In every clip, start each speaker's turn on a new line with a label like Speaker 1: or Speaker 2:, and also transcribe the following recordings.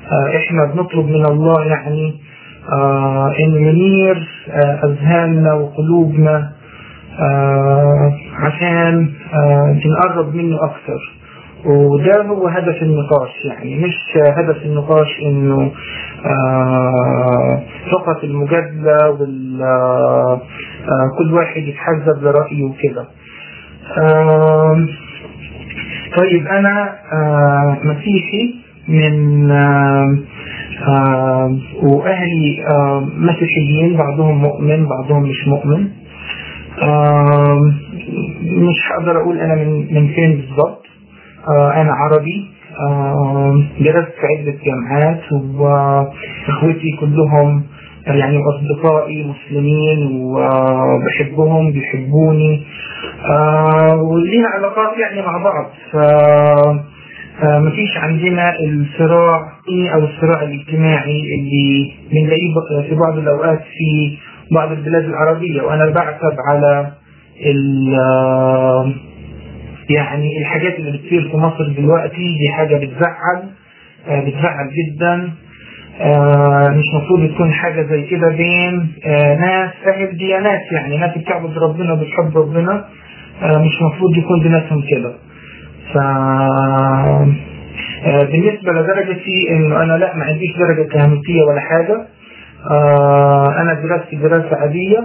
Speaker 1: آه، احنا بنطلب من الله يعني آه، ان ينير آه، اذهاننا وقلوبنا آه، عشان آه، نقرب منه اكثر وده هو هدف النقاش يعني مش هدف النقاش انه آه، فقط المجادلة وال آه، آه، كل واحد يتحزب لرأيه وكده آه، طيب انا آه، مسيحي من آه، آه، واهلي آه، مسيحيين بعضهم مؤمن بعضهم مش مؤمن آه، مش هقدر اقول انا من من فين بالظبط آه، انا عربي آه، درست في عدة جامعات واخوتي كلهم يعني اصدقائي مسلمين وبحبهم بيحبوني آه، ولينا علاقات يعني مع بعض ف آه، مفيش عندنا الصراع او الصراع الاجتماعي اللي بنلاقيه ب- في بعض الاوقات في بعض البلاد العربية وانا بعتب على ال- آه، يعني الحاجات اللي بتصير في مصر دلوقتي دي حاجة بتزعل آه، بتزعل جدا آه، مش مفروض تكون حاجة زي كده بين آه، ناس أهل ديانات يعني ناس بتعبد ربنا وبتحب ربنا آه، مش مفروض يكون بيناتهم كده ف آه، بالنسبة لدرجتي انه انا لا ما عنديش درجة كهنوتية ولا حاجة آه، انا دراستي دراسة عادية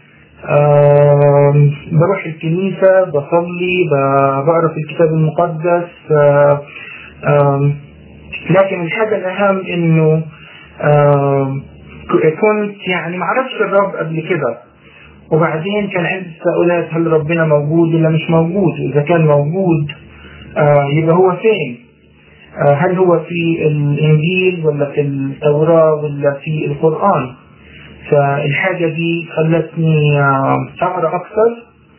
Speaker 1: آم، بروح الكنيسة بصلي ب- بقرا في الكتاب المقدس آه، آم، لكن الحاجة الأهم إنه آم، ك- كنت يعني معرفش الرب قبل كده وبعدين كان عندي تساؤلات هل ربنا موجود ولا مش موجود وإذا كان موجود آه، يبقى هو فين آه، هل هو في الإنجيل ولا في التوراة ولا في القرآن فالحاجة دي خلتني آه، أقرأ أكثر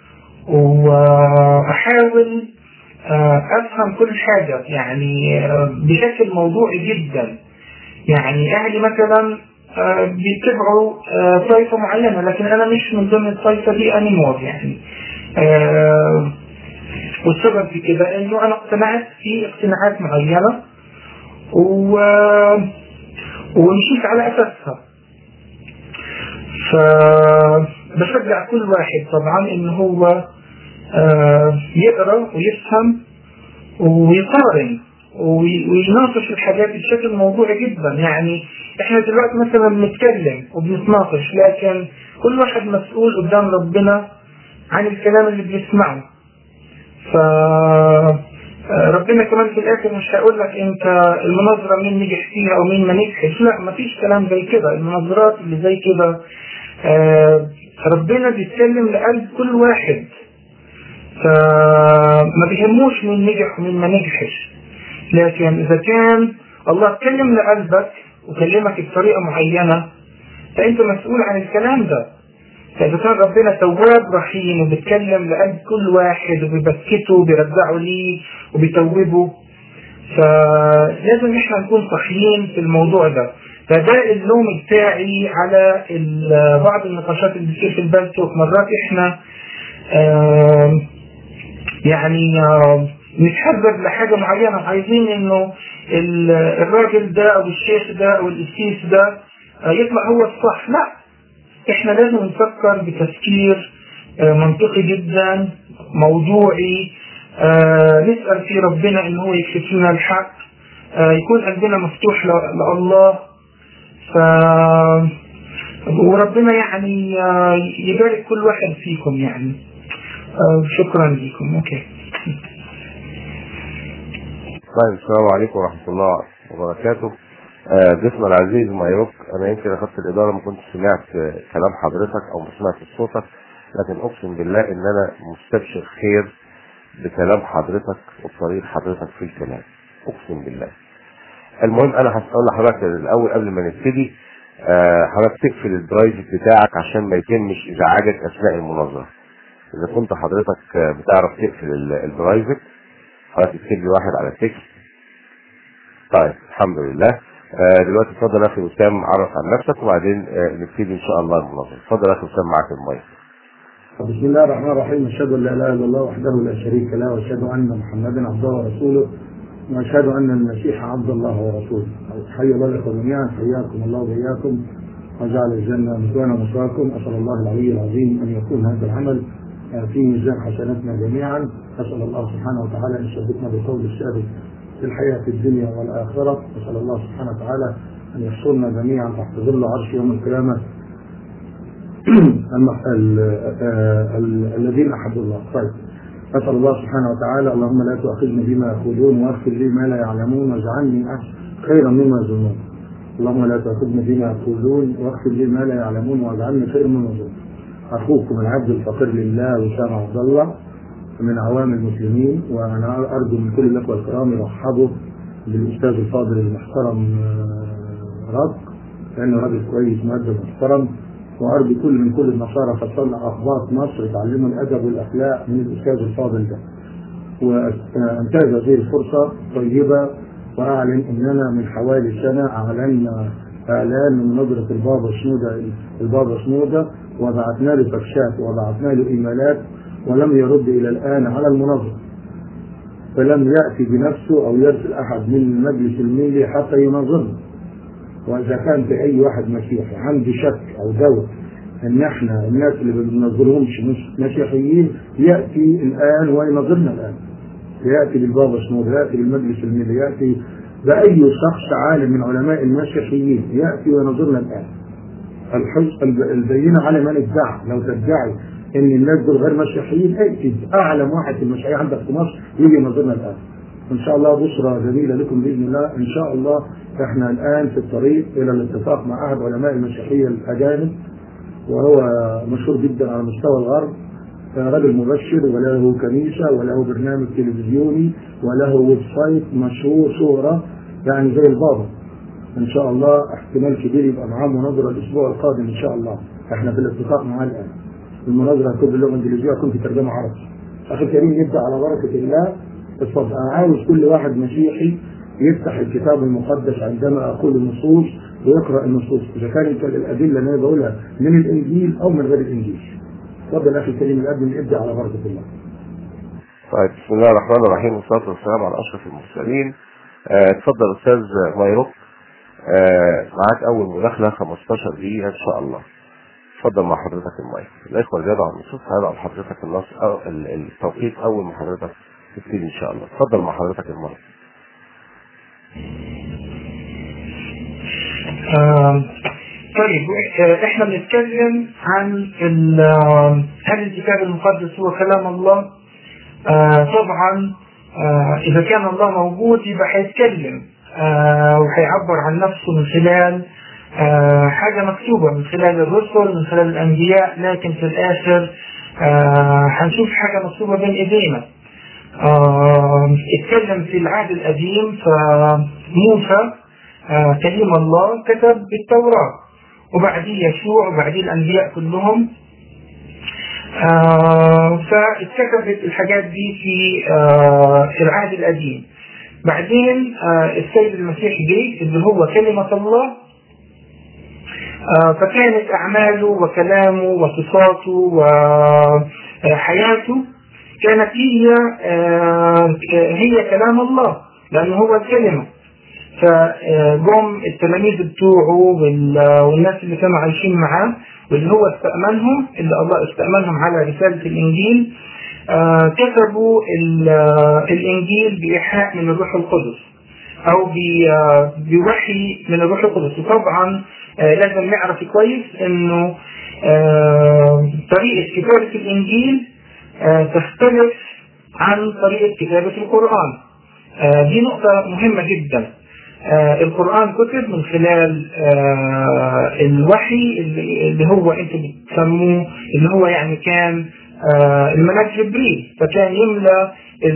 Speaker 1: وأحاول آه، أفهم كل حاجة يعني آه، بشكل موضوعي جدا يعني أهلي مثلا آه، بيتبعوا آه، طائفة معينة لكن أنا مش من ضمن الطائفة دي أنيمور يعني آه، والسبب في كده إنه أنا اقتنعت في اقتناعات معينة و ومشيت على أساسها فبشجع كل واحد طبعا ان هو آه، يقرا ويفهم ويقارن وي- ويناقش الحاجات بشكل موضوعي جدا يعني احنا دلوقتي مثلا بنتكلم وبنتناقش لكن كل واحد مسؤول قدام ربنا عن الكلام اللي بيسمعه ف آه، ربنا كمان في الاخر مش هيقول لك انت المناظره مين نجح فيها او مين ما نجحش لا مفيش كلام زي كده المناظرات اللي زي كده آه، ربنا بيتكلم لقلب كل واحد فما بيهموش مين نجح ومين ما نجحش لكن اذا كان الله اتكلم لقلبك وكلمك بطريقه معينه فانت مسؤول عن الكلام ده فإذا كان ربنا تواب رحيم وبيتكلم لقلب كل واحد وبيبكته وبيرجعه ليه وبيتوبه فلازم احنا نكون صحيين في الموضوع ده فده اللوم بتاعي على ال- بعض النقاشات اللي بتصير في البلتوك مرات احنا آم، يعني آم، نتحذر لحاجة معينة عايزين انه ال- الراجل ده او الشيخ ده او القسيس ده آه، يطلع هو الصح لا احنا لازم نفكر بتفكير آه، منطقي جدا موضوعي آه، نسأل في ربنا ان هو يكشف لنا الحق آه، يكون قلبنا مفتوح ل- لله ف وربنا يعني آه، يبارك كل واحد فيكم يعني آه، شكرا لكم اوكي
Speaker 2: طيب السلام عليكم ورحمة الله وبركاته آه، ضيفنا العزيز مايوك انا يمكن اخدت الاداره ما كنتش سمعت آه، كلام حضرتك او ما سمعت صوتك لكن اقسم بالله ان انا مستبشر خير بكلام حضرتك وبطريقه حضرتك في الكلام اقسم بالله المهم انا هسأل لحضرتك الاول قبل ما نبتدي آه، حضرتك تقفل البرايفت بتاعك عشان ما يتمش ازعاجك اثناء المناظره اذا كنت حضرتك آه، بتعرف تقفل ال- البرايفت حضرتك تكتب لي واحد على التكست طيب الحمد لله آه دلوقتي اتفضل يا اخي وسام عرف عن نفسك وبعدين آه نبتدي ان شاء الله المناظره اتفضل يا اخي وسام معاك المايك
Speaker 3: بسم الله الرحمن الرحيم اشهد ان لا اله الا الله وحده لا شريك له واشهد ان محمدا عبده ورسوله واشهد ان المسيح عبد الله ورسوله حي الله الاخوه جميعا حياكم الله واياكم وجعل الجنه مثوانا ومثواكم اسال الله العلي العظيم ان يكون هذا العمل في ميزان حسناتنا جميعا اسال الله سبحانه وتعالى ان يثبتنا بالقول الثابت في الحياه في الدنيا والاخره اسال الله سبحانه وتعالى ان يحصرنا جميعا تحت ظل عرش يوم القيامه الذين احبوا الله طيب أسأل الله سبحانه وتعالى اللهم لا تؤاخذني بما يقولون واغفر لي ما لا يعلمون واجعلني خيرا مما يظنون اللهم لا تؤاخذني بما يقولون واغفر لي ما لا يعلمون واجعلني خيرا مما يظنون أخوكم العبد الفقير لله وسام عبد الله من عوام المسلمين وأنا أرجو من كل الأخوة الكرام يرحبوا بالأستاذ الفاضل المحترم رزق لأنه راجل كويس مؤدب محترم وارجو كل من كل النصارى فصلى اخبار مصر يتعلموا الادب والاخلاق من الاستاذ الفاضل ده. وانتهز هذه الفرصه طيبه واعلن اننا من حوالي سنه اعلنا اعلان من نظره البابا شنوده البابا شنوده وبعثنا له فكشات وبعثنا له ايميلات ولم يرد الى الان على المنظمه. فلم ياتي بنفسه او يرسل احد من المجلس المالي حتى ينظمه. واذا كان في اي واحد مسيحي عنده شك او دوت ان احنا الناس اللي ما بننظرهمش مسيحيين ياتي الان وينظرنا الان ياتي بالبابا شنود ياتي بالمجلس المالي ياتي باي شخص عالم من علماء المسيحيين ياتي وينظرنا الان الحج البينه على من ادعى لو تدعي ان الناس دول غير مسيحيين ائتي اعلم واحد في المسيحيه عندك في مصر يجي ينظرنا الان ان شاء الله بشرى جميله لكم باذن الله ان شاء الله احنا الان في الطريق الى الاتفاق مع احد علماء المسيحيه الاجانب وهو مشهور جدا على مستوى الغرب راجل مبشر وله كنيسه وله برنامج تلفزيوني وله ويب سايت مشهور شهره يعني زي البابا ان شاء الله احتمال كبير يبقى معاه مناظره الاسبوع القادم ان شاء الله احنا في الاتفاق معاه الان المناظره هتكون باللغه الانجليزيه هتكون في ترجمه عربي اخي كريم نبدا على بركه الله اتفضل انا عاوز كل واحد مسيحي يفتح الكتاب المقدس عندما اقول النصوص ويقرا النصوص اذا كانت الادله اللي انا بقولها من الانجيل او من غير الانجيل. اتفضل اخي الكريم القدم ابدا على بركه الله.
Speaker 2: طيب بسم الله الرحمن الرحيم والصلاه والسلام على اشرف المرسلين. اتفضل آه استاذ مايروك آه معاك اول مداخله 15 دقيقه ان شاء الله. اتفضل مع حضرتك المايك. الاخوه اللي على النصوص هيضع لحضرتك النص او التوقيت اول ما حضرتك تبتدي ان شاء الله. اتفضل مع حضرتك المايك.
Speaker 1: آه طيب احنا بنتكلم عن هل الكتاب المقدس هو كلام الله؟ آه طبعا آه اذا كان الله موجود يبقى هيتكلم وهيعبر عن نفسه من خلال حاجه مكتوبه من خلال الرسل من خلال الانبياء لكن في الاخر هنشوف حاجه مكتوبه بين ايدينا. اتكلم في العهد القديم فموسى آه كلم الله كتب بالتوراة وبعديه يشوع وبعديه الأنبياء كلهم آه فاتكتبت الحاجات دي في آه العهد القديم بعدين السيد المسيح جه اللي هو كلمة الله فكانت أعماله وكلامه وصفاته وحياته كانت هي هي كلام الله لأنه هو الكلمة فجم التلاميذ بتوعه والناس اللي كانوا عايشين معاه واللي هو استأمنهم اللي الله استأمنهم على رسالة الإنجيل آه كتبوا الإنجيل بإيحاء من الروح القدس أو بوحي من الروح القدس وطبعا آه لازم نعرف كويس إنه آه طريقة كتابة الإنجيل تختلف عن طريقة كتابة القرآن دي نقطة مهمة جدا آه القرآن كتب من خلال آه الوحي اللي هو انتم بتسموه اللي هو يعني كان آه الملاك جبريل فكان يملى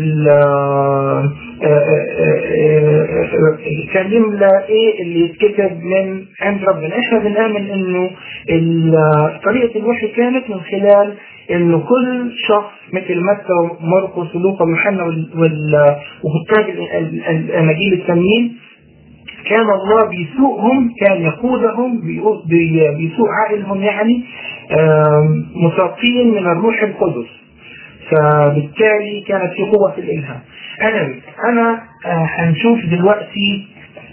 Speaker 1: كان يملى ايه اللي يتكتب من عند ربنا احنا بنآمن انه طريقة الوحي كانت من خلال انه كل شخص مثل متى ومرقس ولوقا ويوحنا وكتاب الاناجيل التانيين كان الله بيسوقهم كان يقودهم بيسوق عائلهم يعني مساقين من الروح القدس فبالتالي كانت في قوة في الإلهام أنا أنا آه، هنشوف دلوقتي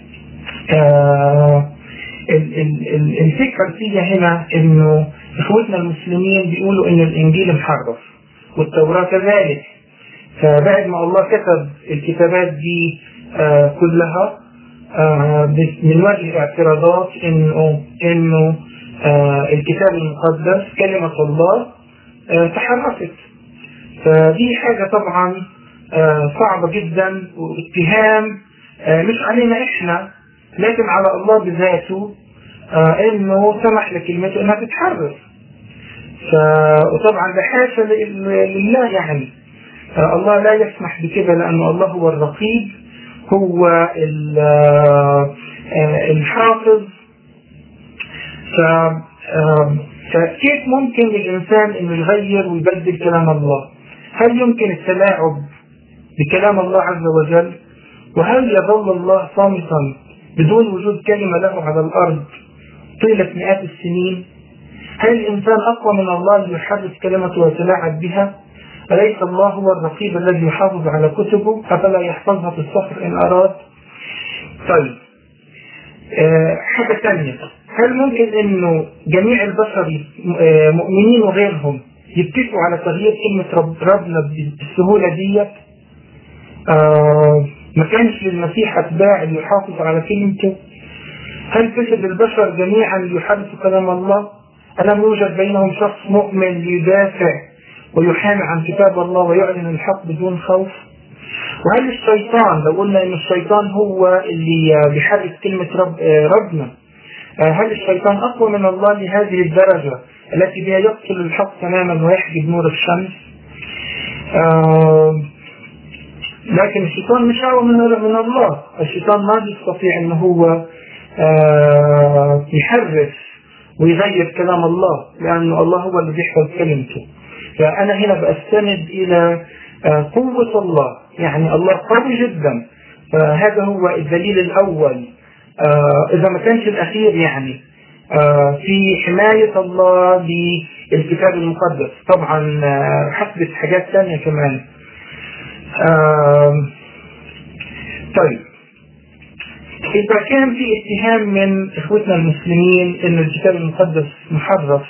Speaker 1: آه، ال- ال- ال- الفكرة الأساسية هنا إنه إخوتنا المسلمين بيقولوا إن الإنجيل محرف والتوراة كذلك فبعد ما الله كتب الكتابات دي آه، كلها آه، ب- من وجه اعتراضات إنه إنه آه، الكتاب المقدس كلمة الله آه، تحرفت فدي حاجة طبعا آه، صعبة جدا واتهام آه، مش علينا احنا لكن على الله بذاته آه، انه سمح لكلمته انها تتحرف ف... وطبعا ده حاشا ل- لله يعني آه، الله لا يسمح بكده لانه الله هو الرقيب هو ال- آه، آه، الحافظ ف آه، فكيف ممكن للإنسان أنه يغير ويبدل كلام الله هل يمكن التلاعب بكلام الله عز وجل وهل يظل الله صامتا بدون وجود كلمة له على الأرض طيلة مئات السنين هل الإنسان أقوى من الله ليحرف كلمته ويتلاعب بها أليس الله هو الرقيب الذي يحافظ على كتبه أفلا يحفظها في الصخر إن أراد طيب آه، حاجة ثانية هل ممكن انه جميع البشر آه، مؤمنين وغيرهم يتفقوا على تغيير كلمة رب ربنا بالسهولة ديت آه، ما كانش للمسيح اتباع اللي يحافظ على كلمته هل كسب البشر جميعا ليحرفوا كلام الله ألم يوجد بينهم شخص مؤمن ليدافع ويحامي عن كتاب الله ويعلن الحق بدون خوف وهل الشيطان لو قلنا ان الشيطان هو اللي بيحرك كلمة رب آه، ربنا آه، هل الشيطان اقوى من الله لهذه الدرجة التي بها يقتل الحق تماما ويحجب نور الشمس آه، لكن الشيطان مش اقوى من من الله الشيطان ما بيستطيع ان هو آه، يحرف ويغير كلام الله لانه الله هو اللي بيحفظ كلمته فانا هنا بستند الى آه، قوة الله يعني الله قوي جدا فهذا هو الدليل الأول آه، إذا ما كانش الأخير يعني آه، في حماية الله للكتاب المقدس طبعا آه، حسبت حاجات ثانية كمان آه، طيب إذا كان في اتهام من إخوتنا المسلمين أن الكتاب المقدس محرف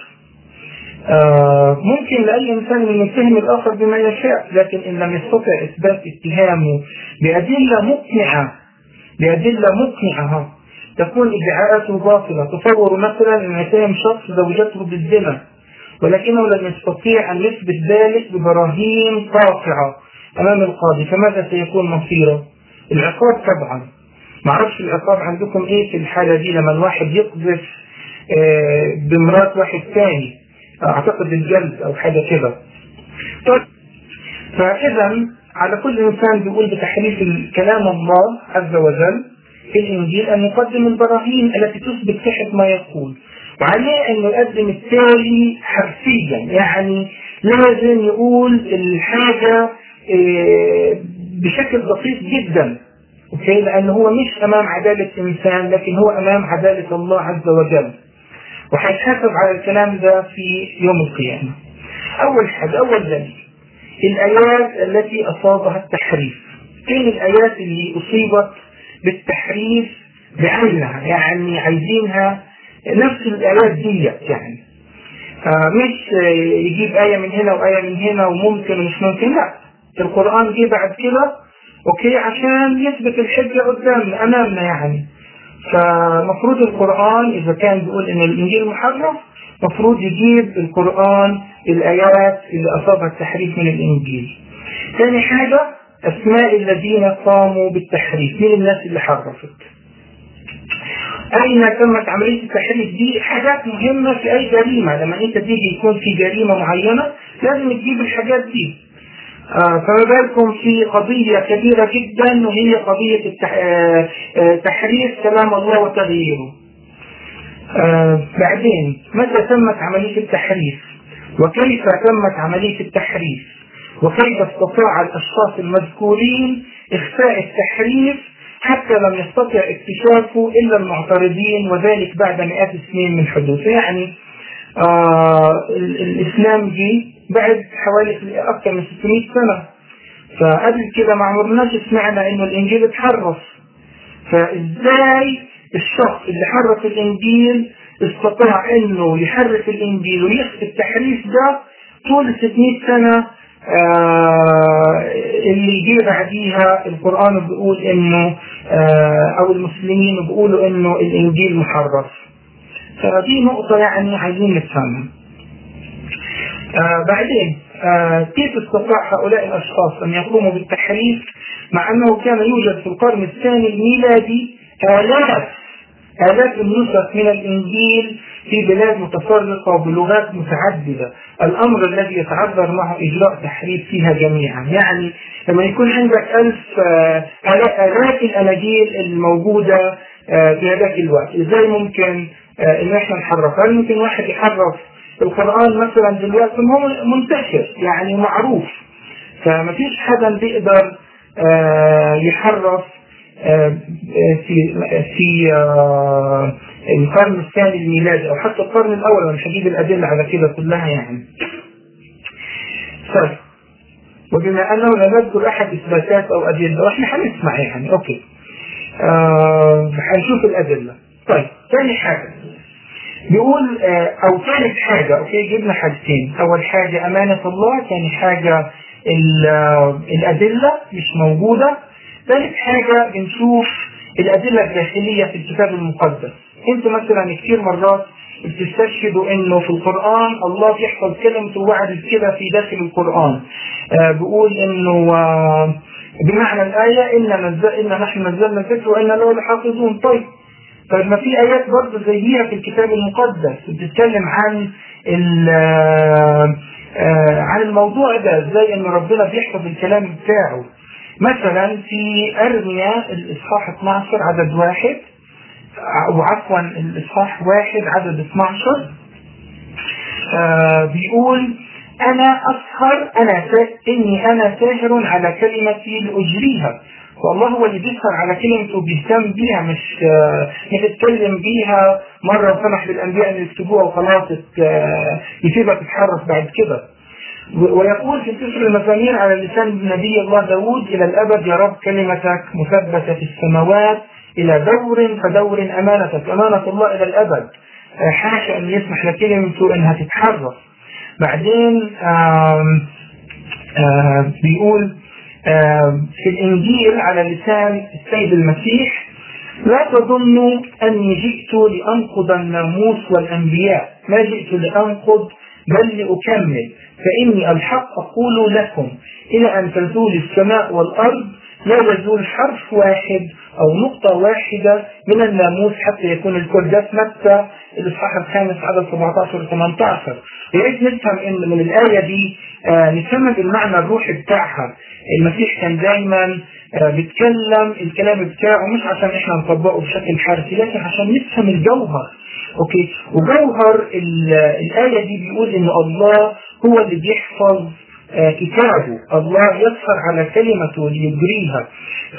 Speaker 1: آه، ممكن لأي إنسان أن يتهم الآخر بما يشاء لكن إن لم يستطع إثبات اتهامه بأدلة مقنعة بأدلة مقنعة تكون ادعاءاته باطلة تصور مثلا أن يتهم شخص زوجته بالزنا ولكنه لم يستطيع أن يثبت ذلك ببراهين قاطعة أمام القاضي فماذا سيكون مصيره؟ العقاب طبعا معرفش العقاب عندكم ايه في الحالة دي لما الواحد يقذف آه، بمرات واحد ثاني اعتقد الجلد او حاجة كده طيب فاذا على كل انسان بيقول بتحريف كلام الله عز وجل في الانجيل ان يقدم البراهين التي تثبت صحة ما يقول وعليه انه يقدم التالي حرفيا يعني لازم يقول الحاجة آه، بشكل دقيق جدا اوكي لانه هو مش امام عدالة انسان لكن هو امام عدالة الله عز وجل وهيتحاسب على الكلام ده في يوم القيامة أول حاجة أول دليل الآيات التي أصابها التحريف فين الآيات اللي أصيبت بالتحريف بعينها يعني عايزينها نفس الآيات ديت يعني آه مش آه، يجيب آية من هنا وآية من هنا وممكن ومش ممكن لا القرآن جه بعد كده أوكي عشان يثبت الحجة قدامنا أمامنا يعني فمفروض القرآن إذا كان بيقول إن الإنجيل محرف مفروض يجيب القرآن الآيات اللي أصابها التحريف من الإنجيل. ثاني حاجة أسماء الذين قاموا بالتحريف، مين الناس اللي حرفت؟ أين تمت عملية التحريف دي حاجات مهمة في أي جريمة، لما أنت تيجي يكون في جريمة معينة لازم تجيب الحاجات دي. آه، فما بالكم في قضية كبيرة جدا وهي قضية التح... آه، آه، تحريف كلام الله وتغييره. آه، بعدين متى تمت عملية التحريف؟ وكيف تمت عملية التحريف؟ وكيف استطاع الأشخاص المذكورين إخفاء التحريف حتى لم يستطع اكتشافه إلا المعترضين وذلك بعد مئات السنين من حدوثه يعني آه ال- الإسلام جه بعد حوالي أكثر من 600 سنة فقبل كده ما عمرناش سمعنا إنه الإنجيل اتحرف فإزاي الشخص اللي حرف الإنجيل استطاع إنه يحرف الإنجيل ويخفي التحريف ده طول 600 سنة آه اللي جه بعديها القرآن بيقول إنه آه أو المسلمين بيقولوا إنه الإنجيل محرف فدي نقطة يعني عايزين نفهمها آه بعدين آه كيف استطاع هؤلاء الأشخاص أن يقوموا بالتحريف مع أنه كان يوجد في القرن الثاني الميلادي آلاف آلاف النسخ من الإنجيل في بلاد متفرقة وبلغات متعددة الأمر الذي يتعذر معه إجراء تحريف فيها جميعا يعني لما يكون عندك ألف آلاف الأناجيل الموجودة في هذاك الوقت إزاي ممكن إن إحنا نحرفها هل ممكن واحد يحرف القرآن مثلا دلوقتي هو منتشر يعني معروف فما فيش حدا بيقدر يحرف في في القرن الثاني الميلادي او حتى القرن الاول انا هجيب الادله على كده كلها يعني. طيب وبما انه لا نذكر احد اثباتات او ادله واحنا هنسمع يعني اوكي. آه هنشوف الادله. طيب ثاني حاجه بيقول آه او ثالث حاجه اوكي جبنا حاجتين اول حاجه امانه الله ثاني حاجه الادله مش موجوده ثالث حاجة بنشوف الأدلة الداخلية في الكتاب المقدس انتوا مثلا كثير مرات بتستشهدوا انه في القرآن الله بيحفظ كلمته وعد كده في داخل القرآن آه بيقول انه آه بمعنى الآية إن نزل إن نحن نزلنا الذكر وإنا له لحافظون طيب طيب ما في آيات برضه زيها في الكتاب المقدس بتتكلم عن آه عن الموضوع ده ازاي ان ربنا بيحفظ الكلام بتاعه مثلا في أرميا الإصحاح 12 عدد واحد أو عفوا الإصحاح واحد عدد 12 آه بيقول أنا أسهر أنا إني أنا ساهر على كلمتي لأجريها والله هو اللي بيسهر على كلمته بيهتم بيها مش آه يتكلم بيها مرة وسمح للأنبياء أن يكتبوها وخلاص يسيبها تتحرف بعد كده ويقول في سفر المزامير على لسان نبي الله داود إلى الأبد يا رب كلمتك مثبتة في السماوات إلى دور فدور أمانتك أمانة الله إلى الأبد حاشا أن يسمح لكلمته أنها تتحرك بعدين آم آم بيقول آم في الإنجيل على لسان السيد المسيح لا تظنوا أني جئت لأنقض الناموس والأنبياء ما جئت لأنقض بل لأكمل فإني الحق أقول لكم إلى أن تزول السماء والأرض لا يزول حرف واحد أو نقطة واحدة من الناموس حتى يكون الكل ده في متى الإصحاح الخامس عدد 17 و 18 يريد نفهم إن من الآية دي آه نفهم المعنى الروحي بتاعها المسيح كان دايما آه بيتكلم الكلام بتاعه مش عشان احنا نطبقه بشكل حرفي لكن عشان نفهم الجوهر اوكي وجوهر الآية دي بيقول إن الله هو اللي بيحفظ آه كتابه الله يسهر على كلمته ليجريها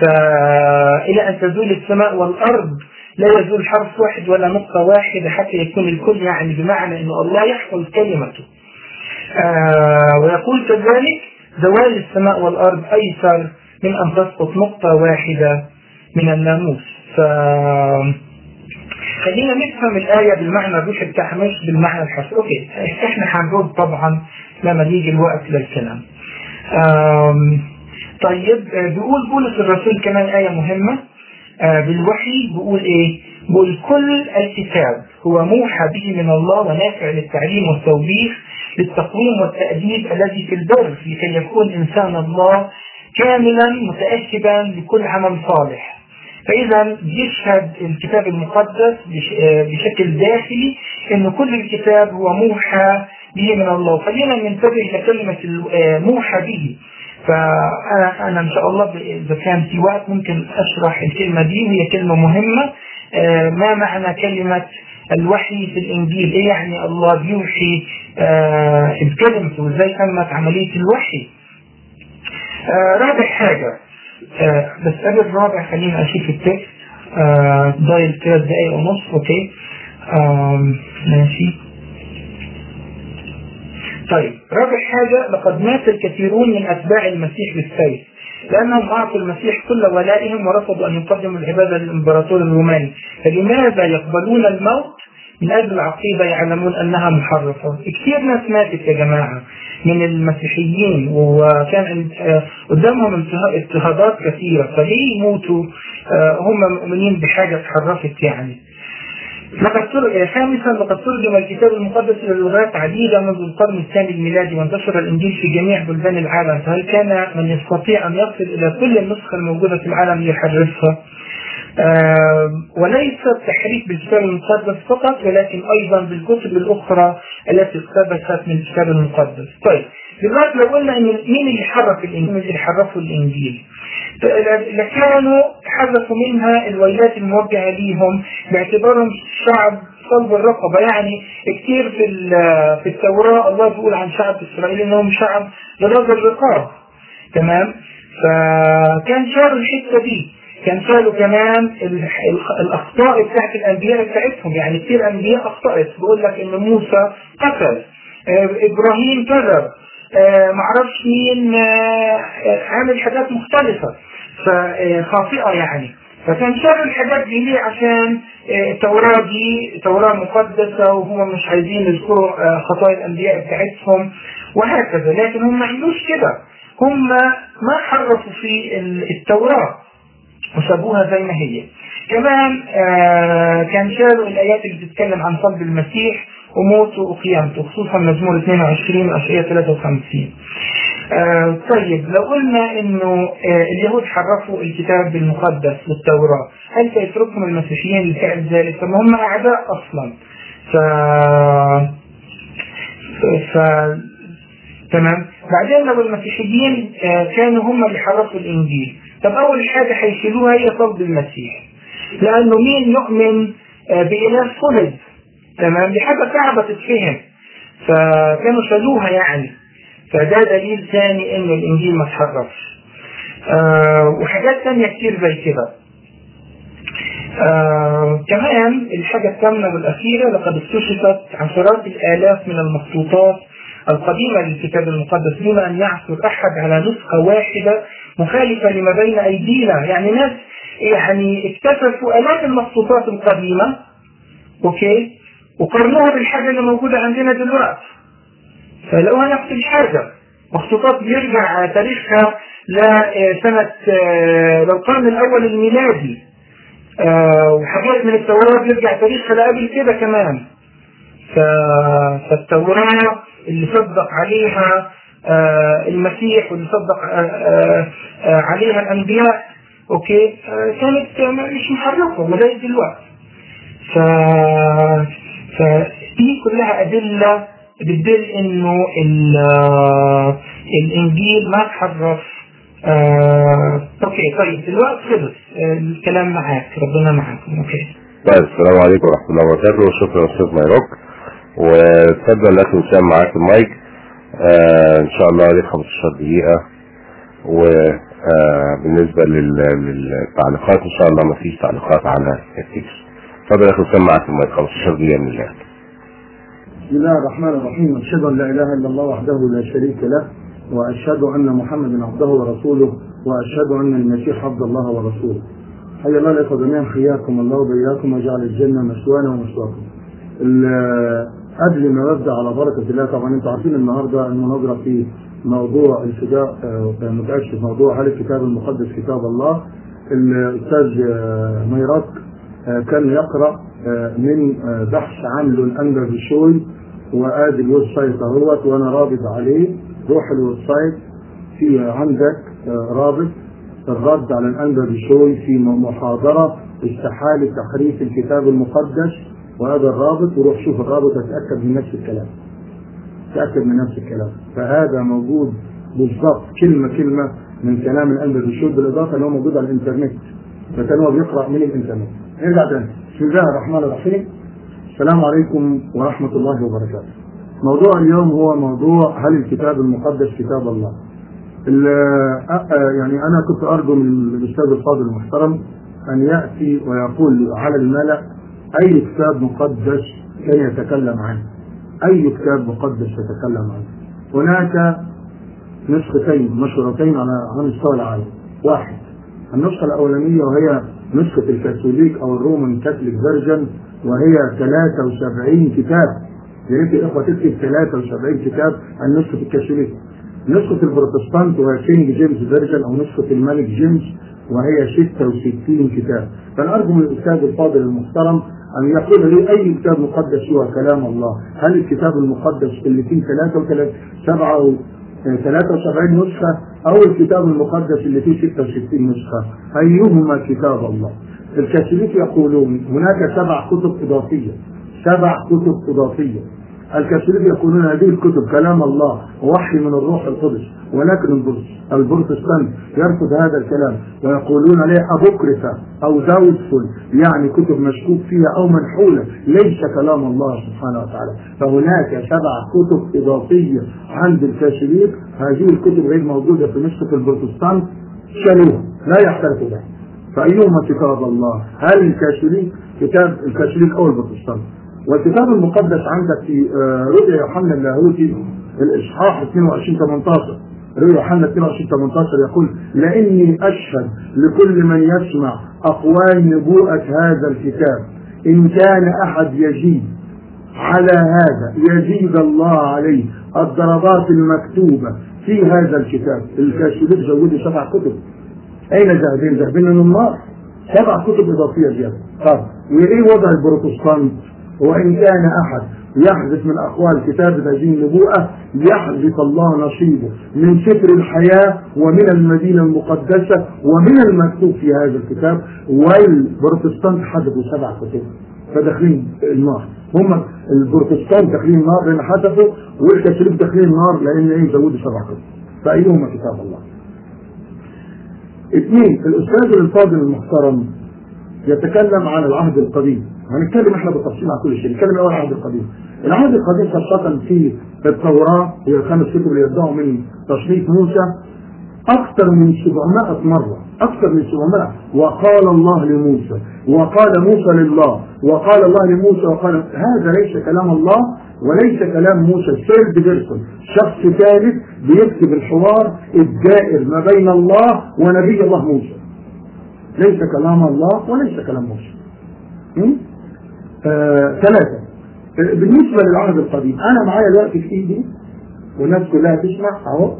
Speaker 1: فإلى أن تزول السماء والأرض لا يزول حرف واحد ولا نقطة واحدة حتى يكون الكل يعني بمعنى أن الله يحفظ كلمته آه ويقول كذلك زوال السماء والأرض أيسر من أن تسقط نقطة واحدة من الناموس ف خلينا نفهم الآية بالمعنى الروحي بتاعها مش بالمعنى الحرفي، أوكي إحنا هنرد طبعا لما يجي الوقت للكلام. طيب بيقول بولس الرسول كمان آية مهمة بالوحي بيقول إيه؟ بيقول كل الكتاب هو موحى به من الله ونافع للتعليم والتوبيخ للتقويم والتأديب الذي في البر لكي يكون إنسان الله كاملا متأكدا لكل عمل صالح. فإذا يشهد الكتاب المقدس بشكل داخلي أن كل الكتاب هو موحى به من الله خلينا ننتبه لكلمة موحى به فأنا أنا إن شاء الله إذا كان في وقت ممكن أشرح الكلمة دي وهي كلمة مهمة ما معنى كلمة الوحي في الإنجيل إيه يعني الله بيوحي بكلمته وإزاي تمت عملية الوحي رابع حاجة آه بس قبل الرابع خلينا اشوف التكست آه ضايل ثلاث دقايق ونص اوكي آه ماشي طيب رابع حاجة لقد مات الكثيرون من أتباع المسيح بالسيف لأنهم أعطوا المسيح كل ولائهم ورفضوا أن يقدموا العبادة للإمبراطور الروماني فلماذا يقبلون الموت من أجل العقيدة يعلمون أنها محرفة كثير ناس ماتت يا جماعة من المسيحيين وكان قدامهم اضطهادات كثيرة فليه يموتوا هم مؤمنين بحاجة اتحرفت يعني لقد خامسا لقد ترجم الكتاب المقدس الى لغات عديده منذ القرن الثاني الميلادي وانتشر الانجيل في جميع بلدان العالم فهل كان من يستطيع ان يصل الى كل النسخ الموجوده في العالم ليحرفها؟ آه وليس التحريف بالكتاب المقدس فقط ولكن ايضا بالكتب الاخرى التي اقتبست من الكتاب المقدس. طيب دلوقتي لو قلنا ان مين اللي حرف الانجيل؟ اللي حرفوا الانجيل؟ كانوا حذفوا منها الويلات الموجهه ليهم باعتبارهم شعب صلب الرقبه يعني كثير في في التوراه الله بيقول عن شعب اسرائيل انهم شعب غلاظ الرقاب تمام؟ فكان شالوا الحته دي كان شالوا كمان الاخطاء بتاعت الانبياء بتاعتهم يعني كثير انبياء اخطات بيقول لك ان موسى قتل ابراهيم كذب معرفش مين عامل حاجات مختلفة خاطئة يعني فكان شر الحاجات دي ليه عشان التوراة دي توراة مقدسة وهم مش عايزين يذكروا خطايا الأنبياء بتاعتهم وهكذا لكن هم ما عملوش كده هم ما حرفوا في التوراة وسابوها زي ما هي كمان كان شالوا الآيات اللي بتتكلم عن صلب المسيح وموته وقيامته خصوصا مزمور 22 واشعياء 53 آه طيب لو قلنا انه آه اليهود حرفوا الكتاب المقدس والتوراة هل سيتركهم المسيحيين لفعل ذلك؟ طب هم اعداء اصلا ف ف تمام بعدين لو المسيحيين آه كانوا هم اللي حرفوا الانجيل طب اول حاجه هيشيلوها هي صلب المسيح لانه مين يؤمن باله صلب تمام دي حاجه صعبه تتفهم فكانوا شالوها يعني فده دليل ثاني ان الانجيل ما اتحرفش آه وحاجات ثانيه كتير زي كده آه كمان الحاجة الثامنة والأخيرة لقد اكتشفت عشرات الآلاف من المخطوطات القديمة للكتاب المقدس دون أن يعثر أحد على نسخة واحدة مخالفة لما بين أيدينا يعني ناس يعني اكتشفوا آلاف المخطوطات القديمة أوكي وقارنوها بالحاجة اللي موجودة عندنا دلوقتي فلقوها نفس الحاجة مخطوطات بيرجع تاريخها لسنة للقرن الأول الميلادي وحاجات من التوراة بيرجع تاريخها لقبل كده كمان فالتوراة اللي صدق عليها المسيح واللي صدق عليها الأنبياء أوكي كانت مش محرفة ولا دلوقتي ف فدي كلها أدلة بتدل إنه الإنجيل ما تحرف آه، أوكي طيب الوقت خلص آه، الكلام معاك ربنا معاكم أوكي
Speaker 2: طيب السلام عليكم ورحمة الله وبركاته وشكرا أستاذ مايروك وتفضل لك وسام معاك المايك آه إن شاء الله ليك 15 دقيقة وبالنسبة للتعليقات إن شاء الله ما فيش تعليقات على التكست اتفضل يا اخي وسام معاك المايك 15 دقيقة من الله
Speaker 3: بسم الله الرحمن الرحيم أشهد أن لا إله إلا الله وحده لا شريك له وأشهد أن محمدا عبده ورسوله وأشهد أن المسيح عبد الله ورسوله حي الله الإخوة جميعا حياكم الله وبياكم وجعل الجنة مسوانا ومسواكم ال- قبل ما نبدا على بركه الله طبعا انتم عارفين النهارده المناظره في موضوع الفداء آه، متاكد في موضوع هل الكتاب المقدس كتاب الله الاستاذ آه، ميراك آه، كان يقرا آه، من آه، بحث عامله الانجا بشوي وادي الويب سايت اهوت وانا رابط عليه روح الويب سايت في عندك آه، رابط الرد على الانجا بشوي في محاضره استحاله تحريف الكتاب المقدس وهذا الرابط وروح شوف الرابط اتاكد من نفس الكلام تاكد من نفس الكلام فهذا موجود بالضبط كلمه كلمه من كلام الانبا بشوي بالاضافه ان هو موجود على الانترنت فكان هو بيقرا من الانترنت نرجع تاني بسم الله الرحمن الرحيم السلام عليكم ورحمه الله وبركاته موضوع اليوم هو موضوع هل الكتاب المقدس كتاب الله ال- أ- أ- يعني انا كنت ارجو من الاستاذ الفاضل المحترم ان ياتي ويقول على الملا اي كتاب مقدس كان يتكلم عنه اي كتاب مقدس يتكلم عنه هناك نسختين مشهورتين على على مستوى العالم واحد النسخة الأولانية وهي نسخة الكاثوليك أو الرومان كاثوليك فيرجن وهي 73 كتاب يا ريت الإخوة تكتب 73 كتاب عن نسخة الكاثوليك نسخة البروتستانت وهي كينج جيمس فيرجن أو نسخة الملك جيمس وهي 66 كتاب فأنا أرجو من الأستاذ الفاضل المحترم أن يقول لي أي كتاب مقدس هو كلام الله هل الكتاب المقدس اللي فيه 33 7 73 نسخة أو الكتاب المقدس اللي فيه 66 نسخة أيهما كتاب الله الكاثوليك يقولون هناك سبع كتب إضافية سبع كتب إضافية الكاثوليك يقولون هذه الكتب كلام الله ووحي من الروح القدس ولكن البروتستانت يرفض هذا الكلام ويقولون عليه أبوكريفا أو داوتفول يعني كتب مشكوك فيها أو منحولة ليس كلام الله سبحانه وتعالى فهناك سبع كتب إضافية عند الكاثوليك هذه الكتب غير موجودة في نسخة البروتستانت شالوها لا يحترفوا بها فأيهما كتاب الله هل الكاثوليك كتاب الكاثوليك أو البروتستانت والكتاب المقدس عندك في رؤيا يوحنا اللاهوتي الاصحاح 22 18 رؤيا يوحنا 22 18 يقول لاني اشهد لكل من يسمع اقوال نبوءه هذا الكتاب ان كان احد يزيد على هذا يزيد الله عليه الضربات المكتوبه في هذا الكتاب الكاثوليك زودوا سبع كتب اين ذهبين؟ ذهبين من النار سبع كتب اضافيه زياده طب وايه وضع البروتستانت؟ وإن كان أحد يحذف من أقوال كتاب هذه النبوءة يحذف الله نصيبه من سفر الحياة ومن المدينة المقدسة ومن المكتوب في هذا الكتاب والبروتستانت حذفوا سبع كتب فداخلين النار هم البروتستانت داخلين النار لأن حذفوا والكاثوليك داخلين النار لأن إيه زودوا سبع كتب فأيهما كتاب الله اثنين الأستاذ الفاضل المحترم يتكلم عن العهد القديم هنتكلم احنا بالتفصيل عن كل شيء نتكلم اول عن العهد القديم العهد القديم خاصة في التوراة هي الخمس كتب اللي يبدأوا من تصنيف موسى أكثر من 700 مرة أكثر من 700 وقال الله لموسى وقال موسى لله وقال الله لموسى وقال هذا ليس كلام الله وليس كلام موسى سيرد بيرسون شخص ثالث بيكتب الحوار الدائر ما بين الله ونبي الله موسى ليس كلام الله وليس كلام موسى آه، ثلاثة بالنسبة للعهد القديم أنا معايا الوقت في إيدي والناس كلها تسمع أهو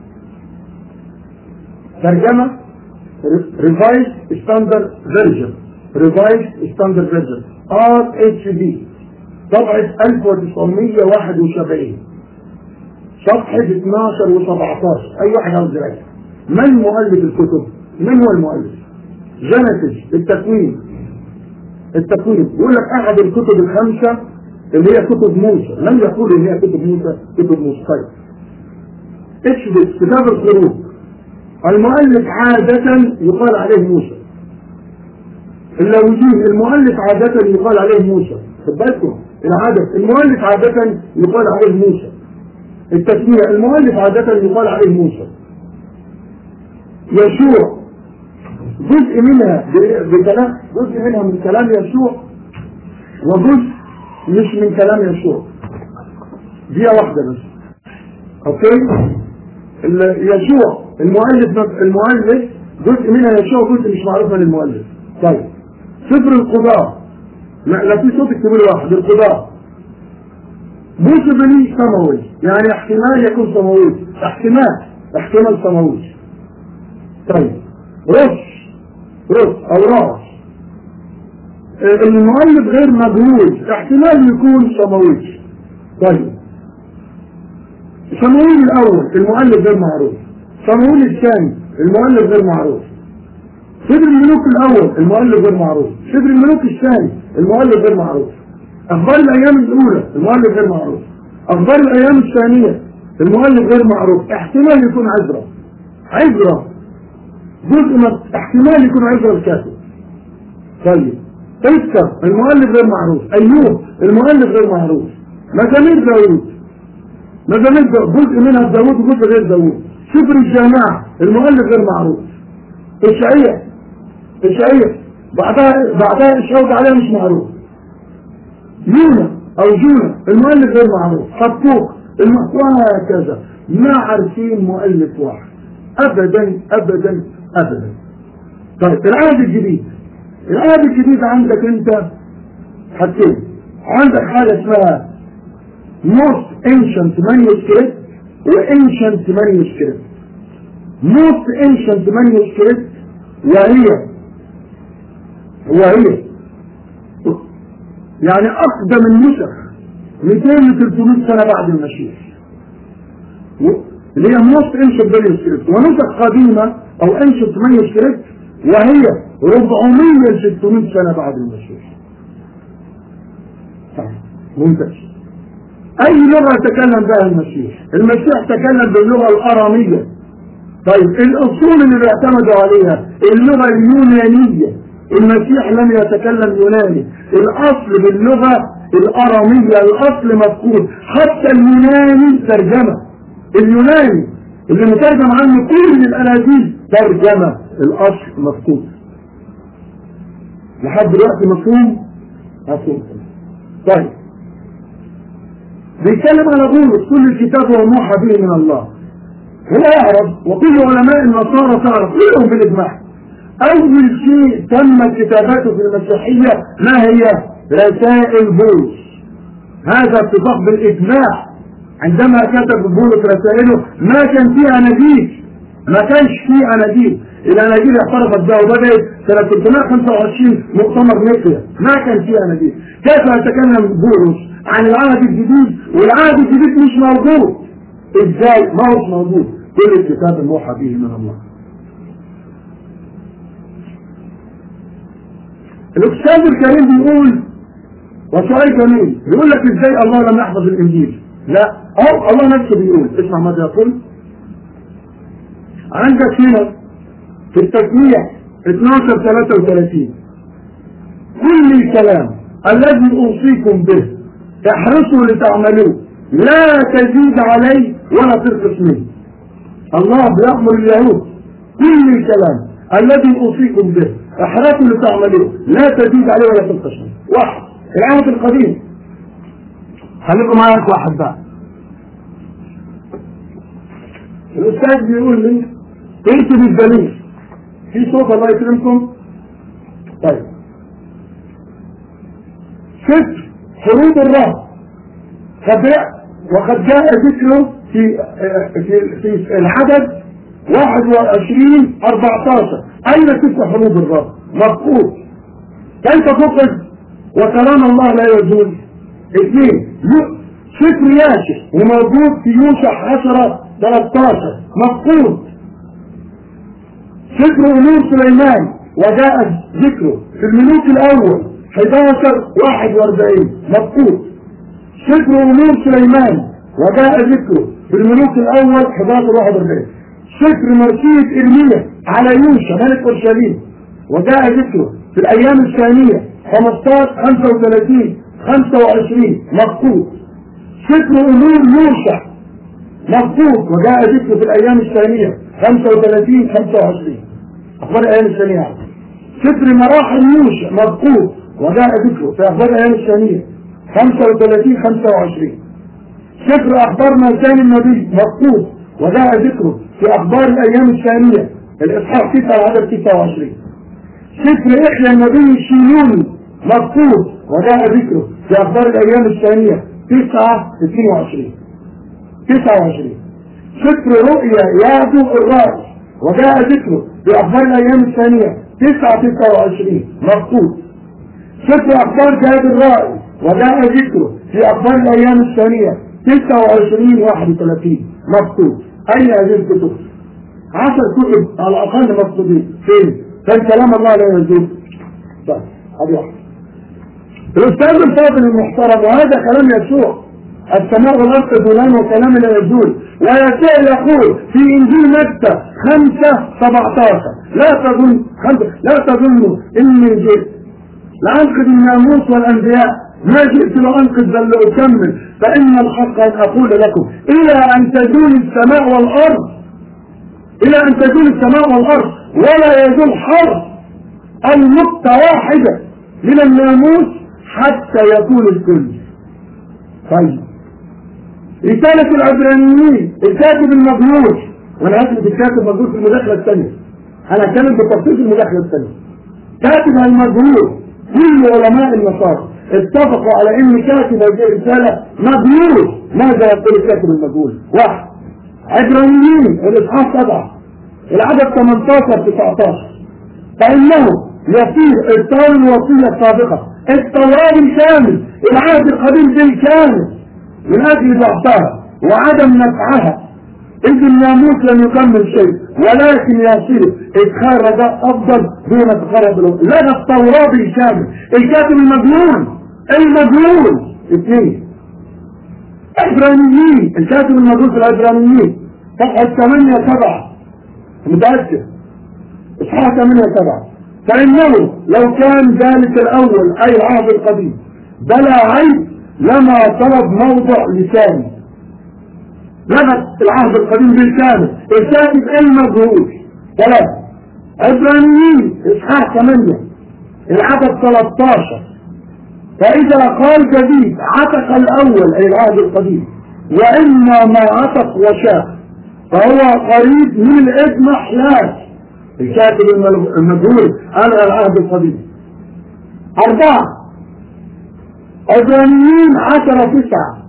Speaker 3: ترجمة ريفايز ستاندرد فيرجن ريفايز ستاندرد فيرجن ار اتش دي طبعة 1971 صفحة 12 و17 أي واحد عاوز يراجع من مؤلف الكتب؟ من هو المؤلف؟ جينيسيس التكوين التكوين يقول لك احد الكتب الخمسه اللي هي كتب موسى لم يقول ان هي كتب موسى كتب موسى طيب اكشف كتاب الخروج المؤلف عادة يقال عليه موسى اللاويين المؤلف عادة يقال عليه موسى خد بالكم العادة المؤلف عادة يقال عليه موسى التسمية المؤلف عادة يقال عليه موسى يشوع جزء منها بكلام جزء منها من كلام يسوع وجزء مش من كلام يسوع دي واحدة بس اوكي يسوع المؤلف المؤلف جزء منها يسوع جزء مش معروف من المؤلف طيب سفر القضاء لا, لا في صوت اكتبوا واحد القضاء موسى بني سماوي يعني احتمال يكون سماوي احتمال احتمال سماوي طيب رش رز او راس المؤلف غير مجهول احتمال يكون سماوي طيب سماوي الاول المؤلف غير معروف سماوي الثاني المؤلف غير معروف سفر الملوك الاول المؤلف غير معروف سفر الملوك الثاني المؤلف غير معروف اخبار الايام الاولى المؤلف غير معروف اخبار الايام الثانيه المؤلف غير معروف احتمال يكون عذرة عذرة جزء من احتمال يكون عبرة الكاتب طيب تذكر المؤلف غير معروف ايوب المؤلف غير معروف مزامير داوود مزامير داوود جزء منها داوود وجزء غير داوود سفر الجماعة المؤلف غير معروف اشعياء اشعياء بعدها بعدها الشهود عليها مش معروف يونا او جونا المؤلف غير معروف حطوق وهكذا ما عارفين مؤلف واحد ابدا ابدا ابدا طيب العهد الجديد العهد الجديد عندك انت حاجتين عندك حاجه اسمها most ancient manuscript و ancient manuscript most ancient manuscript وهي وهي يعني اقدم النسخ 200 ل 300 سنه بعد المسيح اللي هي موست انشنت مانيوسكريبت ونسخ قديمه او انشنت مانيوسكريبت وهي 400 ل 600 سنه بعد المسيح ممتاز اي لغه تكلم بها المسيح المسيح تكلم باللغه الاراميه طيب الاصول اللي بيعتمدوا عليها اللغه اليونانيه المسيح لم يتكلم يوناني الاصل باللغه الاراميه الاصل مفقود حتى اليوناني ترجمه اليوناني اللي مترجم عنه كل الاناجيل ترجمه الاصل مفقود لحد دلوقتي مفهوم مفهوم طيب بيتكلم على بولس كل الكتاب هو موحى به من الله هو يعرف وكل علماء النصارى تعرف كلهم بالاجماع اول شيء تم كتاباته في المسيحيه ما هي رسائل بولس هذا اتفاق بالاجماع عندما كتب بولس رسائله ما كان فيها اناجيل ما كانش فيه اناجيل الاناجيل اعترفت بها وبدات سنه 325 مؤتمر نيقيا ما كان فيه اناجيل كيف يتكلم بولس عن العهد الجديد والعهد الجديد مش موجود ازاي ما هوش موجود كل الكتاب الموحى به من الله الاستاذ الكريم بيقول وسؤال جميل بيقول لك ازاي الله لم يحفظ الانجيل لا او الله نفسه بيقول اسمع ماذا يقول عندك هنا في التسميع 12 33 كل الكلام الذي اوصيكم به احرصوا لتعملوه لا تزيد عليه ولا تنقص منه الله بيأمر اليهود كل الكلام الذي اوصيكم به احرصوا لتعملوه لا تزيد عليه ولا تنقص منه واحد العهد القديم خليكم معايا واحد بقى الاستاذ بيقول لي انت بالدليل في صوت الله يكرمكم طيب ست حروب الرهب قد وقد جاء ذكره في في في العدد 21 14 اين ست حروب الرب مفقود كيف فقد وكلام الله لا يزول اثنين سفر ياشر وموجود في يوشع 10 13 مفقود سفر امور سليمان وجاء ذكره في الملوك الاول 11 41 مفقود سفر امور سليمان وجاء ذكره في الملوك الاول 11 41 سفر مرسية ارميا على يوشع ملك اورشليم وجاء ذكره في الايام الثانية 15 35 25 مفقود سفر امور يوشع مفقود وجاء ذكره في الايام الثانية 35 25 اخبار الايام الثانية سفر مراحل يوشع مفقود وجاء ذكره في اخبار الايام الثانية 35 25 سفر اخبار ما كان النبي مفقود وجاء ذكره في اخبار الايام الثانية الاصحاح 9 عدد 29 سفر احيى النبي الشيلوني مفقود وجاء ذكره في اخبار الايام الثانية 9 22 29 سفر رؤيا يعدو الرأي وجاء ذكره في اخبار الايام الثانية 9 29 مفقود سفر اخبار جهاد الرأي وجاء ذكره في اخبار الايام الثانية 29 31 مفقود اين هذه الكتب؟ 10 كتب على الاقل مفقودين فين؟ كان كلام الله لا يزول طيب هذه واحدة الاستاذ الفاضل المحترم وهذا كلام يسوع السماء والارض تزولان وكلام لا يزول ويسوع يقول في انجيل متى 5 17 لا تظن لا تظنوا اني جئت لانقذ الناموس والانبياء ما جئت لانقذ بل لاكمل فان الحق ان اقول لكم الى ان تزول السماء والارض الى ان تزول السماء والارض ولا يزول حرف النقطة واحدة من الناموس حتى يكون الكل طيب رسالة العبرانيين الكاتب المجهول وانا هكتب الكاتب المجهول في المداخلة الثانية انا هتكلم بالتفصيل في المداخلة الثانية كاتب المجهول كل علماء النصارى اتفقوا على ان كاتب هذه الرسالة مجهول ماذا يقول الكاتب المجهول واحد عبرانيين الاصحاح سبعة العدد 18 19 فانه يصير ابطال الوصية السابقة التوراة بالكامل العهد القديم بالكامل من اجل ضعفها وعدم نفعها إذ الناموس لم يكمل شيء ولكن يصير إدخال رجاء أفضل دون تقرب له لغى التوراة بالكامل الكاتب المجنون المجنون اثنين عبرانيين الكاتب المجنون في العبرانيين صفحة 8 7 متأكد اصحاح 8 7 فإنه لو كان ذلك الأول أي العهد القديم بلا عيب لما طلب موضع لسانه لغت العهد القديم بالكامل الكاتب المجهول ثلاثة عبرانيين اصحاح 8 العدد 13 فإذا قال جديد عتق الأول أي العهد القديم وإما ما عتق وشاء فهو قريب من الإضمحلال الكاتب المجهول ألغى العهد القديم أربعة عبرانيين عشرة تسعة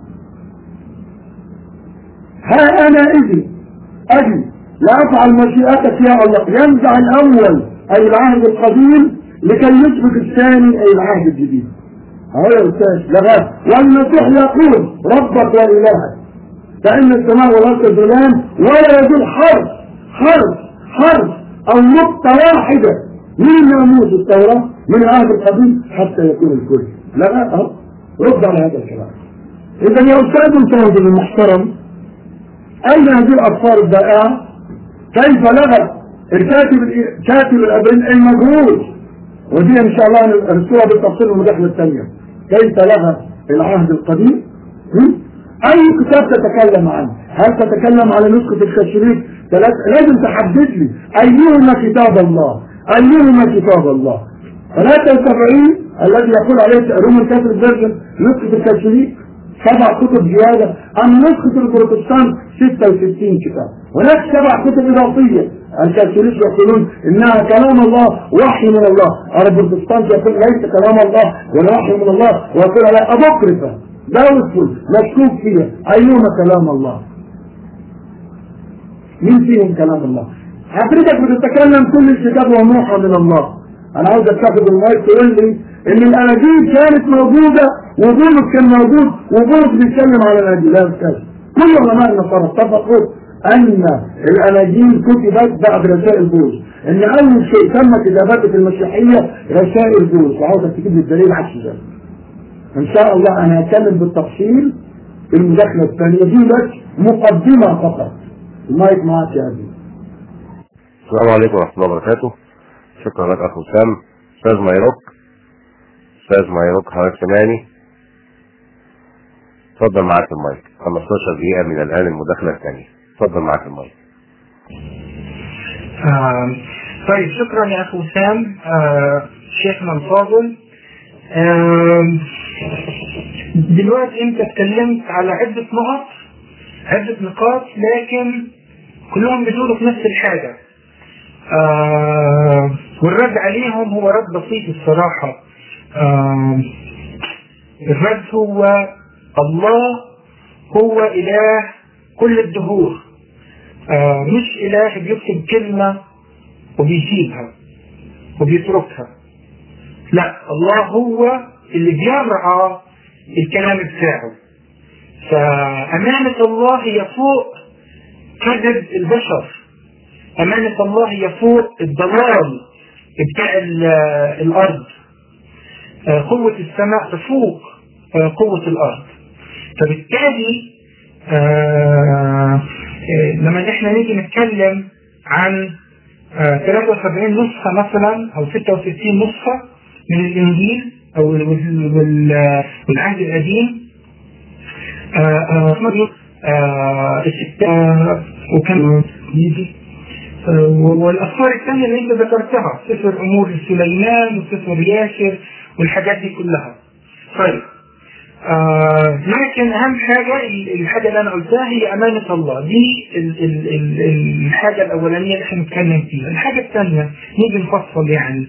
Speaker 3: ها أنا إذي أجي لا أفعل مشيئتك يا الله ينزع الأول أي العهد القديم لكي يسبق الثاني أي العهد الجديد أهو يا أستاذ لغاية والمسيح يقول ربك وإلهك فإن السماء والأرض ظلام ولا يزول حرف حرف حرف أو نقطة واحدة من ناموس التوراة من العهد القديم حتى يكون الكل لا أهو رد على هذا الكلام إذا يا أستاذ الفاضل المحترم أين هذه الأطفال البائعة؟ كيف لغت الكاتب كاتب الأبرين المجهول ودي إن شاء الله نرسلها بالتفصيل المداخلة الثانية كيف لغى العهد القديم؟ أي كتاب تتكلم عنه؟ هل تتكلم على نسخة الكشريف؟ لازم تحدد لي أيهما كتاب الله؟ أيهما كتاب الله؟ 73 الذي يقول عليه رومان كاتب فيرجن نسخة الكشريف سبع كتب زيادة أم نسخة البروتستان 66 كتاب هناك سبع كتب إضافية الكاثوليك يقولون إنها كلام الله وحي من الله البروتستان يقول ليس كلام الله ولا وحي من الله ويقول لا أبوكرفة داوتفول مشكوك فيها أيهما كلام الله مين فيهم كلام الله حضرتك بتتكلم كل الكتاب وموحى من الله انا عاوزك تاخد المايك تقول لي ان الاناجيل كانت موجوده وبولس كان موجود وبولس بيتكلم على الاناجيل لا استاذ كل علماء النصارى اتفقوا ان الاناجيل كتبت بعد رسائل بولس ان اول شيء تم كتابته في المسيحيه رسائل بولس وعاوزك تجيب لي الدليل عكس ذلك ان شاء الله انا هتكلم بالتفصيل في المداخله الثانيه دي بس مقدمه فقط المايك معاك يا ابي
Speaker 2: السلام عليكم ورحمة الله وبركاته شكرا لك أخ وسام أستاذ مايروك أستاذ مايروك حضرتك سامعني اتفضل معاك المايك 15 دقيقة من الآن المداخلة الثانية اتفضل معاك المايك
Speaker 1: آه طيب شكرا يا أخو وسام آه شيخنا الفاضل آه دلوقتي أنت اتكلمت على عدة نقط عدة نقاط لكن كلهم بيقولوا في نفس الحاجة آه والرد عليهم هو رد بسيط الصراحة آه الرد هو الله هو إله كل الدهور آه مش إله بيكتب كلمة وبيسيبها وبيتركها لا الله هو اللي بيرعى الكلام بتاعه فأمانة الله هي فوق كذب البشر أمانة الله هي فوق الضلال بتاع الأرض قوة السماء تفوق قوة الأرض فبالتالي لما احنا نيجي نتكلم عن 73 نسخة مثلا أو 66 نسخة من الإنجيل أو والعهد القديم وكان يجي والأسفار الثانية اللي أنت ذكرتها سفر أمور سليمان وسفر ياسر والحاجات دي كلها طيب آه لكن اهم حاجه الحاجه اللي انا قلتها هي امانه الله دي ال ال ال الحاجه الاولانيه اللي احنا بنتكلم فيها الحاجه الثانيه نيجي نفصل يعني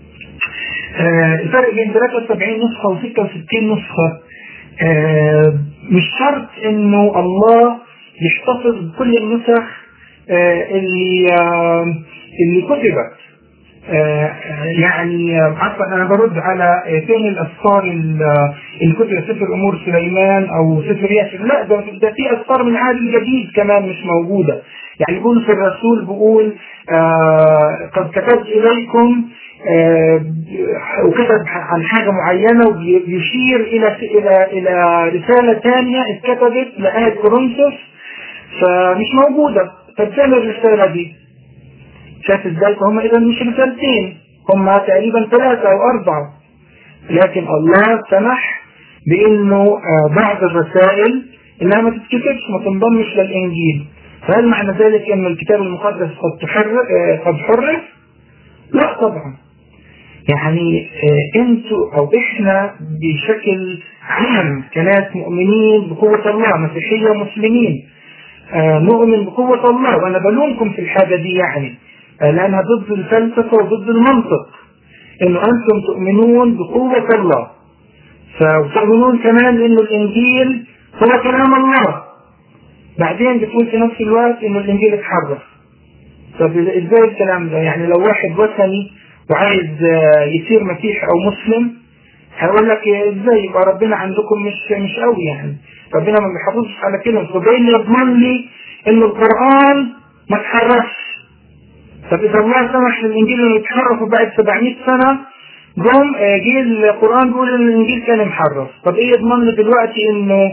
Speaker 1: آه الفرق بين 73 نسخه و 66 نسخه آه مش شرط انه الله يحتفظ بكل النسخ آه اللي آه اللي كتبت آه يعني عفوا انا برد على فين الاسفار اللي كتب سفر امور سليمان او سفر ياسر لا ده, ده في اسفار من العهد الجديد كمان مش موجوده يعني بيقول في الرسول بيقول آه قد كتبت اليكم آه وكتب عن حاجه معينه ويشير الى الى الى رساله ثانيه اتكتبت لاهل كورنثوس فمش موجوده طب فين الرساله دي؟ شاف ازاي فهم اذا مش رسالتين هم تقريبا ثلاثة او اربعة لكن الله سمح بانه بعض الرسائل انها ما تتكتبش ما تنضمش للانجيل فهل معنى ذلك ان الكتاب المقدس قد تحرف قد حرف؟ لا طبعا يعني انتوا او احنا بشكل عام كناس مؤمنين بقوة الله مسيحية ومسلمين نؤمن بقوة الله وانا بلومكم في الحاجة دي يعني لأنها ضد الفلسفة وضد المنطق إنه أنتم تؤمنون بقوة الله وتؤمنون كمان إنه الإنجيل هو كلام الله بعدين بتقول في نفس الوقت إنه الإنجيل اتحرف طب إزاي الكلام ده؟ يعني لو واحد وثني وعايز يصير مسيحي أو مسلم هيقول لك ازاي يبقى ربنا عندكم مش مش قوي يعني ربنا ما بيحافظش على كلمه فده اللي يضمن لي ان القران ما اتحرفش طب اذا الله سمح للانجيل انه يتحرف بعد 700 سنه جم جه القران بيقول ان الانجيل كان محرف طب ايه يضمن لي دلوقتي انه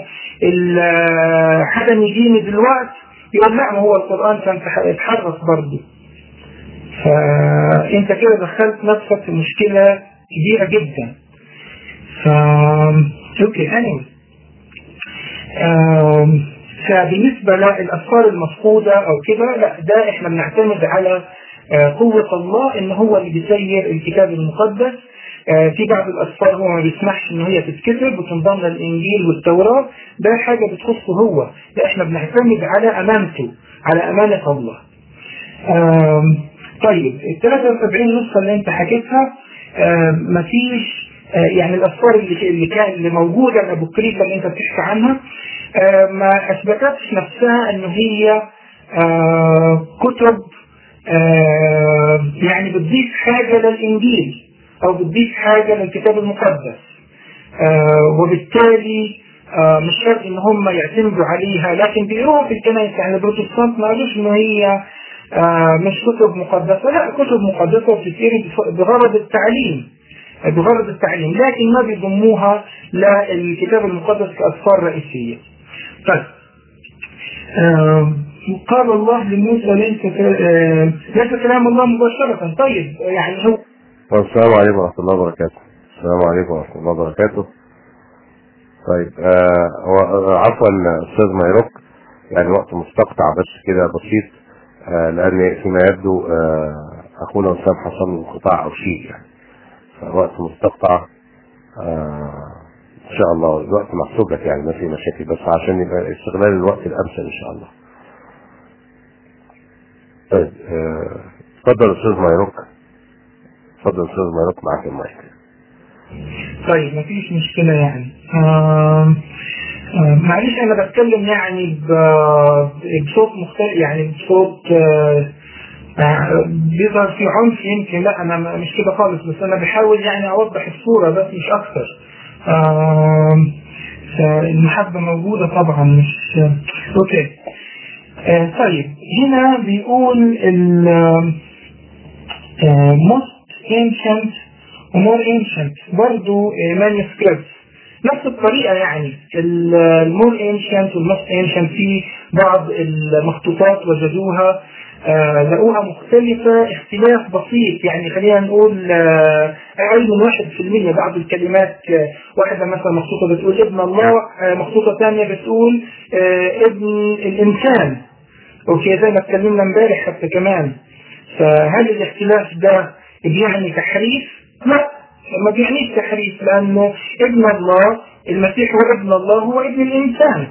Speaker 1: حدا يجيني دلوقتي يقول لا ما هو القران كان اتحرف برضه فانت كده دخلت نفسك في مشكله كبيره جدا ف اوكي anyway. فبالنسبة للأسفار المفقودة أو كده لا ده احنا بنعتمد على قوة الله ان هو اللي بيسير الكتاب المقدس في بعض الأسفار هو ما بيسمحش ان هي تتكتب وتنضم للإنجيل والتوراة ده حاجة بتخصه هو لا احنا بنعتمد على أمانته على أمانة الله طيب ال 73 نسخة اللي انت حكيتها مفيش يعني الأسفار اللي اللي كان اللي موجودة الأبوكريفة اللي انت بتحكي عنها ما اثبتتش نفسها ان هي كتب يعني بتضيف حاجة للإنجيل أو بتضيف حاجة للكتاب المقدس وبالتالي مش شرط ان هم يعتمدوا عليها لكن بيقروها في الكنائس يعني البروتستانت ما قالوش ان هي مش كتب مقدسة لا كتب مقدسة وبتتقري بغرض التعليم بغرض التعليم لكن ما بيضموها للكتاب المقدس كأسفار رئيسية طيب آه قال الله لموسى ليس آه ليس كلام الله مباشرة طيب يعني هو
Speaker 2: السلام عليكم ورحمة الله وبركاته السلام عليكم ورحمة الله وبركاته طيب آه عفوا استاذ مايروك يعني وقت مستقطع بس كده بسيط آه لان فيما يبدو آه اخونا وسام حصل له انقطاع او شيء يعني فوقت مستقطع آه ان شاء الله الوقت محسوب لك يعني ما في مشاكل بس عشان يبقى استغلال الوقت الامثل ان شاء الله طيب اتفضل آه استاذ مايروك اتفضل استاذ مايروك معاك المايك
Speaker 1: طيب مفيش مشكلة يعني آه آه معلش انا بتكلم يعني بصوت مختلف يعني بصوت آه بيظهر في عنف يمكن لا انا مش كده خالص بس انا بحاول يعني اوضح الصورة بس مش اكثر فالمحبة موجودة طبعا مش اوكي آه طيب هنا بيقول ال most ancient ومور ancient برضو manuscripts نفس الطريقة يعني المور ancient والموست ancient في بعض المخطوطات وجدوها آه لقوها مختلفة اختلاف بسيط يعني خلينا نقول آه أقل من واحد في المية بعض الكلمات آه واحدة مثلا مخطوطة بتقول ابن الله مخطوطة ثانية بتقول ابن الإنسان أوكي زي ما اتكلمنا امبارح حتى كمان فهل الاختلاف ده بيعني تحريف؟ لا ما بيعنيش تحريف لأنه ابن الله المسيح هو ابن الله هو ابن الإنسان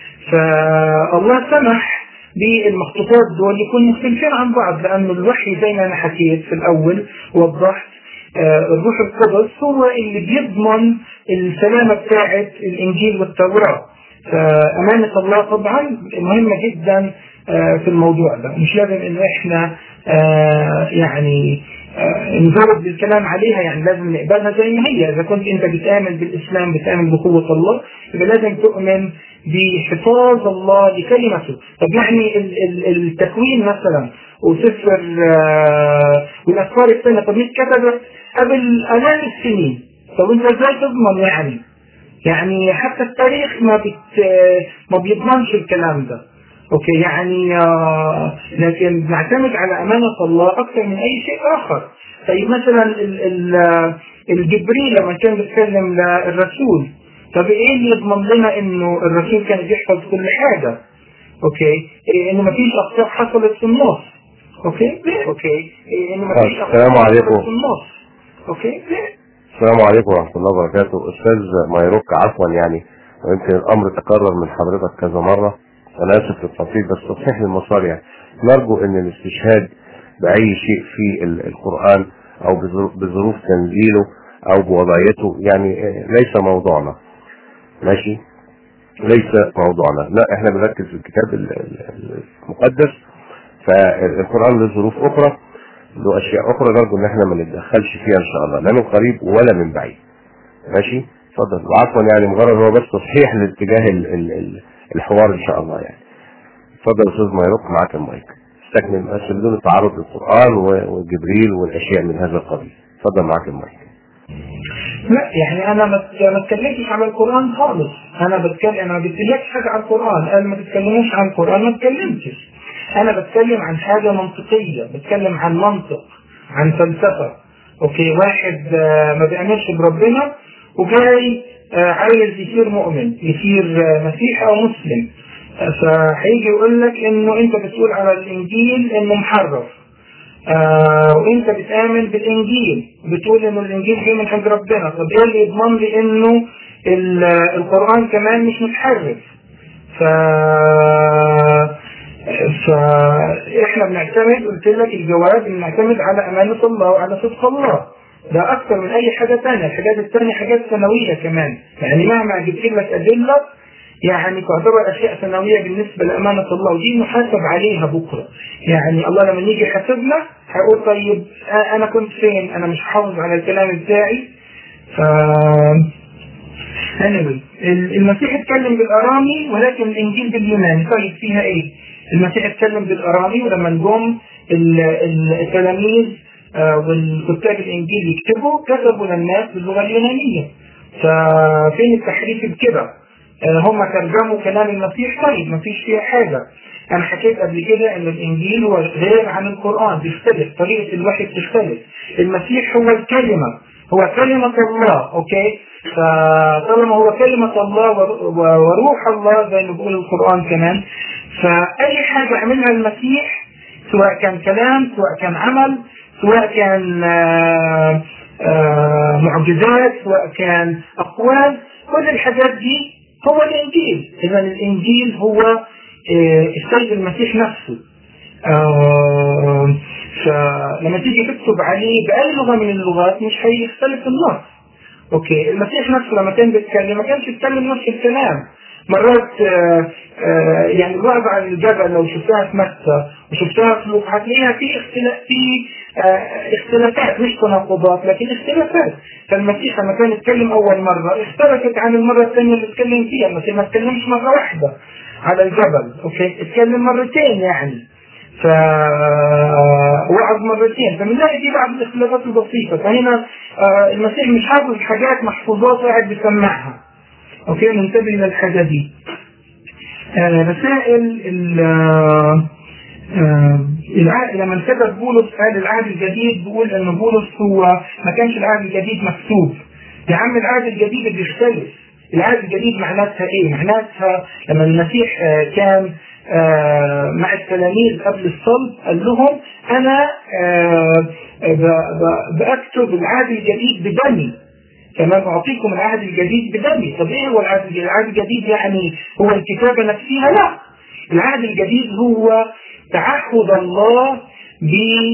Speaker 1: فالله سمح بالمخطوطات دول يكونوا مختلفين عن بعض لأنه الوحي زي ما أنا حكيت في الأول وضحت آه، الروح القدس هو اللي بيضمن السلامة بتاعت الإنجيل والتوراة فأمانة الله طبعا مهمة جدا آه، في الموضوع ده مش لازم إنه إحنا آه، يعني نزود بالكلام عليها يعني لازم نقبلها زي ما هي إذا كنت أنت بتآمن بالإسلام بتآمن بقوة الله يبقى لازم تؤمن بحفاظ الله لكلمته طب يعني التكوين مثلا وسفر والأسفار الثانية طب مش كتبت قبل آلاف السنين طب أنت إزاي تضمن يعني يعني حتى التاريخ ما بت ما بيضمنش الكلام ده اوكي يعني آه لكن نعتمد على امانه الله اكثر من اي شيء اخر طيب مثلا ال ال الجبريل لما كان بيتكلم للرسول طب ايه اللي يضمن لنا انه الرسول كان بيحفظ كل حاجه اوكي إيه انه ما فيش اخطاء حصلت في النص اوكي اوكي إيه انه ما فيش
Speaker 2: السلام عليكم
Speaker 1: في النص اوكي
Speaker 2: السلام عليكم ورحمة الله وبركاته أستاذ مايروك عفوا يعني ويمكن الأمر تكرر من حضرتك كذا مرة أنا آسف للتطبيق بس تصحيح للمسار يعني نرجو أن الاستشهاد بأي شيء في القرآن أو بظروف تنزيله أو بوضعيته يعني ليس موضوعنا ماشي ليس موضوعنا لا احنا بنركز في الكتاب المقدس فالقرآن له ظروف أخرى له أشياء أخرى نرجو إن احنا ما نتدخلش فيها إن شاء الله لا من قريب ولا من بعيد ماشي اتفضل وعفوا يعني مجرد هو بس تصحيح لاتجاه الحوار إن شاء الله يعني اتفضل أستاذ مايروك معاك المايك استكمل بس بدون التعرض للقرآن وجبريل والأشياء من هذا القبيل اتفضل معاك المايك
Speaker 1: لا يعني انا ما اتكلمتش عن القران خالص انا بتكلم انا ما بتكلمش حاجه عن القران انا ما تتكلموش عن القران ما اتكلمتش انا بتكلم عن حاجه منطقيه بتكلم عن منطق عن فلسفه اوكي واحد ما بيعملش بربنا وجاي عايز يصير مؤمن يصير مسيحي او مسلم فهيجي يقول لك انه انت بتقول على الانجيل انه محرف آه وانت بتآمن بالانجيل بتقول انه الانجيل جاي من عند ربنا طب ايه اللي يضمن لي انه القرآن كمان مش متحرف ف فاحنا بنعتمد قلت لك الجواب بنعتمد على امانة الله وعلى صدق الله ده اكثر من اي حاجة ثانيه الحاجات الثانيه حاجات ثانوية كمان يعني مهما جبت لك ادلة يعني تعتبر اشياء ثانويه بالنسبه لامانه الله ودي نحاسب عليها بكره يعني الله لما يجي يحاسبنا هيقول طيب انا كنت فين انا مش حافظ على الكلام بتاعي ف anyway المسيح اتكلم بالارامي ولكن الانجيل باليوناني طيب فيها ايه؟ المسيح اتكلم بالارامي ولما نجوم التلاميذ والكتاب الانجيل يكتبوا كتبوا للناس باللغه اليونانيه ففين التحريف بكده؟ هم ترجموا كلام المسيح طيب ما فيش فيها حاجة أنا حكيت قبل كده أن الإنجيل هو غير عن القرآن بيختلف طريقة الوحي بتختلف المسيح هو الكلمة هو كلمة الله أوكي فطالما هو كلمة الله وروح الله زي ما بيقول القرآن كمان فأي حاجة عملها المسيح سواء كان كلام سواء كان عمل سواء كان آآ آآ معجزات سواء كان أقوال كل الحاجات دي هو الإنجيل إذا الإنجيل هو السيد المسيح نفسه فلما تيجي تكتب عليه بأي لغة من اللغات مش هيختلف النص أوكي المسيح نفسه لما كان بيتكلم ما كانش يتكلم نفس الكلام مرات آآ آآ يعني الوعظ عن الجبل لو شفتها في مكة وشفتها في لوقا هتلاقيها في اختلاف في اختلافات مش تناقضات لكن اختلافات فالمسيح لما كان يتكلم اول مرة اختلفت عن المرة الثانية اللي اتكلم فيها المسيح ما اتكلمش مرة واحدة على الجبل اوكي اتكلم مرتين يعني ف وعظ مرتين فبنلاقي في بعض الاختلافات البسيطة فهنا المسيح مش حافظ حاجات محفوظات قاعد بيسمعها اوكي ننتبه للحاجة دي رسائل العهد لما انكتب بولس قال العهد الجديد بيقول ان بولس هو ما كانش العهد الجديد مكتوب يا عم العهد الجديد بيختلف العهد الجديد معناتها ايه؟ معناتها لما المسيح كان مع التلاميذ قبل الصلب قال لهم انا بكتب العهد الجديد بدمي تمام أعطيكم العهد الجديد بدمي طب إيه هو العهد الجديد؟ العهد الجديد يعني هو الكتابة نفسها لا العهد الجديد هو تعهد الله ب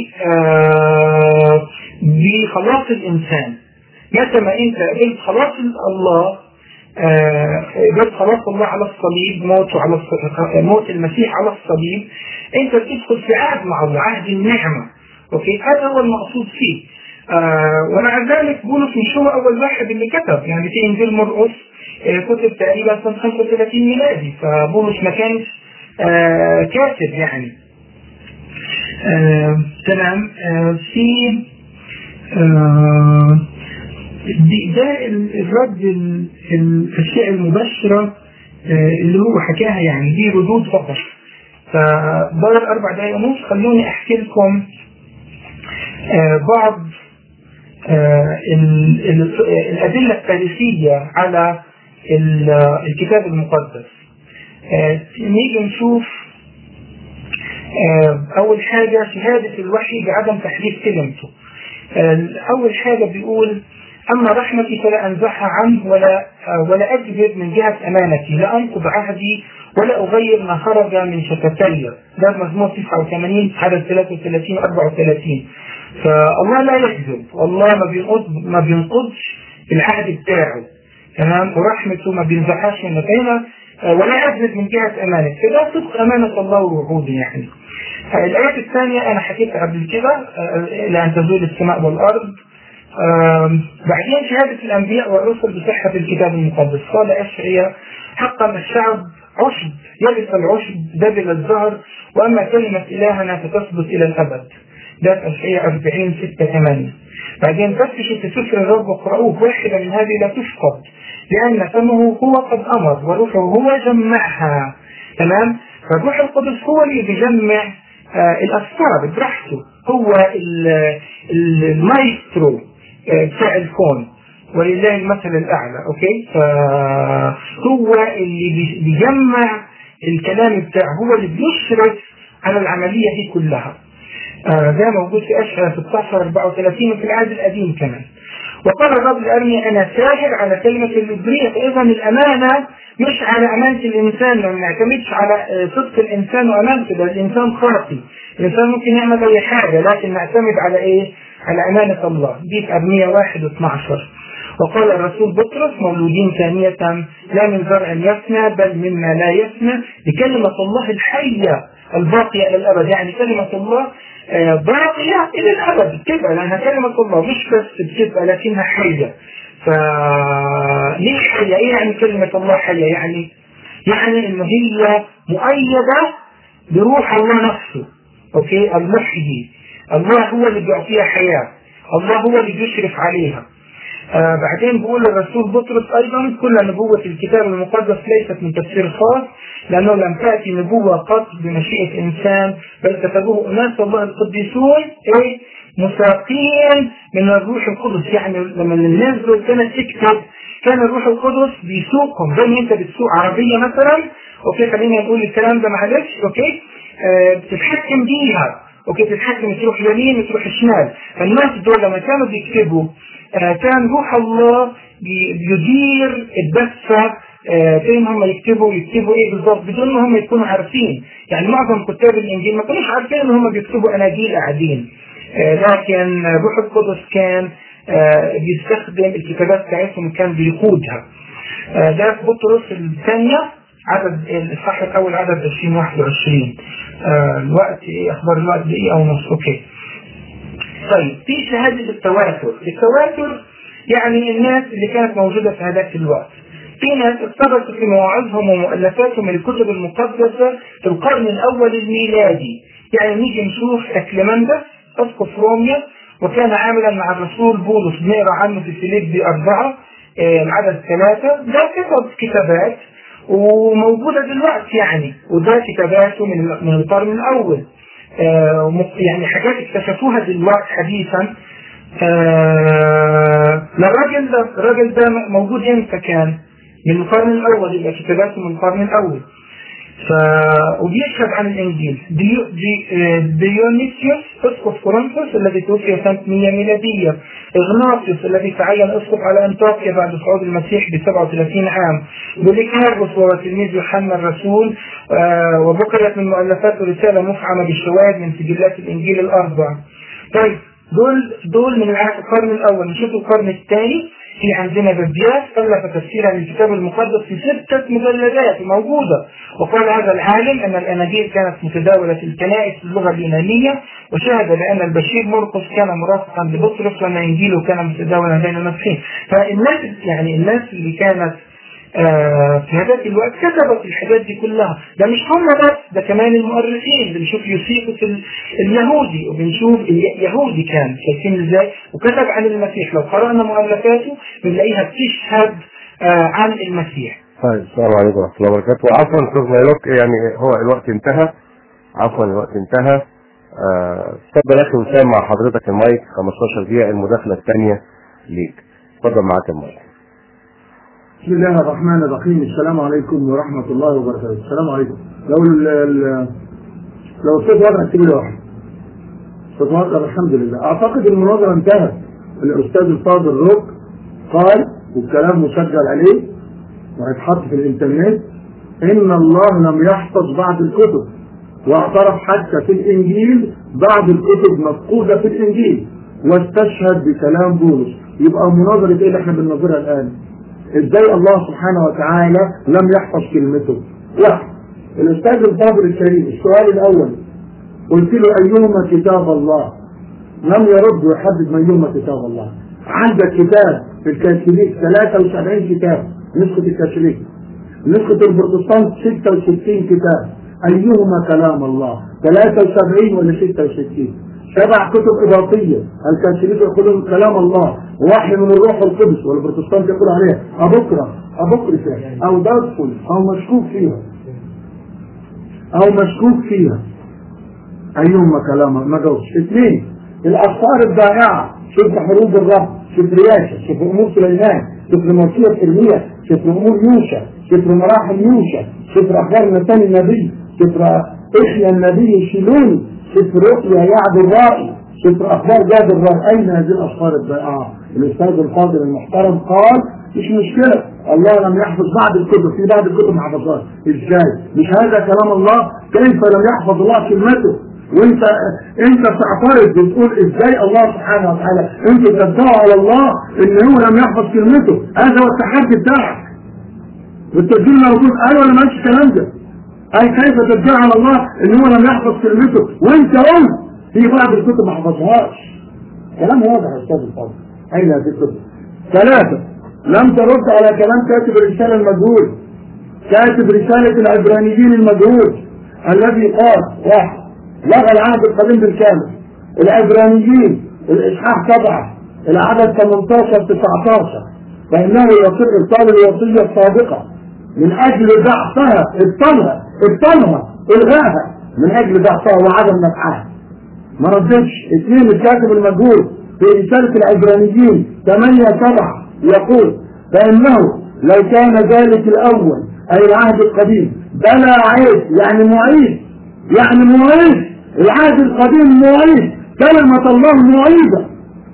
Speaker 1: آه بخلاص الإنسان متى ما أنت قبلت خلاص الله قبلت آه خلاص الله على الصليب موته على موت المسيح على الصليب أنت بتدخل في عهد مع الله عهد النعمة أوكي هذا هو المقصود فيه آه ومع ذلك بولس مش هو أول واحد اللي كتب يعني في إنجيل مرقس آه كتب تقريبا سنة 35 ميلادي فبولس ما كانش آه كاتب يعني آه تمام آه في آه ده الرد الاشياء المباشره آه اللي هو حكاها يعني دي ردود فقط فبقدر اربع دقايق ونص خلوني احكي لكم آه بعض آه الادله التاريخيه على الكتاب المقدس نيجي نشوف أول حاجة شهادة الوحي بعدم تحريف كلمته أول حاجة بيقول أما رحمتي فلا أنزعها عنه ولا ولا أكذب من جهة أمانتي لا أنقض عهدي ولا أغير ما خرج من شفتي ده مزمور 89 عدد 33 34 فالله لا يكذب والله ما بينقض ما بينقضش العهد بتاعه تمام ورحمته ما بينزعهاش من مكانها ولا أكذب من جهة أمانته فده صدق أمانة الله ووعوده يعني الآية الثانية أنا حكيتها قبل كده لأن تزول السماء والأرض بعدين شهادة الأنبياء والرسل بصحة الكتاب المقدس قال أشعياء حقا الشعب عشب يرث العشب دبل الزهر وأما كلمة إلهنا فتثبت إلى الأبد ده في أشعياء 40 6 8 بعدين فتشوا في سفر الرب واقرأوه واحدة من هذه لا تفقد لأن فمه هو قد أمر وروحه هو جمعها تمام فالروح القدس هو اللي بيجمع آه الأسرار براحته هو المايسترو بتاع الكون ولله المثل الاعلى اوكي فهو اللي بيجمع الكلام بتاعه هو اللي بيشرف على العمليه دي كلها آه ده موجود في اشعه 16 34 وفي العهد القديم كمان وقال الرب لأرمي أنا ساهر على كلمة الإبرية فإذا الأمانة مش على أمانة الإنسان ما نعتمدش على صدق الإنسان وأمانته ده الإنسان خاطي الإنسان ممكن يعمل أي حاجة لكن نعتمد على إيه؟ على أمانة الله دي في أرمية 1 و12 وقال الرسول بطرس مولودين ثانية لا من زرع يفنى بل مما لا يفنى لكلمة الله الحية الباقية إلى الأبد يعني كلمة الله باقية إلى الأبد بتبقى لأنها كلمة الله مش بس بتبقى لكنها حية ف ليه حية؟ إيه يعني كلمة الله حية؟ يعني يعني إن هي مؤيدة بروح الله نفسه أوكي المحيي الله هو اللي بيعطيها حياة الله هو اللي بيشرف عليها آه بعدين بيقول الرسول بطرس ايضا كل نبوة الكتاب المقدس ليست من تفسير خاص لانه لم تأتي نبوة قط بمشيئة انسان بل كتبوه اناس الله القديسون ايه مساقين من الروح القدس يعني لما الناس دول كانت تكتب كان الروح القدس بيسوقهم زي ما انت بتسوق عربية مثلا اوكي خلينا نقول الكلام ده معلش اوكي آه بتتحكم بيها اوكي تتحكم تروح يمين تروح شمال فالناس دول لما كانوا بيكتبوا آه كان روح الله بيدير الدفة آه فين هم يكتبوا يكتبوا ايه بالظبط بدون ما هم يكونوا عارفين يعني معظم كتاب الانجيل ما كانوش عارفين ان هم بيكتبوا اناجيل قاعدين آه لكن روح القدس كان بيستخدم الكتابات بتاعتهم كان بيقودها ده في بطرس الثانية عدد الصح الاول عدد 2021 آه الوقت ايه اخبار الوقت دقيقه ونص اوكي طيب في شهاده التواتر التواتر يعني الناس اللي كانت موجوده في هذاك الوقت في ناس اقتبسوا في مواعظهم ومؤلفاتهم الكتب المقدسه في القرن الاول الميلادي يعني نيجي نشوف اكليمندس اسقف روميا وكان عاملا مع الرسول بولس بنقرا عنه في فيليب أربعة آه العدد ثلاثة ده كتب كتابات وموجودة دلوقتي يعني وده كتاباته من من القرن الأول آه يعني حاجات اكتشفوها دلوقتي حديثا آه الراجل ده الراجل ده موجود امتى كان؟ من القرن الأول يبقى كتاباته من القرن الأول ف... وبيشهد عن الانجيل ديو... دي... آه، ديونيسيوس اسقف كورنثوس الذي توفي سنه 100 ميلاديه اغناطيوس الذي تعين اسقف على انطاكيا بعد صعود المسيح ب 37 عام بوليكاربوس وهو تلميذ يوحنا الرسول آه، وذكرت من مؤلفاته رساله مفعمه بالشواهد من سجلات الانجيل الاربع طيب دول دول من الع- القرن الاول نشوف القرن الثاني في عندنا ببياس الف تفسيرا للكتاب المقدس في سته مجلدات موجوده وقال هذا العالم ان الاناجيل كانت متداوله في الكنائس باللغه اليونانيه وشهد بان البشير مرقس كان مرافقا لبطرس وان انجيله كان متداولا بين المسيحيين فالناس يعني الناس اللي كانت آه، في هذاك الوقت كتبت الحاجات دي كلها ده مش هم بس ده كمان المؤرخين بنشوف يوسيفوس ال- اليهودي وبنشوف ال- يهودي كان شايفين ازاي وكتب عن المسيح لو قرأنا مؤلفاته بنلاقيها بتشهد آه، عن المسيح
Speaker 2: طيب السلام عليكم ورحمة الله وبركاته وعفوا استاذ مايلوك يعني هو الوقت انتهى عفوا الوقت انتهى آه، اتفضل يا اخي وسام مع حضرتك المايك 15 دقيقة المداخلة الثانية ليك اتفضل معاك المايك
Speaker 3: بسم الله الرحمن الرحيم السلام عليكم ورحمة الله وبركاته السلام عليكم لو ال ال لو الصوت واضح اكتب لي واحد الصوت واضح الحمد لله اعتقد المناظرة انتهت الاستاذ الفاضل روك قال والكلام مسجل عليه وهيتحط في الانترنت ان الله لم يحفظ بعض الكتب واعترف حتى في الانجيل بعض الكتب مفقودة في الانجيل واستشهد بكلام بولس يبقى مناظرة ايه اللي احنا بنناظرها الان ازاي الله سبحانه وتعالى لم يحفظ كلمته واحد الاستاذ الفاضل الكريم السؤال الاول قلت له ايهما كتاب الله لم يرد ويحدد ما ايهما كتاب الله عندك كتاب في الكاثوليك 73 كتاب نسخة الكاثوليك نسخة البروتستانت 66 كتاب ايهما كلام الله 73 ولا 66 سبع كتب إضافية الكاثوليك يقولون كلام الله وحي من الروح القدس والبروتستانت يقول عليها أبكرة أبكرة أو دارفول أو مشكوك فيها أو مشكوك فيها أيهما كلام ما جاوبش اثنين الأفكار الضائعة شوف حروب الرب شوف رياشة شوف أمور سليمان شوف مرسية إرميا شوف أمور يوشع شوف مراحل يوشع شوف أخبار نتان النبي شوف إحيا النبي شيلوني شوف رؤيا يعد الرائي شوف أخبار جاد الرائي أين هذه الأفكار الضائعة الأستاذ الفاضل المحترم قال مش مشكلة الله لم يحفظ بعض الكتب في بعض الكتب ما حفظهاش ازاي مش هذا كلام الله كيف لم يحفظ الله كلمته وانت انت بتعترض بتقول ازاي الله سبحانه وتعالى انت تدعوا على الله ان هو لم يحفظ كلمته هذا هو التحدي بتاعك والتسجيل موجود ايوه انا ماليش الكلام ده اي كيف تدعي على الله ان هو لم يحفظ كلمته وانت قلت في بعض الكتب ما حفظهاش كلام واضح يا استاذ الفاضل اين هذه الكتب ثلاثه لم ترد على كلام كاتب الرساله المجهول كاتب رساله العبرانيين المجهول الذي قال واحد لغى العهد القديم بالكامل العبرانيين الاصحاح سبعه العدد 18 19 فانه يصير ابطال الوصيه السابقه من اجل ضعفها ابطالها ابطالها الغاها من اجل ضعفها وعدم نفعها ما ردتش اثنين الكاتب المجهول في رساله العبرانيين 8 7 يقول فانه لو كان ذلك الاول اي العهد القديم بلا عيب يعني معيد يعني معيد العهد القديم معيد كلمة الله معيدة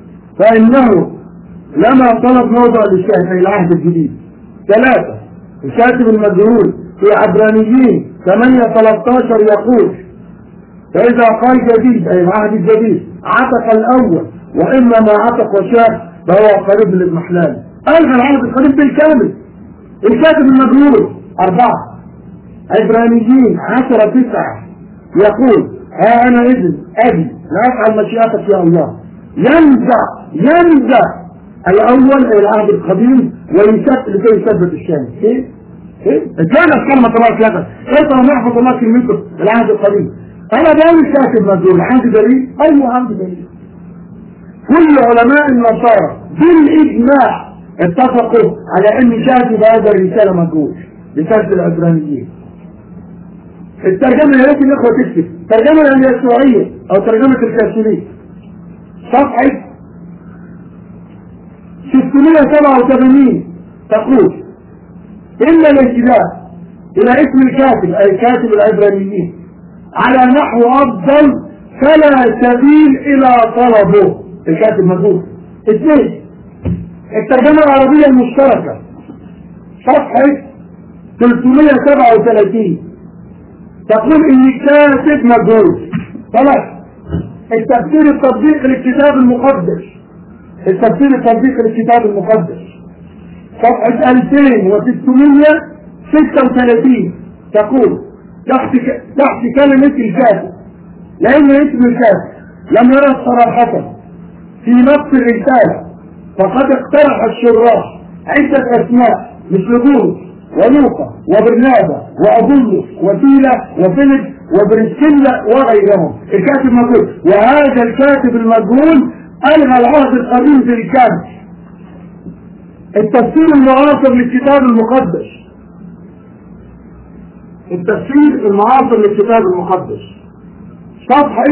Speaker 3: فإنه لما طلب موضع للشاهد أي العهد الجديد ثلاثة الكاتب المجهول في عبرانيين 8 13 يقول فإذا قال جديد أي العهد الجديد عتق الأول وإما ما عتق وشاف فهو قريب للمحلال ألغى العهد القريب بالكامل الكاتب المجهول أربعة عبرانيين عشرة تسعة يقول ها أنا إذن أبي لا أفعل مشيئتك يا الله ينزع ينزع الأول إلى العهد القديم ويثبت لكي يثبت الشام كيف؟ كيف؟ كانت كلمة الله ثلاثة كيف لم يحفظ الله كلمته العهد القديم أنا بقول الكاتب مجهول عندي دليل أيوه عندي دليل كل علماء النصارى بالإجماع اتفقوا على أن كاتب هذا الرسالة مجهول رسالة العبرانيين الترجمة يا ريت الإخوة تكتب ترجمة اليسوعية أو ترجمة الكاثوليك صفحة 687 تقول إن الانتباه إلى اسم الكاتب أي كاتب العبرانيين على نحو أفضل فلا سبيل إلى طلبه الكاتب مجهول اثنين الترجمة العربية المشتركة صفحة 337 تقول إن الكاتب مجهول ثلاث التفسير التطبيق للكتاب المقدس التفسير التطبيق للكتاب المقدس صفحة 2636 تقول تحت تحت كلمة الكاتب لأن اسم الكاتب لم يرد صراحة في نص الرسالة فقد اقترح الشراح عدة أسماء مثل بولس ولوقا وبرنابا وأبولس وسيلة وفيليب وبرسكيلا وغيرهم الكاتب مجهول وهذا الكاتب المجهول ألغى العهد القديم في الكاتب التفسير المعاصر للكتاب المقدس التفسير المعاصر للكتاب المقدس صفحة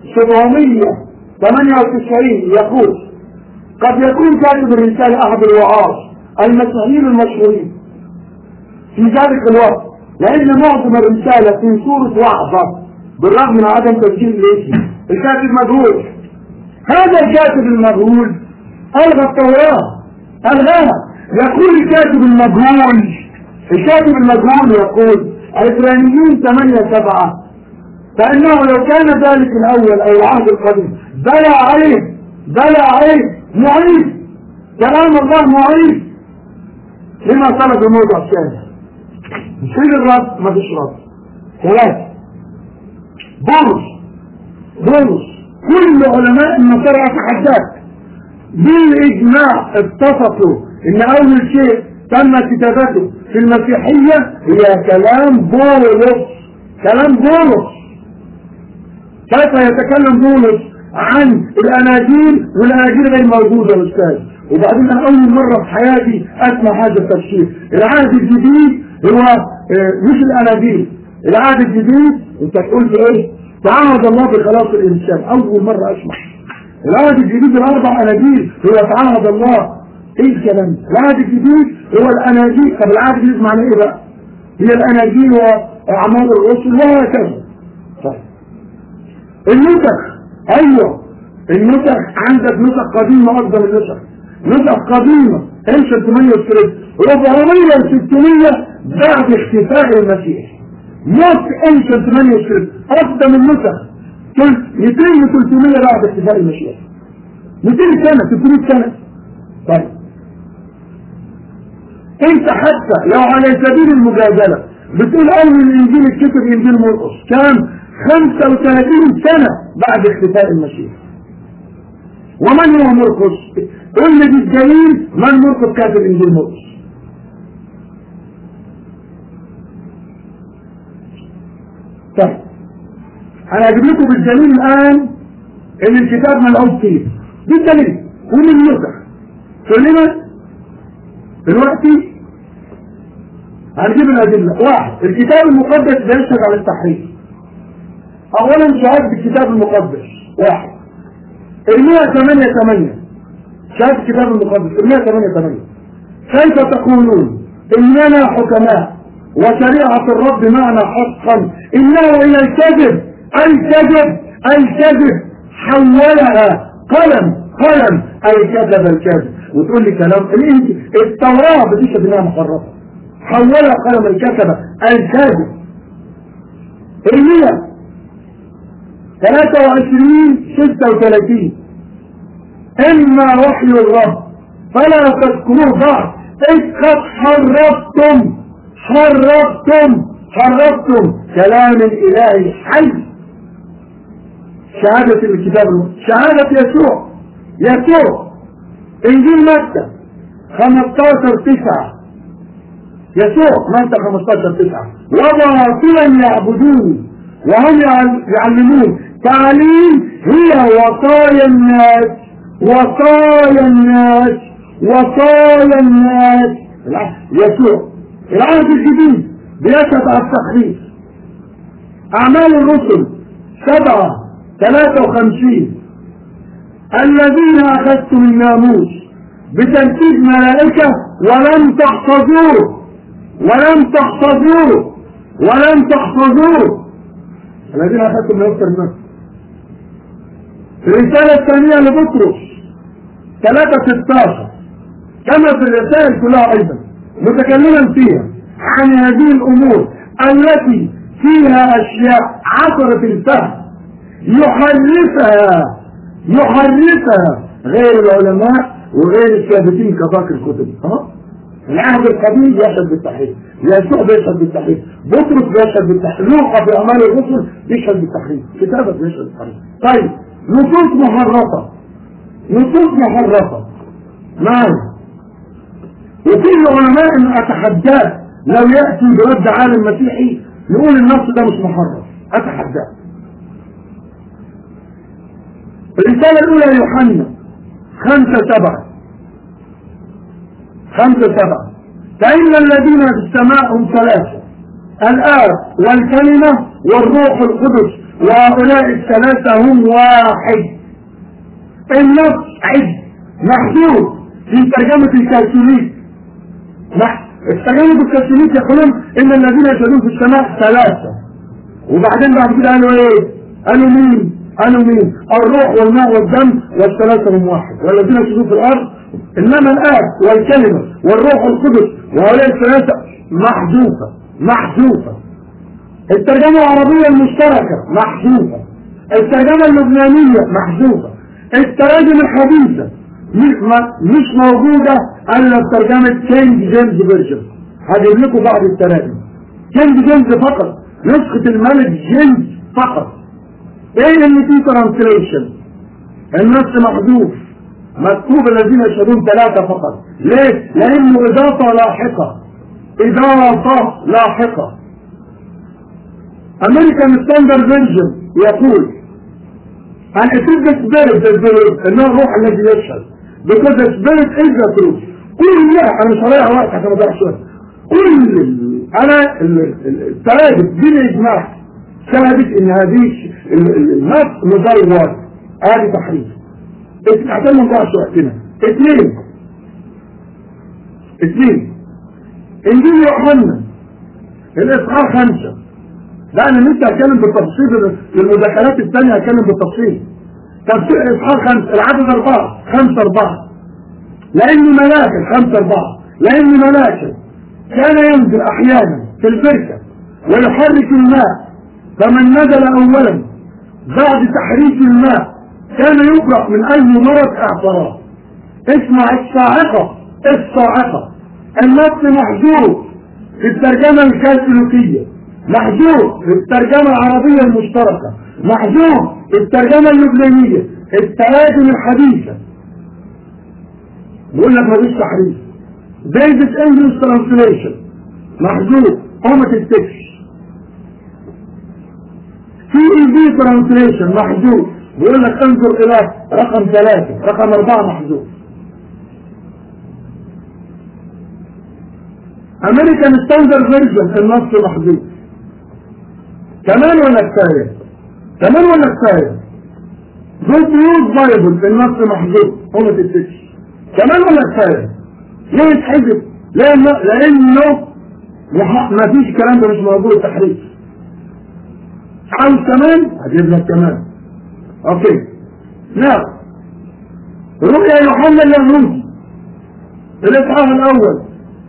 Speaker 3: 798 يقول قد يكون كاتب الرسالة أحد الوعاظ المسيحيين المشهورين في ذلك الوقت لأن معظم الرسالة في صورة وعظة بالرغم من عدم تسجيل الاسم الكاتب مجهول هذا الكاتب المجهول ألغى التوراة ألغاها يقول الكاتب المجهول الكاتب المجهول يقول عبرانيين 8 7 فإنه لو كان ذلك الأول أو العهد القديم بلى عليه بلى عليه معيد كلام الله معيد لما طلب الموضع الثاني فين الرد؟ ما فيش رد ثلاثة بولس بولس كل علماء النصارى يتحدث بالإجماع اتفقوا إن أول شيء تم كتابته في المسيحية هي كلام بولس كلام بولس كيف يتكلم بولس عن الأناجيل والأناجيل غير موجودة يا أستاذ وبعدين أنا أول مرة في حياتي أسمع هذا التفسير العهد الجديد هو آه، مش الأناجيل العهد الجديد أنت تقول في إيه؟ تعهد الله بخلاص الإنسان أول مرة أسمع العهد الجديد الأربع أناجيل هو تعهد الله إيه الكلام ده؟ العهد الجديد هو الأناجيل طب العهد الجديد معناه إيه بقى؟ هي الأناجيل وأعمال الرسل وهكذا طيب النسخ ايوه النسخ عندك نسخ قديمة افضل النسخ نسخ قديمة انشا 8 400 و600 بعد اختفاء المسيح موت انشا 8 افضل النسخ 200 و 300 بعد اختفاء المسيح 200 سنة 300 سنة طيب انت حتى لو على سبيل المجادلة بتقول اول الانجيل اتكتب انجيل مرقس كان 35 سنة بعد اختفاء المسيح ومن هو مرقس قل لي بالدليل من مرقس كاتب انجيل مرقس طيب انا اجيب لكم بالدليل الان ان الكتاب ملعوب فيه بالدليل ومن نسخ كلنا دلوقتي هنجيب الادله واحد الكتاب المقدس بيشهد على التحريف اولا شهادة الكتاب المقدس واحد المئة ثمانية ثمانية شهادة الكتاب المقدس المئة ثمانية ثمانية كيف تقولون اننا حكماء وشريعة الرب معنا حقا انه الى الكذب الكذب الكذب حولها قلم قلم اي كذب الكذب وتقول لي كلام الإنجيل التوراة بتشهد انها محرفة حولها قلم الكذبة الكذب المئة 23 36 إما وحي الرب فلا تذكروه بعد إذ قد حرفتم حرفتم حرفتم كلام الإله حي شهادة الكتاب شهادة يسوع يسوع إنجيل متى 15 9 يسوع متى 15 9 وباطلا يعبدون وهم يعلمون تعليم هي وصايا الناس وصايا الناس وصايا الناس يسوع العهد الجديد بيشهد على التحريف أعمال الرسل سبعة ثلاثة وخمسين الذين أخذتم الناموس بتنفيذ ملائكة ولم تحفظوه ولم تحفظوه ولم تحفظوه الذين اخذتم من يذكر النفس الرسالة الثانية لبطرس 3 16 كما في الرسائل كلها ايضا متكلما فيها عن هذه الامور التي فيها اشياء عثرة الفهم يحرفها يحرفها غير العلماء وغير الثابتين كباقي الكتب ها العهد القديم يشهد بالتحريف يسوع بيشهد بالتحريف بطرس بيشهد بالتحريف لوقا في اعمال الرسل بيشهد بالتحريف كتابك بيشهد بالتحريف طيب نصوص محرفه نصوص محرفه نعم وفي العلماء ان اتحداه لو ياتي برد عالم مسيحي يقول النص ده مش محرف اتحداه الرساله الاولى ليوحنا خمسة سبعة خمسة سبعة فإن الذين في السماء هم ثلاثة الآب والكلمة والروح القدس وهؤلاء الثلاثة هم واحد النص عد محدود في ترجمة الكاثوليك ترجمة الكاثوليك يقولون إن الذين يشهدون في السماء ثلاثة وبعدين بعد كده قالوا إيه؟ قالوا مين؟ قالوا مين؟ الروح والماء والدم والثلاثة هم واحد والذين يشهدون في الأرض إنما الآب والكلمة والروح القدس وهؤلاء الثلاثة محذوفة محذوفة الترجمة العربية المشتركة محذوفة الترجمة اللبنانية محذوفة التراجم الحديثة مش موجودة إلا بترجمة كينج جيمس فيرجن هجيب لكم بعض التراجم كينج جيمس فقط نسخة الملك جيمس فقط ايه اللي فيه ترانسليشن النص محذوف مكتوب الذين يشهدون ثلاثة فقط ليه؟ لأنه إضافة لاحقة إضافة لاحقة American Standard Version يقول and it is the spirit that the إنه الروح الذي يشهد because the spirit is the truth كل لا أنا مش هضيع وقت عشان ما اضيعش وقت كل ال- أنا التراجم بالإجماع شهدت إن هذه النص مزور هذه تحريف عشان ما نضيعش وقتنا اثنين اثنين انجيل يوحنا الاصحاح خمسة لا انا لسه هتكلم بالتفصيل المداخلات الثانية هتكلم بالتفصيل تفسير الاصحاح خمسة العدد اربعة خمسة اربعة لان ملاك خمسة اربعة لان ملاك كان ينزل احيانا في البركة ويحرك الماء فمن نزل اولا بعد تحريك الماء كان يبرأ من أي مرض اعتراض اسمع الصاعقة الصاعقة النص محجور في الترجمة الكاثوليكية محجور في الترجمة العربية المشتركة محجور في الترجمة اللبنانية التراجم الحديثة بيقول لك مفيش تحريف بيزك انجلش ترانسليشن محجور قامة التكس في اي بي ترانسليشن محجور بيقول لك انظر الى رقم ثلاثة رقم اربعة محذوف امريكان ستاندرد فيرجن النص محذوف كمان ولا كفاية كمان ولا كفاية جود نيوز بايبل النص محذوف هو تتكش كمان ولا كفاية ليه يتحذف لانه لانه ما فيش الكلام ده مش موجود تحريف عاوز كمان هجيب لك كمان اوكي نعم رؤيا يوحنا اليهودي الاصحاح الاول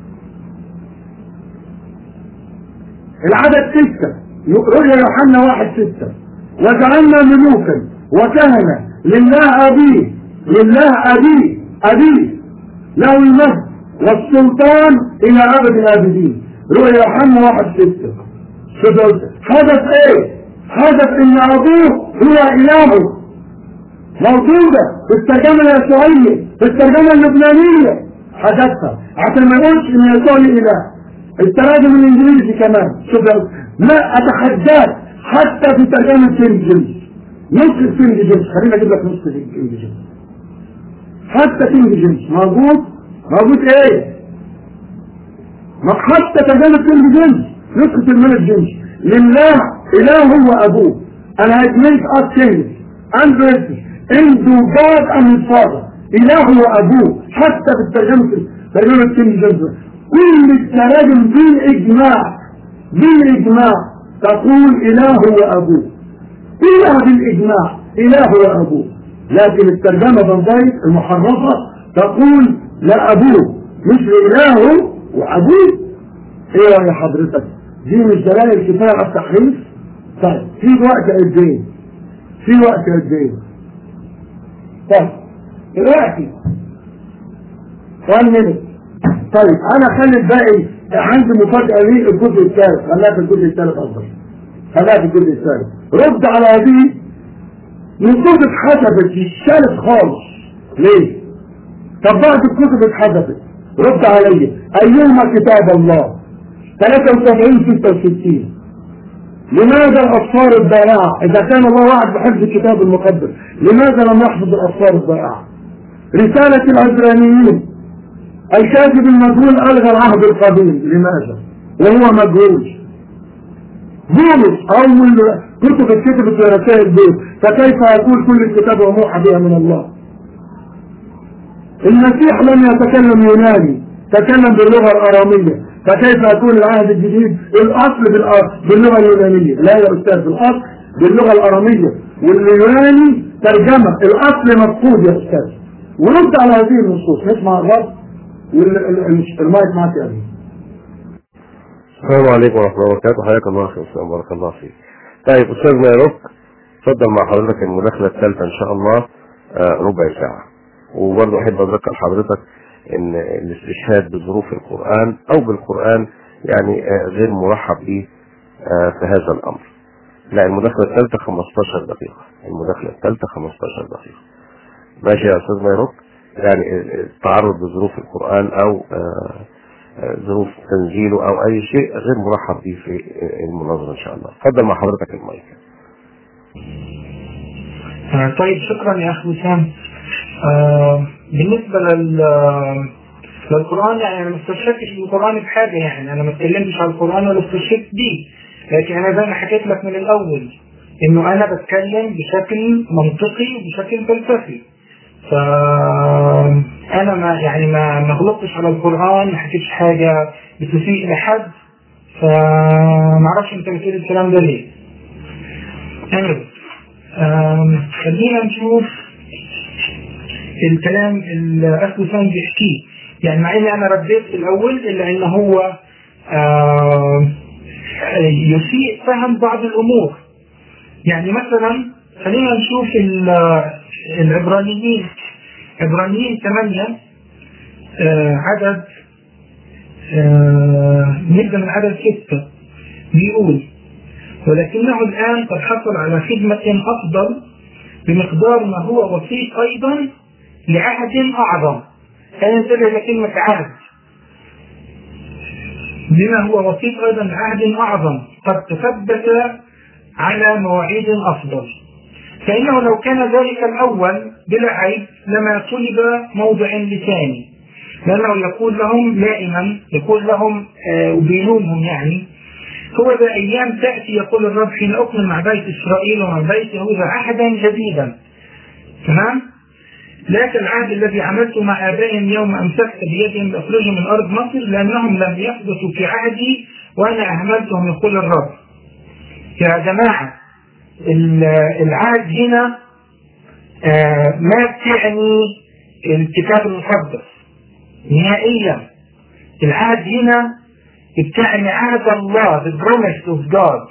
Speaker 3: العدد ستة رؤيا يوحنا واحد ستة وجعلنا ملوكا وكهنة لله أبيه لله أبيه أبيه له المجد والسلطان إلى أبد الآبدين رؤيا يوحنا واحد ستة حدث ايه حدث ان ابوه هو الهه موجودة في الترجمة اليسوعية في الترجمة اللبنانية حدثها عشان ما يقولش ان يسوع لي اله التراجم الانجليزي كمان شوف ما اتحداك حتى في ترجمة كينج جيمس نسخة كينج جيمس خليني اجيب لك نسخة كينج جيمس حتى كينج جيمس موجود موجود ايه ما حتى ترجمة كينج جيمس نسخة الملك جيمس لله إله هو أبوه and has made us kings and princes into God and his father إله هو أبوه حتى في الترجمة ترجمة كينج جيمس كل التراجم بالإجماع بالإجماع تقول إله وأبوه إله بالإجماع إله وأبوه لكن الترجمة بنضيف المحرفة تقول لا أبوه مش إله وأبوه إيه يا حضرتك دي مش دلائل كفاية على التحريف طيب في وقت قد إيه في وقت قد إيه طيب دلوقتي 1 minute طيب انا خلي الباقي عندي مفاجأة لي الجزء الثالث خليها في الجزء الثالث افضل خليها في الجزء الثالث رد على هذه الكتب اتحذفت اتشالت خالص ليه؟ طب بعد الكتب اتحذفت رد عليا ايهما كتاب الله 73 66 لماذا الأبصار الضائعة إذا كان الله وعد بحفظ الكتاب المقدس لماذا لم يحفظ الأبصار الضائعة رسالة العبرانيين الكاتب المجهول ألغى العهد القديم لماذا وهو مجهول بولس أول كتب الكتب في رسائل بولس فكيف يقول كل الكتاب وموحى بها من الله المسيح لم يتكلم يوناني تكلم باللغة الأرامية فكيف يكون العهد الجديد الأصل باللغة اليونانية لا يا أستاذ الأصل باللغة الأرامية واليوناني ترجمة الأصل مفقود يا أستاذ ورد على هذه النصوص نسمع الرب والمايك معك يا أبي
Speaker 2: السلام عليكم ورحمة الله وبركاته حياك الله أخي أستاذ بارك الله فيك طيب أستاذ مايروك اتفضل مع حضرتك المداخلة الثالثة إن شاء الله آه، ربع ساعة وبرضه أحب أذكر حضرتك إن الاستشهاد بظروف القرآن أو بالقرآن يعني آه، غير مرحب به آه، في هذا الأمر لا المداخلة الثالثة 15 دقيقة المداخلة الثالثة 15 دقيقة ماشي يا أستاذ مايروك يعني التعرض لظروف القرآن أو آه، آه، ظروف تنزيله أو أي شيء غير مرحب به في المناظرة إن شاء الله اتفضل مع حضرتك المايك
Speaker 1: آه، طيب شكرا يا أخي وسام آه، بالنسبة لل للقرآن يعني أنا ما استشهدتش بالقرآن بحاجة يعني أنا ما اتكلمتش على القرآن ولا استشهدت بيه لكن أنا زي ما حكيت لك من الأول إنه أنا بتكلم بشكل منطقي وبشكل فلسفي فأنا ما يعني ما ما غلطتش على القرآن ما حكيتش حاجة بتسيء لحد فما اعرفش أنت بتقول الكلام ده ليه. anyway. آم، خلينا نشوف الكلام اللي أخو سام بيحكيه يعني مع إني أنا رديت في الأول إلا إن هو آم، يسيء فهم بعض الأمور يعني مثلا خلينا نشوف ال- العبرانيين عبرانيين ثمانية آه، عدد آه، نبدأ من عدد ستة بيقول ولكنه الآن قد حصل على خدمة أفضل بمقدار ما هو وسيط أيضا لعهد أعظم خلينا ننتبه لكلمة عهد بما هو وسيط أيضا لعهد أعظم قد تثبت على مواعيد أفضل فإنه لو كان ذلك الأول بلا عيب لما طلب موضع لثاني لأنه يقول لهم دائما يقول لهم آه، وبيلومهم يعني هو ذا أيام تأتي يقول الرب حين أكمل مع بيت إسرائيل ومع بيت يهوذا عهدا جديدا تمام؟ لا كالعهد الذي عملته مع آبائهم يوم أمسكت بيدهم لأخرجهم من أرض مصر لأنهم لم يحدثوا في عهدي وأنا أهملتهم يقول الرب يا جماعة ال- العهد هنا آه، ما تعني الكتاب المقدس نهائيا العهد هنا بتعني عهد الله the promise of God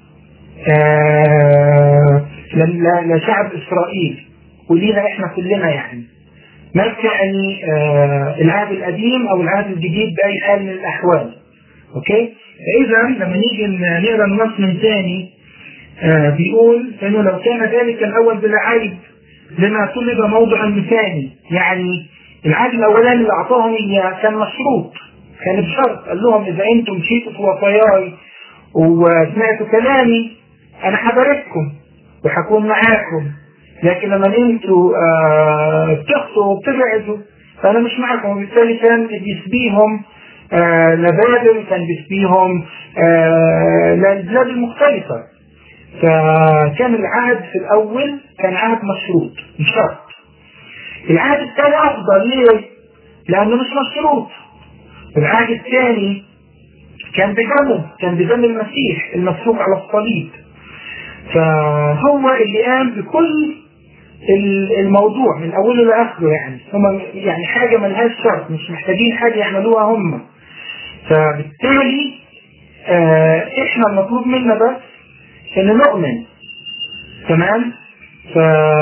Speaker 1: آه، ل- ل- لشعب إسرائيل ولينا إحنا كلنا يعني ما تعني آه، العهد القديم أو العهد الجديد بأي حال من الأحوال أوكي فإذا لما نيجي ن- نقرا النص من ثاني آه، بيقول فإنه لو كان ذلك الأول بلا عيب لما طلب موضعا لثاني يعني العهد الأولاني اللي أعطاهم إياه كان مشروط كان بشرط قال لهم إذا أنتم مشيتوا في وصاياي وسمعتوا كلامي أنا هبارككم وهكون معاكم لكن لما انتوا آه، بتخطوا وبتبعدوا فأنا مش معاكم وبالتالي كان بيسبيهم آه، لبابل كان بيسبيهم آه، للبلاد المختلفة فكان العهد في الأول كان عهد مشروط مش شرط العهد الثاني أفضل ليه؟ لأنه مش مشروط العهد الثاني كان بدمه كان بدم المسيح المسلوب على الصليب فهو اللي قام بكل الموضوع من اوله لاخره يعني هم يعني حاجه ملهاش شرط مش محتاجين حاجه يعملوها هم فبالتالي آه احنا المطلوب منا بس ان نؤمن تمام ف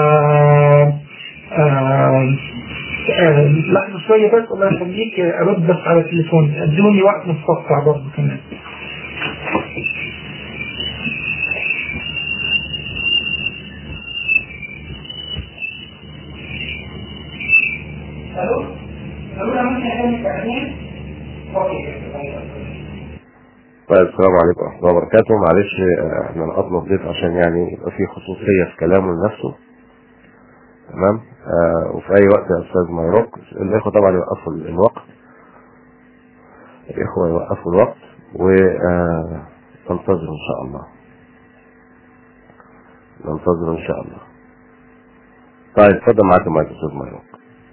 Speaker 1: آه آه لحظة شوية بس الله يخليك أرد بس على التليفون ادوني وقت مستقطع برضه كمان ألو ألو أنا ممكن أكلمك بعدين؟ أوكي
Speaker 2: طيب السلام عليكم ورحمة الله وبركاته معلش آه، احنا نقطنا الضيف عشان يعني يبقى في خصوصية في كلامه لنفسه تمام آه وفي أي وقت يا أستاذ مايروك الإخوة طبعا يوقفوا الوقت الإخوة يوقفوا الوقت وننتظر إن شاء الله ننتظر إن شاء الله طيب اتفضل معاك المايك يا أستاذ مايروك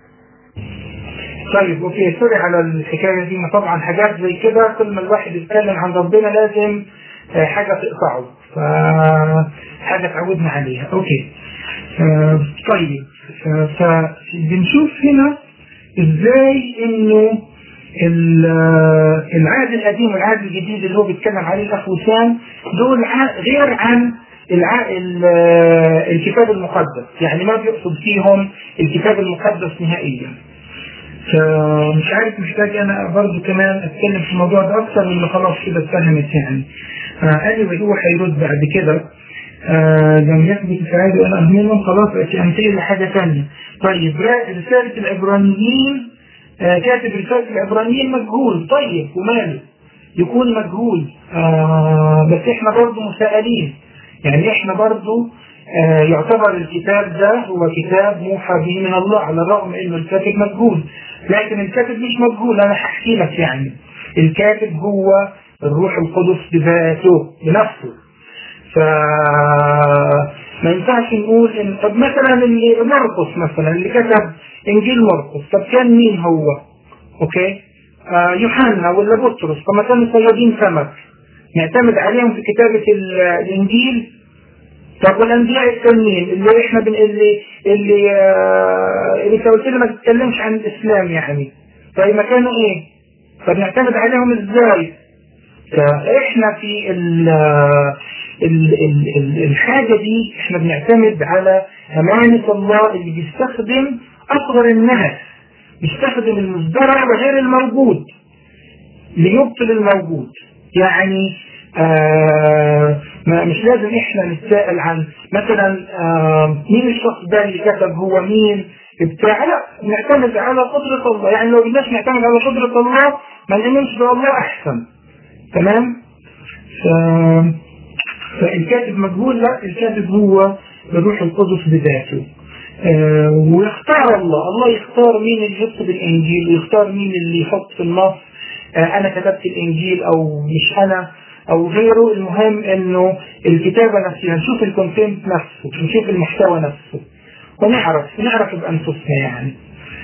Speaker 1: طيب اوكي سوري على الحكايه دي ما طبعا حاجات زي كده كل ما الواحد يتكلم عن ربنا لازم آه، حاجه تقطعه ف حاجه تعودنا عليها اوكي آه، طيب آه، فبنشوف هنا ازاي انه ال- آه، العهد القديم والعهد الجديد اللي هو بيتكلم عليه الاخ وسام دول ع- غير عن الع... ال- آه، الكتاب المقدس يعني ما بيقصد فيهم الكتاب المقدس نهائيا فمش عارف محتاج انا برضه كمان اتكلم في الموضوع ده اكثر من اللي خلاص كده اتفهمت يعني اني هو هيرد بعد كده آه، لم يثبت السعادة وانا اهملهم خلاص بقت انتقل لحاجة ثانية طيب را- رسالة العبرانيين آه، كاتب رسالة العبرانيين مجهول طيب وماله يكون مجهول آه، بس احنا برضه مسائلين يعني احنا برضه آه، يعتبر الكتاب ده هو كتاب موحى به من الله على الرغم انه الكاتب مجهول لكن الكاتب مش مجهول انا هحكي لك يعني الكاتب هو الروح القدس بذاته بنفسه ف ما ينفعش نقول ان طب مثلا اللي مرقس مثلا اللي كتب انجيل مرقس طب كان مين هو؟ اوكي؟ آه يوحنا ولا بطرس طب ما كانوا صيادين سمك نعتمد عليهم في كتابة ال- الانجيل طب والانبياء التانيين اللي احنا بن اللي اللي آه اللي انت قلت لي ما تتكلمش عن الاسلام يعني طيب ما كانوا ايه؟ طب نعتمد عليهم ازاي؟ فاحنا في ال ال ال ال الحاجة دي احنا بنعتمد على أمانة الله اللي بيستخدم أصغر الناس بيستخدم المزدرع وغير الموجود ليبطل الموجود يعني آه ما مش لازم احنا نتساءل عن مثلا آه مين الشخص ده اللي كتب هو مين بتاع لا نعتمد على قدرة الله يعني لو بدناش نعتمد على قدرة الله ما نؤمنش بالله أحسن تمام ف... فالكاتب مجهول لا الكاتب هو الروح القدس بذاته آه ويختار الله الله يختار مين اللي يكتب الانجيل ويختار مين اللي يحط في النص آه انا كتبت الانجيل او مش انا او غيره المهم انه الكتابه نفسها نشوف الكونتنت نفسه نشوف المحتوى نفسه ونعرف نعرف بانفسنا يعني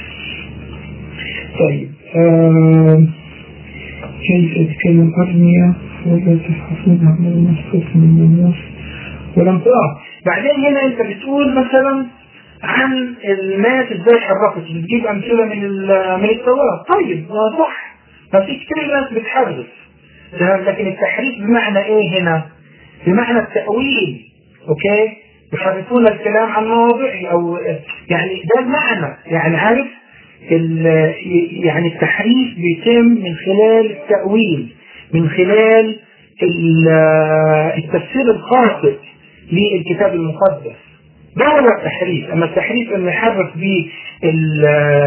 Speaker 1: طيب آه كيف يتكلم أرميا ولا تحفظونها من المسكوت من الناس ولم تقع بعدين هنا انت بتقول مثلا عن الناس ازاي حرفت بتجيب امثله من ال- من التوراه طيب ما صح ما في كتير ناس بتحرف تمام؟ لكن التحريف بمعنى ايه هنا؟ بمعنى التأويل اوكي؟ يحرفون الكلام عن مواضعه او يعني ده المعنى يعني عارف ال- يعني التحريف بيتم من خلال التأويل من خلال ال- التفسير الخاطئ للكتاب المقدس ده هو التحريف اما التحريف انه يحرف به ال-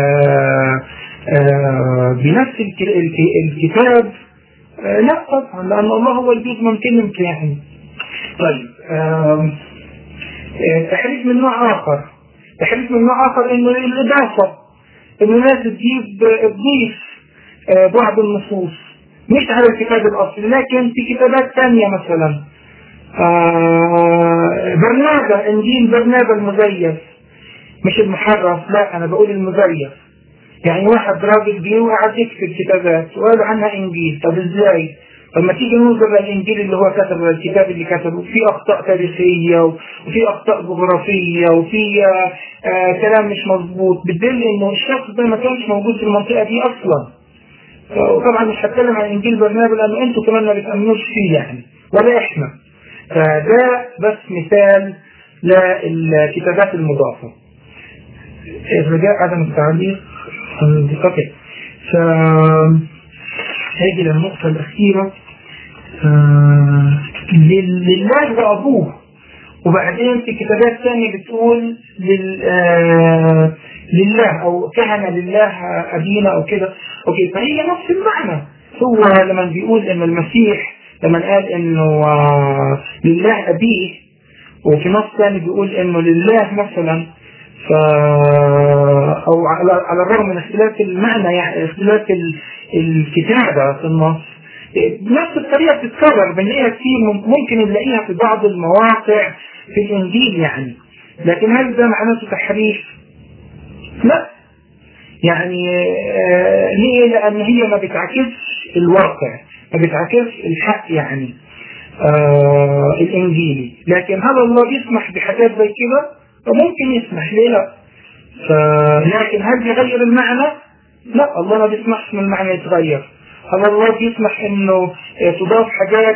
Speaker 1: آه، بنفس الك- الك- الكتاب آه، لا طبعا لان الله هو اللي بيضمن كلمته يعني طيب آم، آه، تحريف من نوع اخر تحريف من نوع اخر انه الاضافه انه الناس تجيب تضيف آه، بعض النصوص مش على الكتاب الاصلي لكن في كتابات ثانيه مثلا آه، برنابا انجيل برنابا المزيف مش المحرف لا انا بقول المزيف يعني واحد راجل جه وقعد يكتب كتابات وقال عنها انجيل طب ازاي لما تيجي ننظر للانجيل اللي هو كتبه الكتاب اللي كتبه في اخطاء تاريخيه وفي اخطاء جغرافيه وفي آه آه كلام مش مظبوط بتدل انه الشخص ده ما كانش موجود في المنطقه دي اصلا وطبعا مش هتكلم عن انجيل برنابا لانه انتوا كمان ما بتامنوش فيه يعني ولا احنا فده بس مثال للكتابات المضافه الرجاء عدم التعليق بقطع ف هاجي للنقطة الأخيرة آه لله وأبوه وبعدين في كتابات ثانية بتقول لل آه لله أو كهنة لله أبينا أو كده أوكي فهي نفس المعنى هو لما بيقول إن المسيح لما قال إنه آه لله أبيه وفي نص ثاني بيقول إنه لله مثلا ف او على على الرغم من اختلاف المعنى يعني اختلاف الكتابه في النص بنفس الطريقه بتتكرر بنلاقيها كتير ممكن نلاقيها في بعض المواقع في الانجيل يعني لكن هل ده معناته تحريف؟ لا يعني ليه؟ لان هي ما بتعكسش الواقع ما بتعكسش الحق يعني آه الانجيلي لكن هل الله يسمح بحاجات زي كده؟ فممكن يسمح ليه لا لكن هل بيغير المعنى لا الله ما بيسمحش من المعنى يتغير هل الله بيسمح انه تضاف حاجات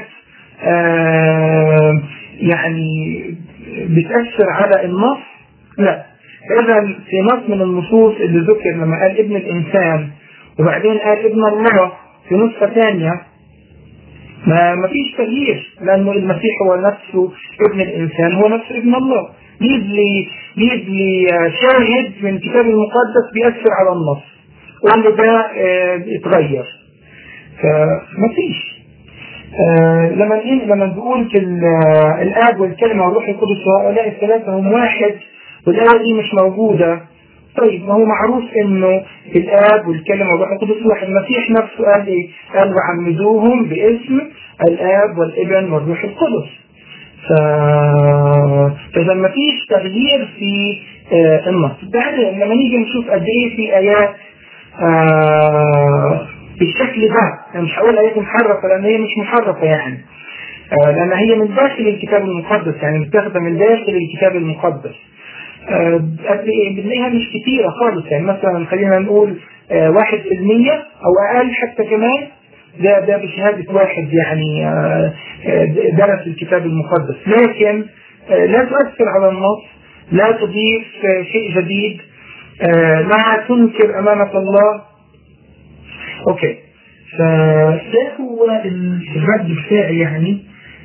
Speaker 1: آه يعني بتأثر على النص لا اذا في نص من النصوص اللي ذكر لما قال ابن الانسان وبعدين قال ابن الله في نسخة ثانية ما ما فيش تغيير لانه المسيح هو نفسه ابن الانسان هو نفسه ابن الله يجيب لي يجيب لي شاهد من الكتاب المقدس بيأثر على النص وان ده اه اتغير فما فيش اه لما لما بنقول في الاب والكلمه والروح القدس وهؤلاء الثلاثه هم واحد والايه دي مش موجوده طيب ما هو معروف انه الاب والكلمه والروح القدس واحد المسيح نفسه قال ايه؟ قال وعمدوهم باسم الاب والابن والروح القدس ف... فإذا ما فيش تغيير في آه النص بعدين لما نيجي نشوف قد ايه في ايات آه بالشكل ده انا مش هقول ايات محرفه لان هي مش محرفه يعني آه لان هي من داخل الكتاب المقدس يعني متاخده من داخل الكتاب المقدس قد ايه بنلاقيها مش كتيره خالص يعني مثلا خلينا نقول واحد في المية او اقل حتى كمان ده ده بشهادة واحد يعني درس الكتاب المقدس لكن لا تؤثر على النص لا تضيف شيء جديد لا تنكر أمانة الله أوكي فده هو الرد بتاعي يعني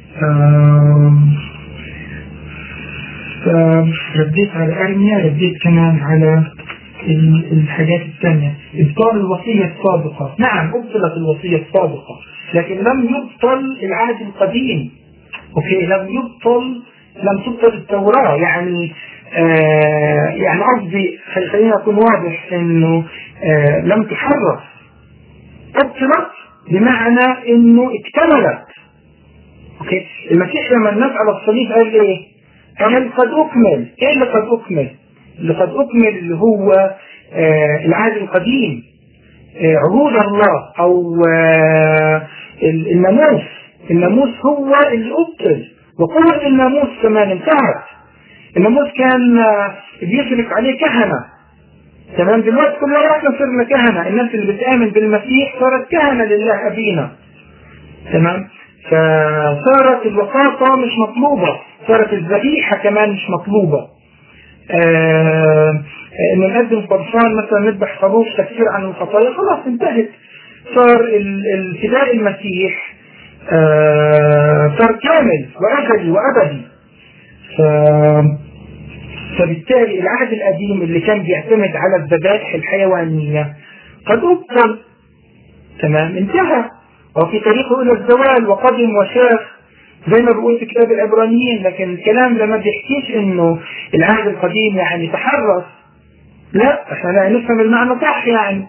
Speaker 1: فرديت على أرميا رديت كمان على الحاجات الثانية إبطال الوصية السابقة نعم أبطلت الوصية السابقة لكن لم يبطل العهد القديم أوكي لم يبطل لم تبطل التوراة يعني آه يعني قصدي خلينا أكون واضح إنه آه لم تحرف أبطلت بمعنى إنه اكتملت أوكي المسيح لما الناس على الصليب قال إيه؟ قال قد أكمل إيه اللي قد أكمل؟ اللي قد أكمل اللي هو آه العهد القديم آه عهود الله أو آه الناموس الناموس هو اللي أبطل وقوة الناموس كمان انتهت الناموس كان بيصرف عليه كهنة تمام دلوقتي كلنا احنا صرنا كهنة الناس اللي بتآمن بالمسيح صارت كهنة لله أبينا تمام فصارت الوساطة مش مطلوبة صارت الذبيحة كمان مش مطلوبة آه انه نقدم قرصان مثلا نذبح خروف تكفير عن الخطايا خلاص انتهت صار الفداء المسيح آه صار كامل وازلي وابدي ف فبالتالي العهد القديم اللي كان بيعتمد على الذبائح الحيوانية قد أبطل تمام انتهى وفي طريقه إلى الزوال وقدم وشاف زي ما بيقول في كتاب العبرانيين لكن الكلام ده ما بيحكيش انه العهد القديم يعني تحرف لا احنا لا نفهم المعنى صح يعني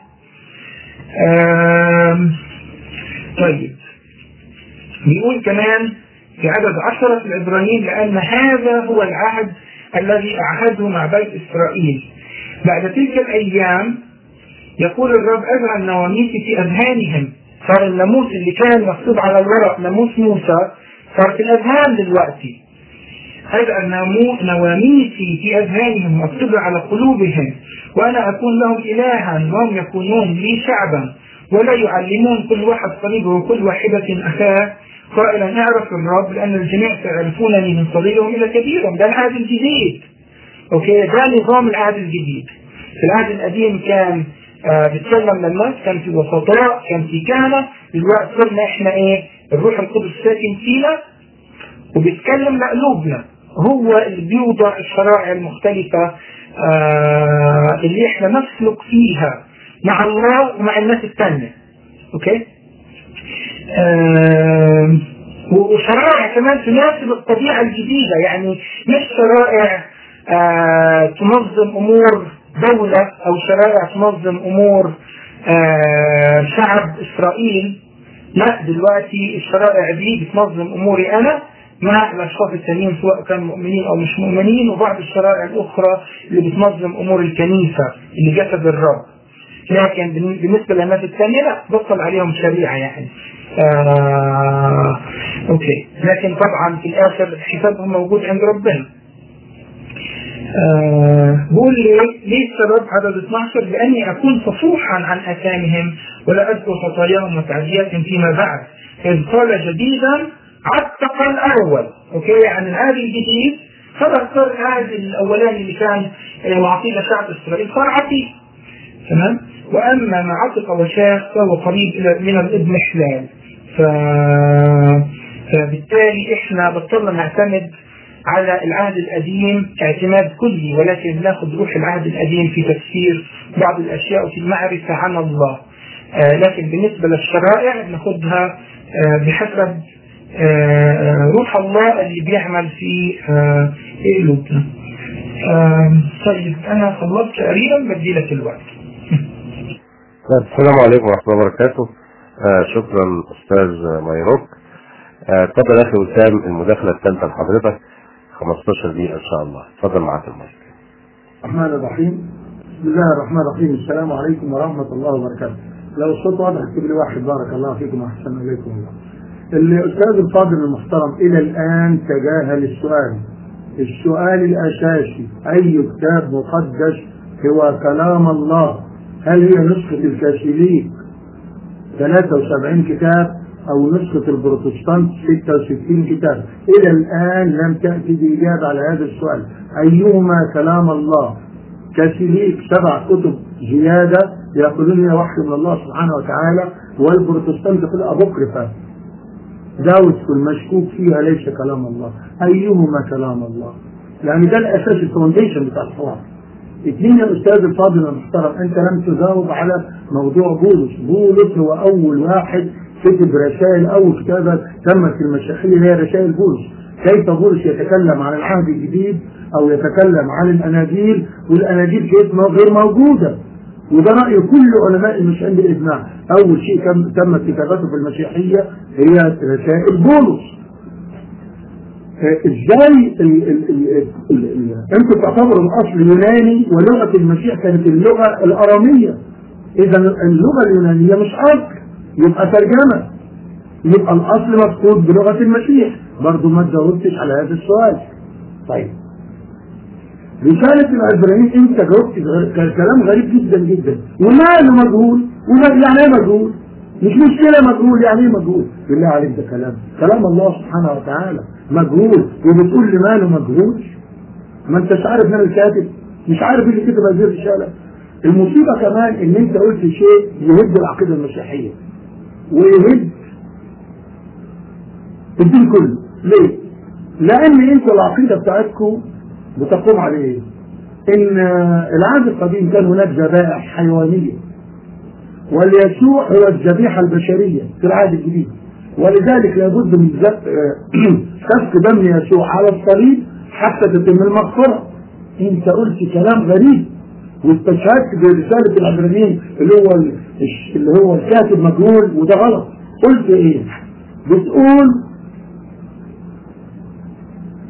Speaker 1: طيب بيقول كمان في عدد عشرة في العبرانيين لأن هذا هو العهد الذي أعهده مع بيت إسرائيل بعد تلك الأيام يقول الرب أجعل نواميسي في أذهانهم صار الناموس اللي كان مكتوب على الورق ناموس موسى صار في الأذهان دلوقتي هذا نواميسي في أذهانهم مكتوبة على قلوبهم وأنا أكون لهم إلها وهم يكونون لي شعبا ولا يعلمون كل واحد صليبه وكل واحدة أخاه قائلا اعرف الرب لأن الجميع سيعرفونني من صغيرهم إلى كبيرهم ده العهد الجديد أوكي ده نظام العهد الجديد في العهد القديم كان آه بيتكلم للناس كان في وسطاء كان في كهنة دلوقتي صرنا احنا ايه الروح القدس ساكن فينا وبيتكلم لقلوبنا هو اللي بيوضع الشرائع المختلفة آه اللي احنا نسلك فيها مع الله ومع الناس الثانية اوكي آه وشرائع كمان تناسب الطبيعة الجديدة يعني مش شرائع آه تنظم امور دولة او شرائع تنظم امور آه شعب اسرائيل لا دلوقتي الشرائع دي بتنظم اموري انا مع الاشخاص التانيين سواء كانوا مؤمنين او مش مؤمنين وبعض الشرائع الاخرى اللي بتنظم امور الكنيسة اللي جسد الرب لكن بالنسبة للناس الثانية لا بطل عليهم شريعة يعني آه اوكي لكن طبعا في الاخر حسابهم موجود عند ربنا آه بقول لي ليه السبب عدد 12 لاني اكون صفوحا عن اثامهم ولا اذكر خطاياهم وتعدياتهم فيما بعد اذ قال جديدا عتق الاول اوكي يعني العهد الجديد خلاص صار العهد الاولاني اللي كان معطيه لشعب اسرائيل صار عتيق تمام واما ما عتق وشاخ فهو قريب الى من الابن حلال ف... فبالتالي احنا بطلنا نعتمد على العهد القديم اعتماد كلي ولكن بناخذ روح العهد القديم في تفسير بعض الاشياء وفي المعرفه عن الله آه لكن بالنسبه للشرائع بناخذها آه بحسب آه روح الله اللي بيعمل في قلوبنا طيب انا خلصت تقريبا بدي لك الوقت
Speaker 2: السلام عليكم ورحمه الله وبركاته شكرا استاذ ميروك اتفضل اخي وسام المداخله الثالثه لحضرتك 15 دقيقة إن شاء الله تفضل معاك المايك
Speaker 3: الرحمن الرحيم بسم الله الرحمن الرحيم السلام عليكم ورحمة الله وبركاته لو الصوت واضح اكتب لي واحد بارك الله فيكم وأحسن إليكم الله الأستاذ الفاضل المحترم إلى الآن تجاهل السؤال السؤال الأساسي أي كتاب مقدس هو كلام الله هل هي نسخة الكاثوليك 73 كتاب أو نسخة البروتستانت 66 كتاب إلى الآن لم تأتي بإجابة على هذا السؤال أيهما كلام الله كاثوليك سبع كتب زيادة يقولون هي وحي من الله سبحانه وتعالى والبروتستانت يقول أبوكريفا داوت المشكوك فيها ليس كلام الله أيهما كلام الله يعني ده الأساس الفونديشن بتاع الحوار اثنين يا أستاذ الفاضل المحترم أنت لم تجاوب على موضوع بولس بولس هو أول واحد كتب رسائل أول كتابة تمت في المسيحية هي رسائل بولس كيف بولس يتكلم عن العهد الجديد أو يتكلم عن الأناجيل والأناجيل كيف غير موجودة وده رأي كل علماء المسيحيين بالإجماع أول شيء تمت كتابته في المسيحية هي رسائل بولس ازاي انتوا تعتبروا الاصل يوناني ولغه المسيح كانت اللغه الاراميه اذا اللغه اليونانيه مش اصل يبقى ترجمة يبقى الأصل مفقود بلغة المسيح برضه ما تجاوبتش على هذا السؤال طيب رسالة العبرانيين انت جاوبت كلام غريب جدا جدا وماله مجهول يعني ايه مجهول مش مشكلة مجهول يعني ايه مجهول بالله عليك ده كلام كلام الله سبحانه وتعالى مجهول وبتقول لي ماله مجهول ما انتش عارف مين الكاتب مش عارف اللي كتب هذه الرسالة المصيبة كمان ان انت قلت شيء يهد العقيدة المسيحية ويهد الدين كله ليه؟ لأن انتوا العقيدة بتاعتكم بتقوم على ايه؟ ان العهد القديم كان هناك ذبائح حيوانية واليسوع هو الذبيحة البشرية في العهد الجديد ولذلك لابد من سفك دم يسوع على الصليب حتى تتم المغفرة انت قلت كلام غريب واستشهدت برسالة العبرانيين اللي هو اللي هو الكاتب مجهول وده غلط قلت ايه بتقول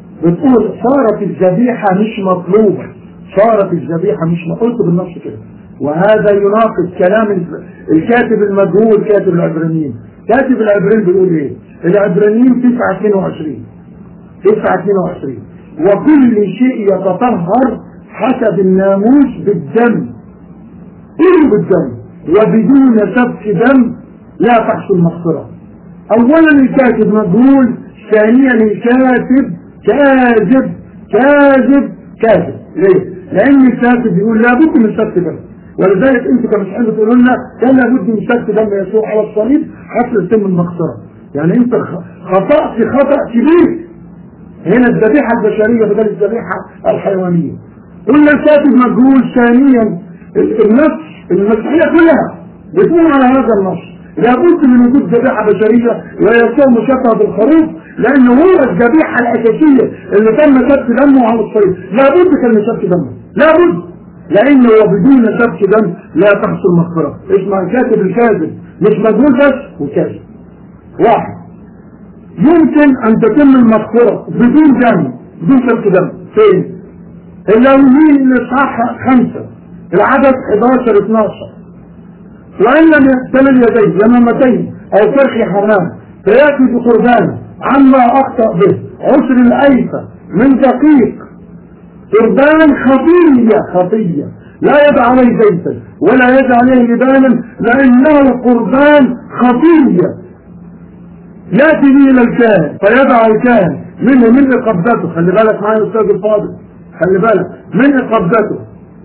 Speaker 3: بتقول صارت الذبيحة مش مطلوبة صارت الذبيحة مش قلت بالنص كده وهذا يناقض كلام الكاتب المجهول كاتب العبرانيين كاتب العبرانيين بيقول ايه العبرانيين 9 22 9 22 وكل شيء يتطهر حسب الناموس بالدم كله بالدم وبدون سفك دم لا تحصل مغفرة اولا الكاتب مجهول ثانيا الكاتب كاذب كاذب كاذب ليه؟ لان الكاتب بيقول لابد من سفك دم ولذلك انتوا كمسيحيين بتقولوا لنا كان لابد من سفك دم يسوع على الصليب حتى يتم المغفرة يعني انت خطأت خطأ كبير هنا الذبيحة البشرية بدل الذبيحة الحيوانية قلنا الكاتب مجهول ثانيا النص المسيحية كلها بتقول على هذا النص لابد من وجود ذبيحة بشرية ويسوع مشبه بالخروف لأنه هو الذبيحة الأساسية اللي تم سفك دمه على الصليب لابد كان سفك دمه لابد لأنه وبدون سفك دم لا تحصل مغفرة اسمع الكاتب الكاذب مش مجهول بس وكاذب واحد يمكن أن تتم المغفرة بدون دم بدون سفك دم فين؟ اللاويين الإصحاح خمسة العدد 11 12 وإن لم يحتمل اليدين يمامتين أو فرخ حمام فيأتي بقربان عما أخطأ به عسر الأيفة من دقيق قربان خطية خطية لا يدع عليه زيتا ولا يدع عليه لبانا لأنه قربان خطية يأتي به إلى الكاهن فيدع الكاهن منه من قبضته خلي بالك معايا يا أستاذ الفاضل خلي بالك من قبضته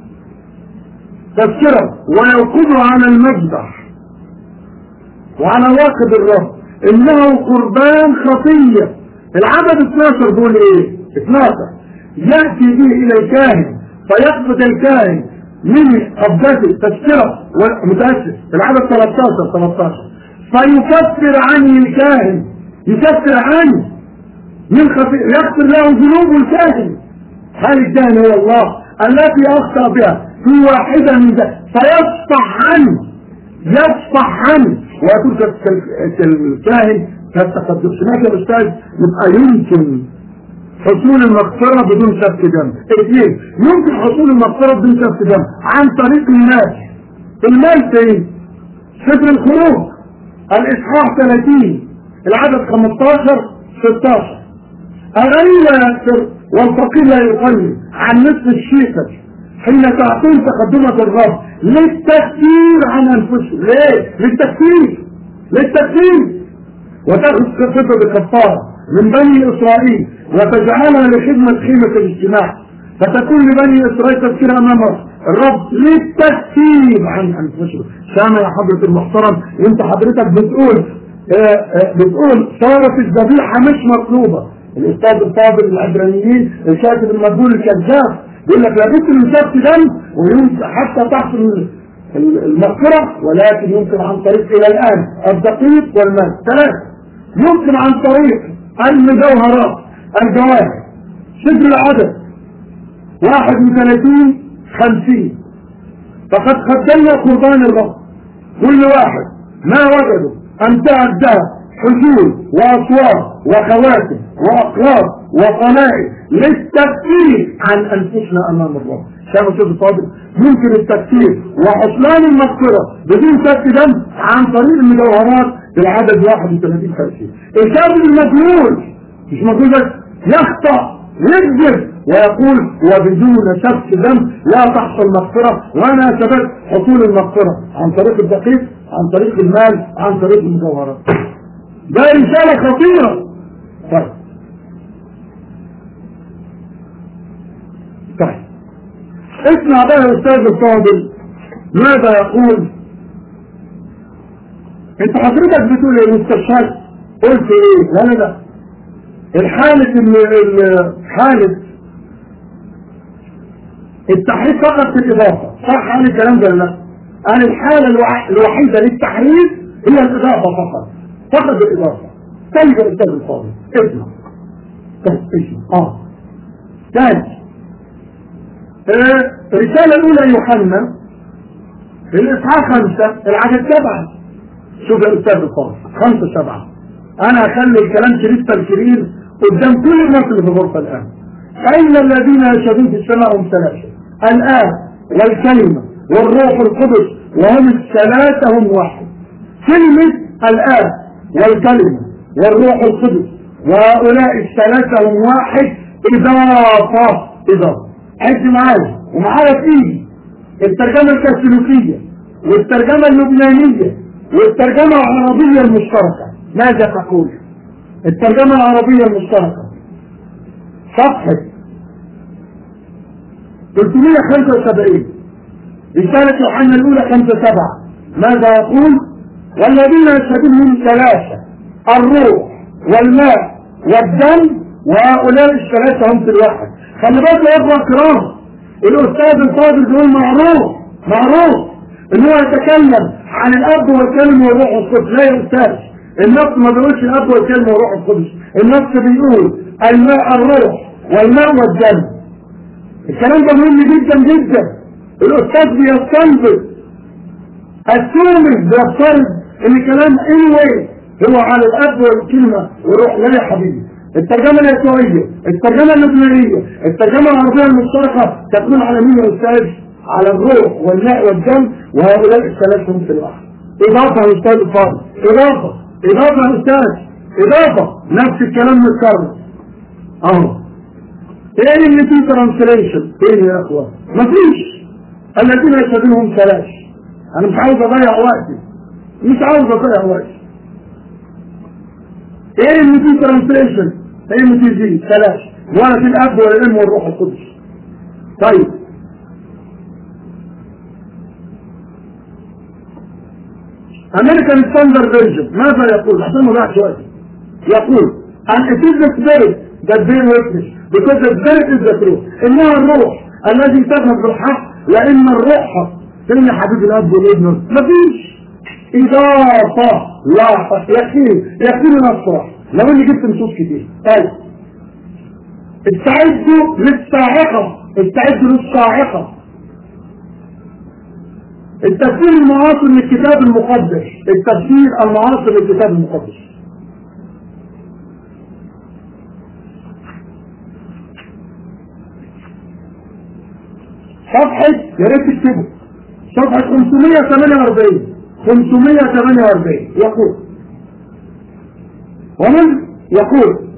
Speaker 3: تذكرة ويوقظه على المذبح وعلى واقد الرب إنه قربان خطية العدد 12 بيقول إيه 12 يأتي به إلى الكاهن فيقبض الكاهن من قبضته تذكرة متأسف العدد 13 13 فيكفر عنه الكاهن يكفر عنه من خطيئة يغفر له ذنوب الكاهن هل الكاهن هو الله التي أخطأ بها في واحدة من ذلك فيصفح عنه يصفح عنه ويقول الكاهن فالتقدم سمعت يا أستاذ يبقى يمكن حصول المغفرة بدون سفك دم اثنين يمكن حصول المغفرة بدون سفك دم عن طريق المال المال فين؟ سفر الخروج الإصحاح 30 العدد 15 16 الغني لا يكثر والفقير لا يقلل عن نصف الشيكة حين تعطون تقدمة الرب للتكفير عن أنفسهم ليه؟ للتكفير للتكفير وتأخذ قصته بكفارة من بني إسرائيل وتجعلها لخدمة خيمة الاجتماع فتكون لبني إسرائيل تذكير أمام الرب للتكفير عن أنفسهم سامع يا حضرة المحترم وانت حضرتك بتقول اه اه بتقول صارت الذبيحة مش مطلوبة الأستاذ الفاضل العبرانيين الكاتب المجهول الكذاب يقول لك لابد من سفك دم ويمكن حتى تحصل المغفرة ولكن يمكن عن طريق إلى الآن الدقيق والمال ثلاثة يمكن عن طريق المجوهرات الجواهر شبر العدد 31 50 فقد قدمنا قربان الرب كل واحد ما وجدوا أمتاع الذهب حجول وأصوات وخواتم وأقراض وقنائل للتكفير عن أنفسنا أمام الرب شايف شوف الفاضل ممكن التكفير وحصلان المغفرة بدون سفك دم عن طريق المجوهرات بالعدد 31 50 الكاتب المجهول مش مجهول بس يخطأ يكذب ويقول وبدون سفك دم لا تحصل مغفرة وانا اثبت حصول المغفرة عن طريق الدقيق عن طريق المال عن طريق المجوهرات ده رسالة خطيرة طيب طيب اسمع بقى يا استاذ الفاضل ماذا يقول انت حضرتك بتقول ايه مستشهد قلت ايه لا لا لا الحالة حالة التحريف فقط في الإضافة صح عن الكلام ده لا أنا الحالة الوحيدة للتحريف هي الإضافة فقط فقط الإضافة طيب يا أستاذ الفاضل اسمع طيب اسمع اه ثاني الرسالة الأولى يوحنا الإصحاح خمسة العدد سبعة شوف يا أستاذ الفاضل خمسة سبعة أنا أخلي الكلام شريف تنكرين قدام كل الناس اللي في الغرفة الآن أين الذين يشهدون في السماء هم ثلاثة الآن والكلمة والروح القدس وهم الثلاثة هم واحد كلمة الآب والكلمة والروح القدس وهؤلاء الثلاثة هم واحد إضافة إضافة عد معايا ومعايا في إيدي الترجمة الكاثوليكية والترجمة اللبنانية والترجمة العربية المشتركة ماذا تقول؟ الترجمة العربية المشتركة صفحة 375 رسالة يوحنا الأولى 5 7 ماذا يقول؟ والذين يشهدون من ثلاثة الروح والماء والدم وهؤلاء الثلاثة هم في الواحد خلي بالك يا اخوة الكرام الأستاذ الفاضل بيقول معروف معروف ان هو يتكلم عن الاب والكلمه والروح القدس لا يا استاذ النص ما بيقولش الاب والكلمه والروح القدس النص بيقول الماء الروح والماء والدم الكلام ده مهم جدا جدا الاستاذ بيستنبط السومي بيفترض ان كلام anyway هو على الاب والكلمه والروح لا يا حبيبي الترجمه اليسوعيه الترجمه اللبنانيه الترجمه العربيه المشتركه تقول على مين يا استاذ على الروح والماء والدم وهؤلاء الثلاثة هم في الواحد إضافة يا أستاذ الفاضل إضافة إضافة يا أستاذ إضافة نفس الكلام متكرر أهو إيه اللي فيه ترانسليشن إيه يا أخوة مفيش الذين يشهدونهم ثلاث أنا مش عاوز أضيع وقتي مش عاوز أضيع وقتي إيه اللي فيه ترانسليشن إيه اللي فيه دي ثلاث ولا في الأب ولا الأم والروح القدس طيب American Standard Version ماذا يقول؟ عشان ما ضيعش وقتي يقول and it is the spirit that bear witness because the spirit is the truth إنها الروح الذي تذهب بالحق لأن الروح فين يا حبيب الأب والابن مفيش إضافة لا يكفيني يكفيني نصرة لو إني جبت نصوص كتير طيب استعدوا للصاعقة استعدوا للصاعقة التفسير المعاصر للكتاب المقدس التفسير المعاصر للكتاب المقدس صفحة يا ريت تكتبوا صفحة 548 548 يقول ومن يقول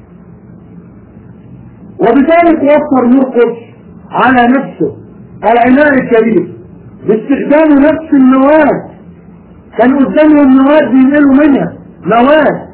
Speaker 3: وبذلك وفر مرقس على نفسه العناء الكبير باستخدام نفس المواد كان قدامهم مواد بينقلوا منها مواد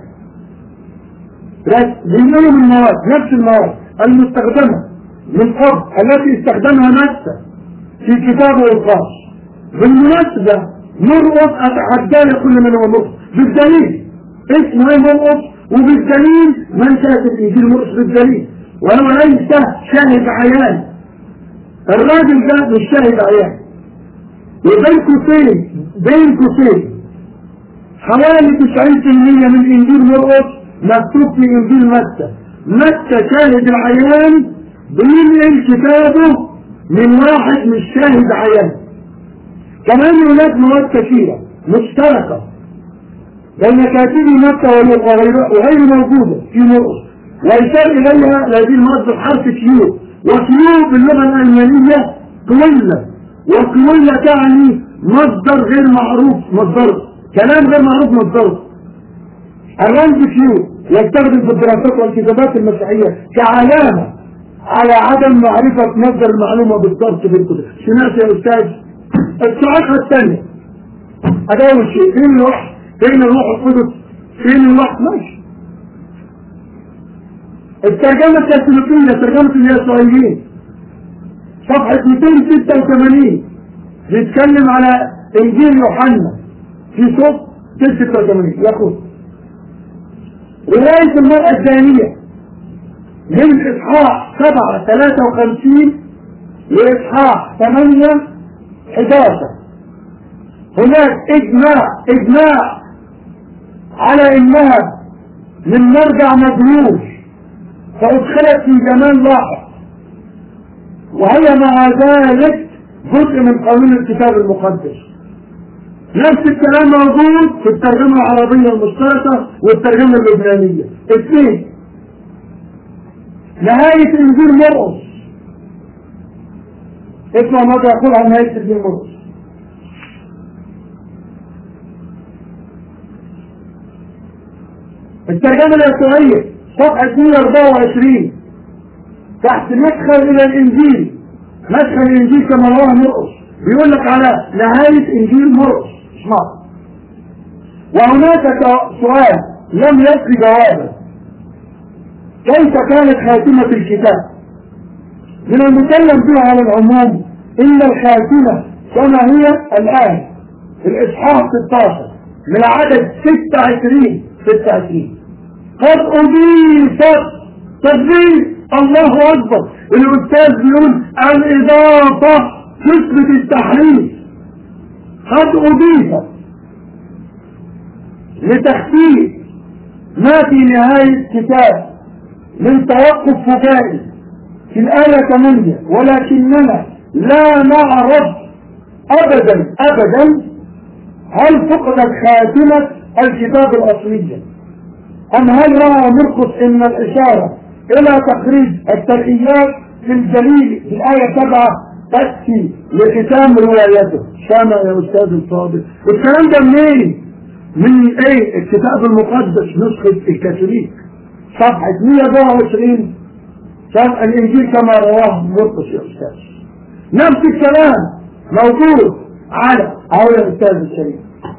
Speaker 3: بينقلوا من مواد نفس المواد المستخدمة من قبل التي استخدمها نفسه في كتابه الخاص بالمناسبة مرقص أتحدى لكل من هو مرقص بالدليل اسمه ايه مرقص وبالدليل من كاتب انجيل مرقص بالدليل ولو ليس شاهد عيان الراجل ده مش شاهد عيان وبين قوسين بين قوسين حوالي 90% من انجيل مرقس مكتوب في انجيل متى متى شاهد العيان بينقل كتابه من واحد مش شاهد عيان كمان هناك مواد كثيرة مشتركة بين كاتبي متى وغير موجودة في مرقس ويشار إليها هذه المادة بحرف كيو وكيو باللغة الألمانية طويلة وكوية تعني مصدر غير معروف مصدره كلام غير معروف مصدره الرمز كيو يستخدم في الدراسات والكتابات المسيحية كعلامة على عدم معرفة مصدر المعلومة بالضبط في الكتب سمعت يا أستاذ الصراحة الثانية هذا أول شيء فين الوحي فين الروح القدس فين الوحي ماشي الترجمة الكاثوليكية ترجمة اليسوعيين صفحة 286 بيتكلم على انجيل يوحنا في صوت 86 يقول رواية المرأة الثانية من إصحاح 7 53 لإصحاح 8 11 هناك إجماع إجماع على إنها من مرجع مدروج فأدخلت في جمال لاحق وهي مع ذلك جزء من قانون الكتاب المقدس نفس الكلام موجود في الترجمة العربية المشتركة والترجمة اللبنانية اثنين نهاية انجيل مرقس اسمع ماذا يقول عن نهاية ابن مرقس الترجمة اليسوعية صفحة 224 تحت مدخل إلى الإنجيل مدخل الإنجيل كما رواه مرقس بيقول لك على نهاية إنجيل مرقس اسمع وهناك سؤال لم يكفي جوابه كيف كانت خاتمة الكتاب من المكلم بها على العموم إن الخاتمة كما هي الآن الإصحاح 16 من عدد 26 26 قد أضيفت تضيف الله أكبر الأستاذ بيقول الإضافة تثبت التحريف قد أضيفت لتخفيف ما في نهاية الكتاب من توقف فجائي في الآية 8 ولكننا لا نعرف أبدا أبدا هل فقدت خاتمة الكتاب الأصلية أم هل رأى مرقس إن الإشارة إلى تخريج الترقيات في الجليل في الآية 7 تأتي لختام روايته سامع يا أستاذ الفاضل الكلام ده منين؟ من ايه الكتاب المقدس نسخة الكاثوليك صفحة 124 صفحة الانجيل كما رواه مرقس يا استاذ نفس الكلام موجود على اهو يا استاذ الشريف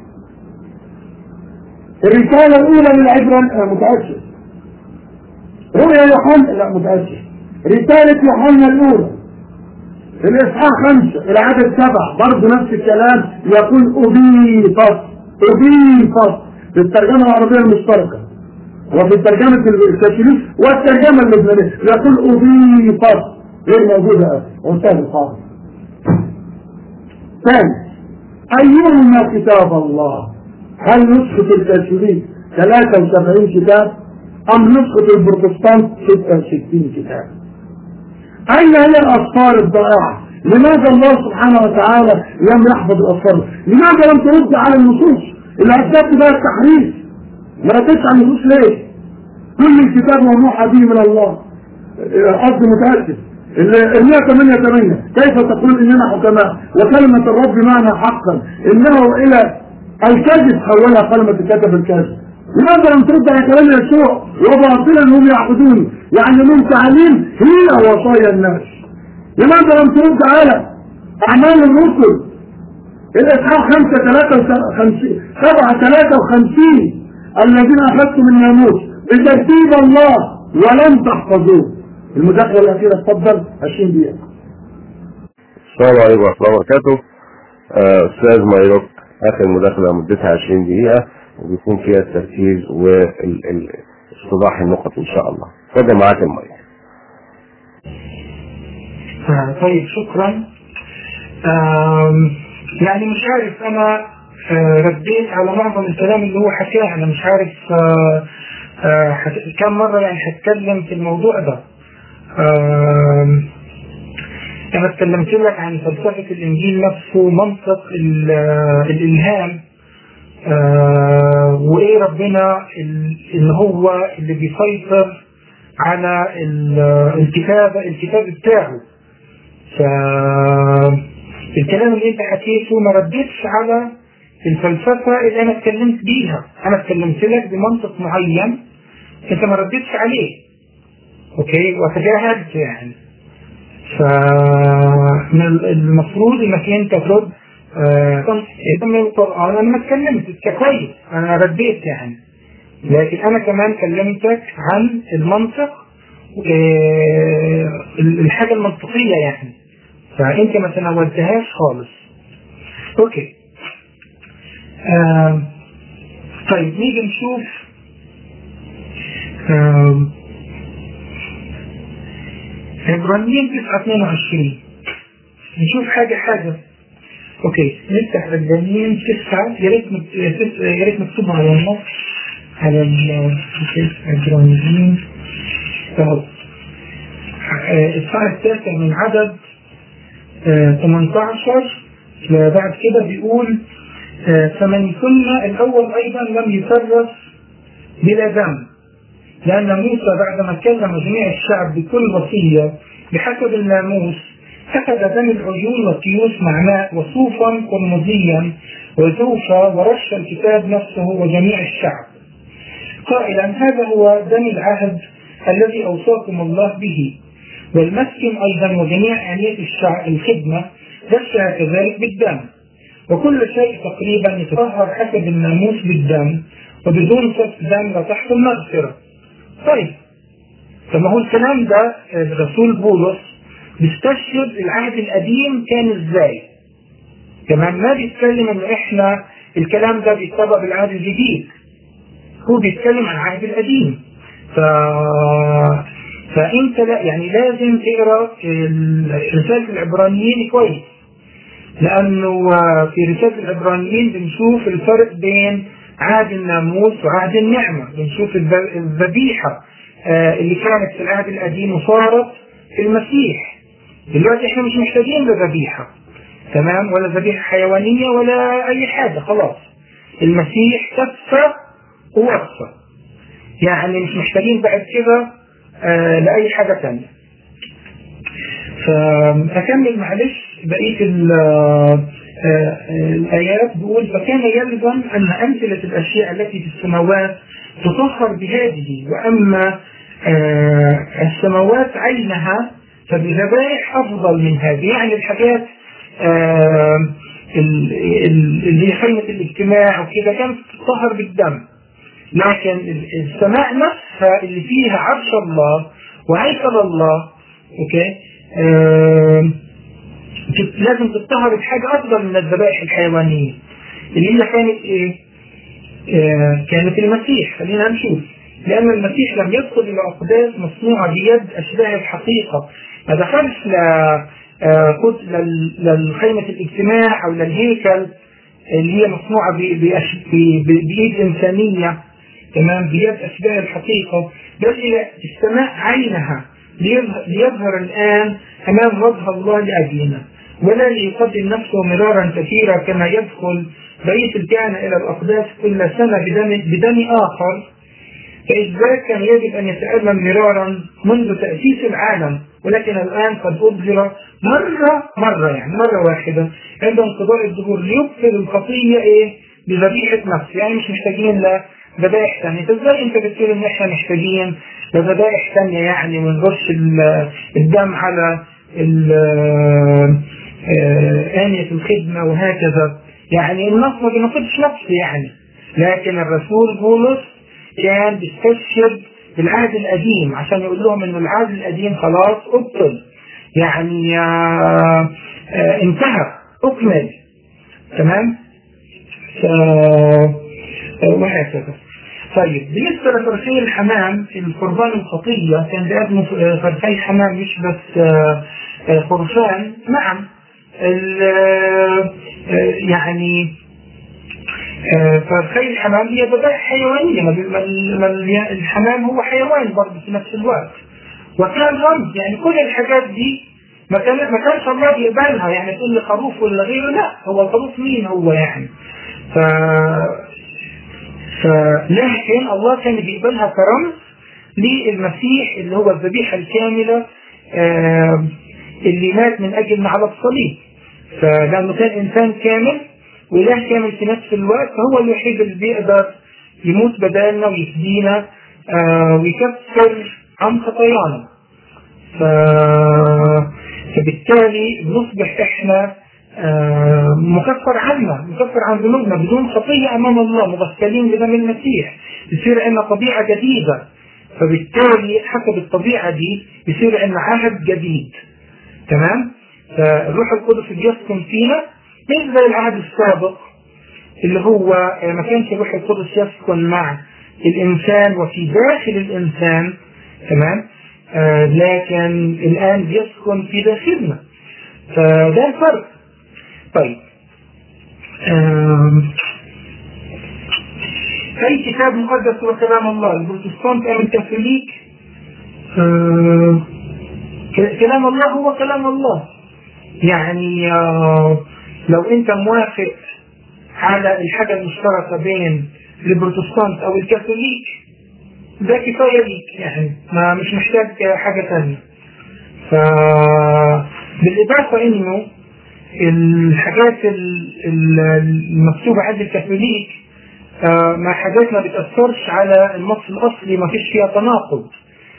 Speaker 3: الرسالة الأولى للعبران أنا متأسف رؤيا يوحنا لا متأسف رسالة يوحنا الأولى في الإصحاح خمسة العدد سبعة برضه نفس الكلام يقول أضيفت أضيفت في الترجمة العربية المشتركة وفي الترجمة الكاثوليك والترجمة اللبنانية يقول أضيفت غير موجودة أستاذ الحافظ ثاني أيهما كتاب الله هل نسخة الكاثوليك 73 كتاب أم نسخة البروتستانت 66 كتاب أين هي الأسفار الضائعة لماذا الله سبحانه وتعالى لم يحفظ الأسفار لماذا لم ترد على النصوص اللي أثبت بها التحريف ما ردتش على النصوص ليه كل الكتاب ممنوع به من الله قصدي متأسف ال 188 كيف تقول اننا حكماء وكلمة الرب معنا حقا انه الى الكذب حولها كلمة كتب الكذب لماذا لم ترد على كلام يسوع وباطلا هم يعبدون يعني من تعليم هي وصايا الناس لماذا لم ترد على اعمال الرسل الاصحاح 5 53 7 53 الذين اخذتم الناموس بترتيب الله ولم تحفظوه المداخله الاخيره اتفضل 20 دقيقه
Speaker 2: السلام عليكم ورحمة الله وبركاته آه، أستاذ مايروك آخر مداخلة مدتها 20 دقيقة وبيكون فيها التركيز واستوضاح النقط إن شاء الله اتفضل معاك المايك
Speaker 1: آه، طيب شكرا آم، يعني مش عارف انا آه، رديت على معظم الكلام اللي هو حكاه انا مش عارف آه، آه، حك- كم مرة يعني هتكلم في الموضوع ده آم، انا اتكلمت لك عن فلسفة الانجيل نفسه منطق ال- آه، الالهام آه، وايه ربنا ال- اللي هو اللي بيسيطر على ال- آه، الكتاب الكتاب بتاعه فالكلام اللي انت حكيته ما ردتش على الفلسفة اللي انا اتكلمت بيها انا اتكلمت لك بمنطق معين انت ما ردتش عليه اوكي وتجاهلت يعني فمن المفروض انك انت ترد آه، من القرآن انا ما اتكلمت انت كويس انا رديت يعني لكن انا كمان كلمتك عن المنطق آه، الحاجة المنطقية يعني فانت ما تناولتهاش خالص اوكي آه طيب نيجي نشوف آه عبرانيين 9 22 نشوف حاجة حاجة اوكي نفتح عبرانيين 9 يا ريت مت- يا ريت مكتوبها على النص على ال عبرانيين اهو آه، الساعة التاسع من عدد آه، 18 بعد كده بيقول آه، فمن ثم الأول أيضا لم يكرس بلا ذنب لأن موسى بعدما كلم جميع الشعب بكل وصية بحسب الناموس أخذ دم العيون والتيوس مع ماء وصوفا قرمزيا وزوفا ورش الكتاب نفسه وجميع الشعب قائلا هذا هو دم العهد الذي أوصاكم الله به والمسكن أيضا وجميع آنية الخدمة رشها كذلك بالدم وكل شيء تقريبا يتطهر حسب الناموس بالدم وبدون سفك دم لا تحصل مغفرة طيب فما هو الكلام ده الرسول بولس بيستشهد العهد القديم كان ازاي كمان ما بيتكلم ان احنا الكلام ده بيتطبق بالعهد الجديد هو بيتكلم عن العهد القديم ف... فانت لا يعني لازم تقرا رساله العبرانيين كويس لانه في رساله العبرانيين بنشوف الفرق بين عهد الناموس وعهد النعمه بنشوف الذبيحه اللي كانت في العهد القديم وصارت في المسيح دلوقتي احنا مش محتاجين لذبيحه تمام ولا ذبيحه حيوانيه ولا اي حاجه خلاص المسيح كفى ووصى يعني مش محتاجين بعد كده آه لاي حاجه ثانيه فاكمل معلش بقيه الآيات بيقول فكان يلزم أن أمثلة الأشياء التي في السماوات تطهر بهذه وأما السماوات عينها فبذبائح أفضل من هذه يعني الحاجات اللي هي خيمة الاجتماع وكذا كانت تطهر بالدم لكن السماء نفسها اللي فيها عرش الله وهيكل الله اوكي آه لازم تطهر بحاجة أفضل من الذبائح الحيوانية اللي هي كانت إيه؟ آه كانت المسيح خلينا نشوف لأن المسيح لم يدخل إلى أقداس مصنوعة بيد أشباه الحقيقة ما دخلش ل آه للخيمة الاجتماع أو للهيكل اللي هي مصنوعة بإيد إنسانية تمام بيد أشباه الحقيقة بل إلى السماء عينها ليظهر الآن أمام وجه الله لأجلنا ولا ليقدم نفسه مرارا كثيرا كما يدخل بقية الكهنة إلى الأقداس كل سنة بدم, بدم آخر فإذ ذاك كان يجب أن يتألم مرارا منذ تأسيس العالم ولكن الآن قد أبذر مرة مرة يعني مرة واحدة عند انقضاء الظهور ليبطل الخطية إيه بذبيحة نفس يعني مش محتاجين لذبائح ثانية ازاي انت بتقول ان احنا محتاجين لذبائح ثانية يعني ونرش الدم على آنية الخدمة وهكذا يعني النص ما بينقضش نفسه يعني لكن الرسول بولس كان بيستشهد بالعهد القديم عشان يقول لهم ان العهد القديم خلاص ابطل يعني آه آه انتهى اكمل تمام وهكذا طيب بالنسبه لفرخي الحمام القربان الخطيه كان بيقدموا فرخي الحمام مش بس خرفان نعم يعني فرخي الحمام هي ذبائح حيوانيه الحمام هو حيوان برضه في نفس الوقت وكان رمز يعني كل الحاجات دي ما كان ما كانش الله بيقبلها يعني تقول لي خروف ولا غيره لا هو الخروف مين هو يعني ف فلكن الله كان بيقبلها كرمز للمسيح اللي هو الذبيحه الكامله آه اللي مات من اجلنا على الصليب فلانه كان انسان كامل واله كامل في نفس الوقت فهو الوحيد اللي بيقدر يموت بدالنا ويفدينا آه ويكفر عن خطايانا ف... فبالتالي بنصبح احنا آه مكفر عنا مكفر عن ذنوبنا بدون خطية أمام الله مغسلين بدم المسيح يصير عندنا طبيعة جديدة فبالتالي حسب الطبيعة دي يصير عندنا عهد جديد تمام فالروح القدس بيسكن فينا مش زي العهد السابق اللي هو ما كانش الروح القدس يسكن مع الإنسان وفي داخل الإنسان تمام آه لكن الآن بيسكن في داخلنا فده الفرق طيب آه أي كتاب مقدس هو كلام الله البروتستانت أم الكاثوليك آه كلام الله هو كلام الله يعني آه لو أنت موافق على الحاجة المشتركة بين البروتستانت أو الكاثوليك ده كفاية ليك يعني ما مش محتاج حاجة ثانية ف... بالاضافه انه الحاجات المكتوبه عند الكاثوليك ما حاجات ما بتاثرش على النص الاصلي ما فيش فيها تناقض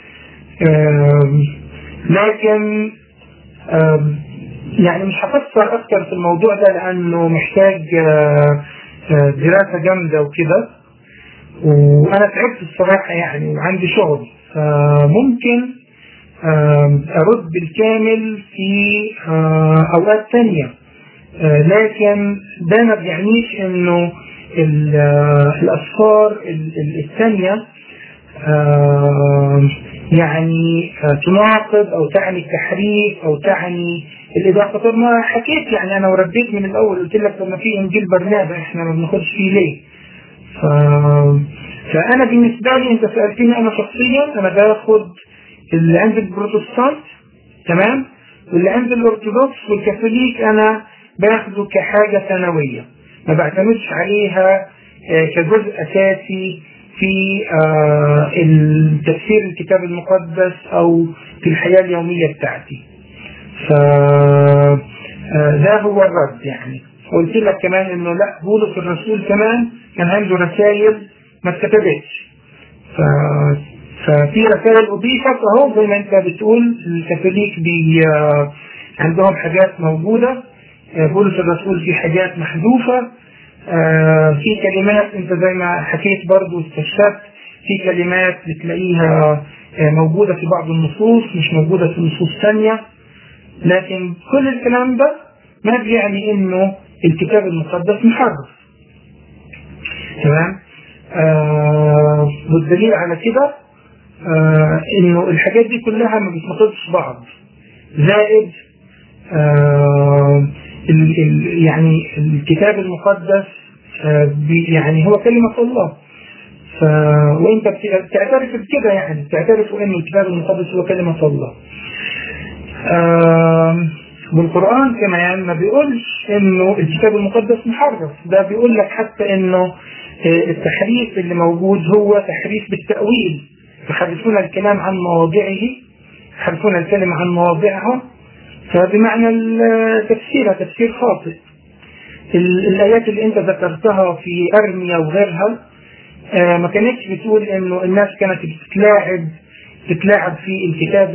Speaker 1: لكن يعني مش هفسر اكتر في الموضوع ده لانه محتاج دراسه جامده وكده وانا تعبت الصراحه يعني وعندي شغل فممكن ارد بالكامل في اوقات ثانيه لكن ده ما بيعنيش انه الاسفار الثانيه يعني تناقض او تعني التحريف او تعني الاضافه طب ما حكيت يعني انا ورديت من الاول قلت لك طب ما في انجيل برنابا احنا ما بناخدش فيه ليه؟ ف... فانا بالنسبه لي انت سالتني انا شخصيا انا باخد اللي عند البروتستانت تمام واللي عند الارثوذكس والكاثوليك انا باخده كحاجه ثانويه ما بعتمدش عليها كجزء اساسي في تفسير الكتاب المقدس او في الحياه اليوميه بتاعتي. ف ده هو الرد يعني قلت لك كمان انه لا بولس الرسول كمان كان عنده رسائل ما اتكتبتش ف... ففي رسائل اضيفت اهو زي ما انت بتقول الكاثوليك بي عندهم حاجات موجوده بولس الرسول في حاجات محذوفه في كلمات انت زي ما حكيت برضو استشفت في كلمات بتلاقيها موجوده في بعض النصوص مش موجوده في نصوص ثانيه لكن كل الكلام ده ما بيعني انه الكتاب المقدس محرف تمام آه والدليل على كده آه انه الحاجات دي كلها ما بتناقضش بعض زائد آه ال ال يعني الكتاب المقدس آه يعني هو كلمة الله ف وانت بتعترف بكده يعني بتعترف ان الكتاب المقدس هو كلمة الله آه والقرآن كمان ما بيقولش انه الكتاب المقدس محرف ده بيقول لك حتى انه التحريف اللي موجود هو تحريف بالتأويل يحرفون الكلام عن مواضعه يحرفون الكلمة عن مواضعها فبمعنى التفسير تفسير خاطئ الآيات اللي أنت ذكرتها في أرميا وغيرها ما كانتش بتقول إنه الناس كانت بتتلاعب بتتلاعب في الكتاب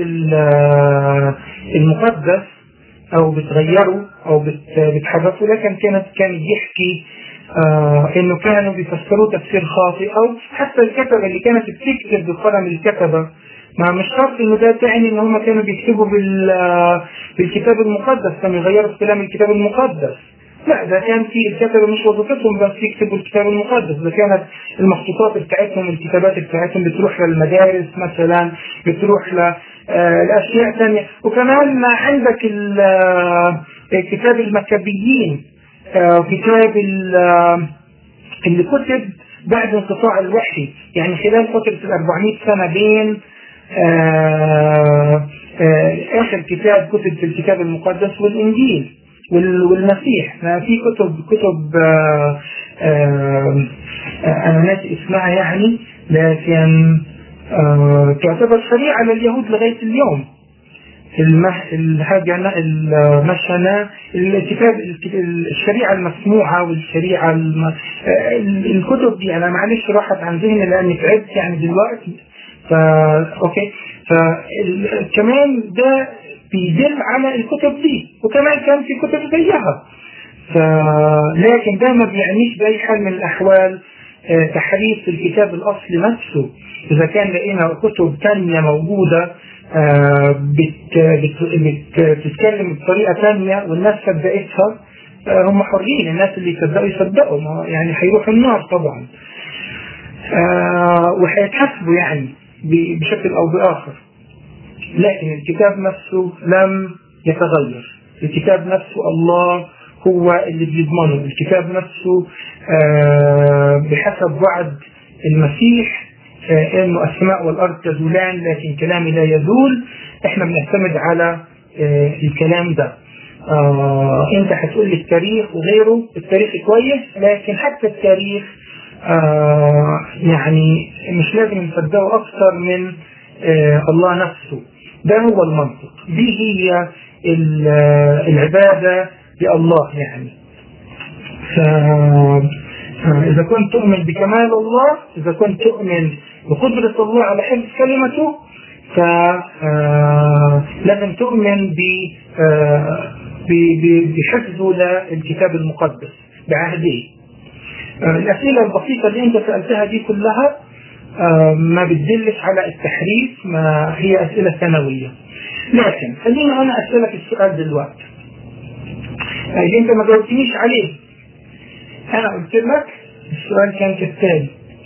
Speaker 1: المقدس أو بتغيره أو بتحرفه لكن كانت كان بيحكي آه انه كانوا بيفسروه تفسير خاطئ او حتى الكتبه اللي كانت بتكتب بقلم الكتبه ما مش شرط انه ده تعني ان هم كانوا بيكتبوا بالكتاب المقدس كانوا يغيروا في كلام الكتاب المقدس لا ده كان في الكتبه مش وظيفتهم بس يكتبوا الكتاب المقدس ده كانت المخطوطات بتاعتهم الكتابات بتاعتهم بتروح للمدارس مثلا بتروح ل آه الاشياء ثانيه وكمان عندك كتاب المكابيين كتاب اللي كتب بعد انقطاع الوحي يعني خلال فترة ال 400 سنة بين آآ آآ آخر كتاب كتب في الكتاب المقدس والإنجيل والمسيح في كتب كتب آآ أنا ناسي اسمها يعني لكن تعتبر شريعة لليهود لغاية اليوم المح... الحاجة المشنة الكتاب الشريعة المسموعة والشريعة الم... الكتب دي أنا معلش راحت عن ذهني لأني تعبت يعني دلوقتي فا أوكي فكمان ده بيدل على الكتب دي وكمان كان في كتب زيها ف... لكن ده ما بيعنيش بأي حال من الأحوال تحريف الكتاب الأصلي نفسه إذا كان لقينا كتب ثانية موجودة بت بت بتتكلم بطريقة ثانية والناس صدقتها هم حرين الناس اللي يصدقوا يصدقوا يعني هيروحوا النار طبعا وهيتحاسبوا يعني بشكل أو بآخر لكن الكتاب نفسه لم يتغير الكتاب نفسه الله هو اللي بيضمنه الكتاب نفسه بحسب وعد المسيح انه السماء والارض تزولان لكن كلامي لا يزول احنا بنعتمد على الكلام ده آه انت هتقول لي التاريخ وغيره التاريخ كويس لكن حتى التاريخ آه يعني مش لازم نصدقه اكثر من آه الله نفسه ده هو المنطق دي هي العبادة لله يعني إذا كنت تؤمن بكمال الله إذا كنت تؤمن بقدرة الله على حفظ كلمته فلازم تؤمن بحفظه للكتاب المقدس بعهده الأسئلة البسيطة اللي أنت سألتها دي كلها ما بتدلش على التحريف ما هي أسئلة ثانوية لكن خليني أنا أسألك السؤال دلوقتي اللي أنت ما جاوبتنيش عليه أنا قلت لك السؤال كان كالتالي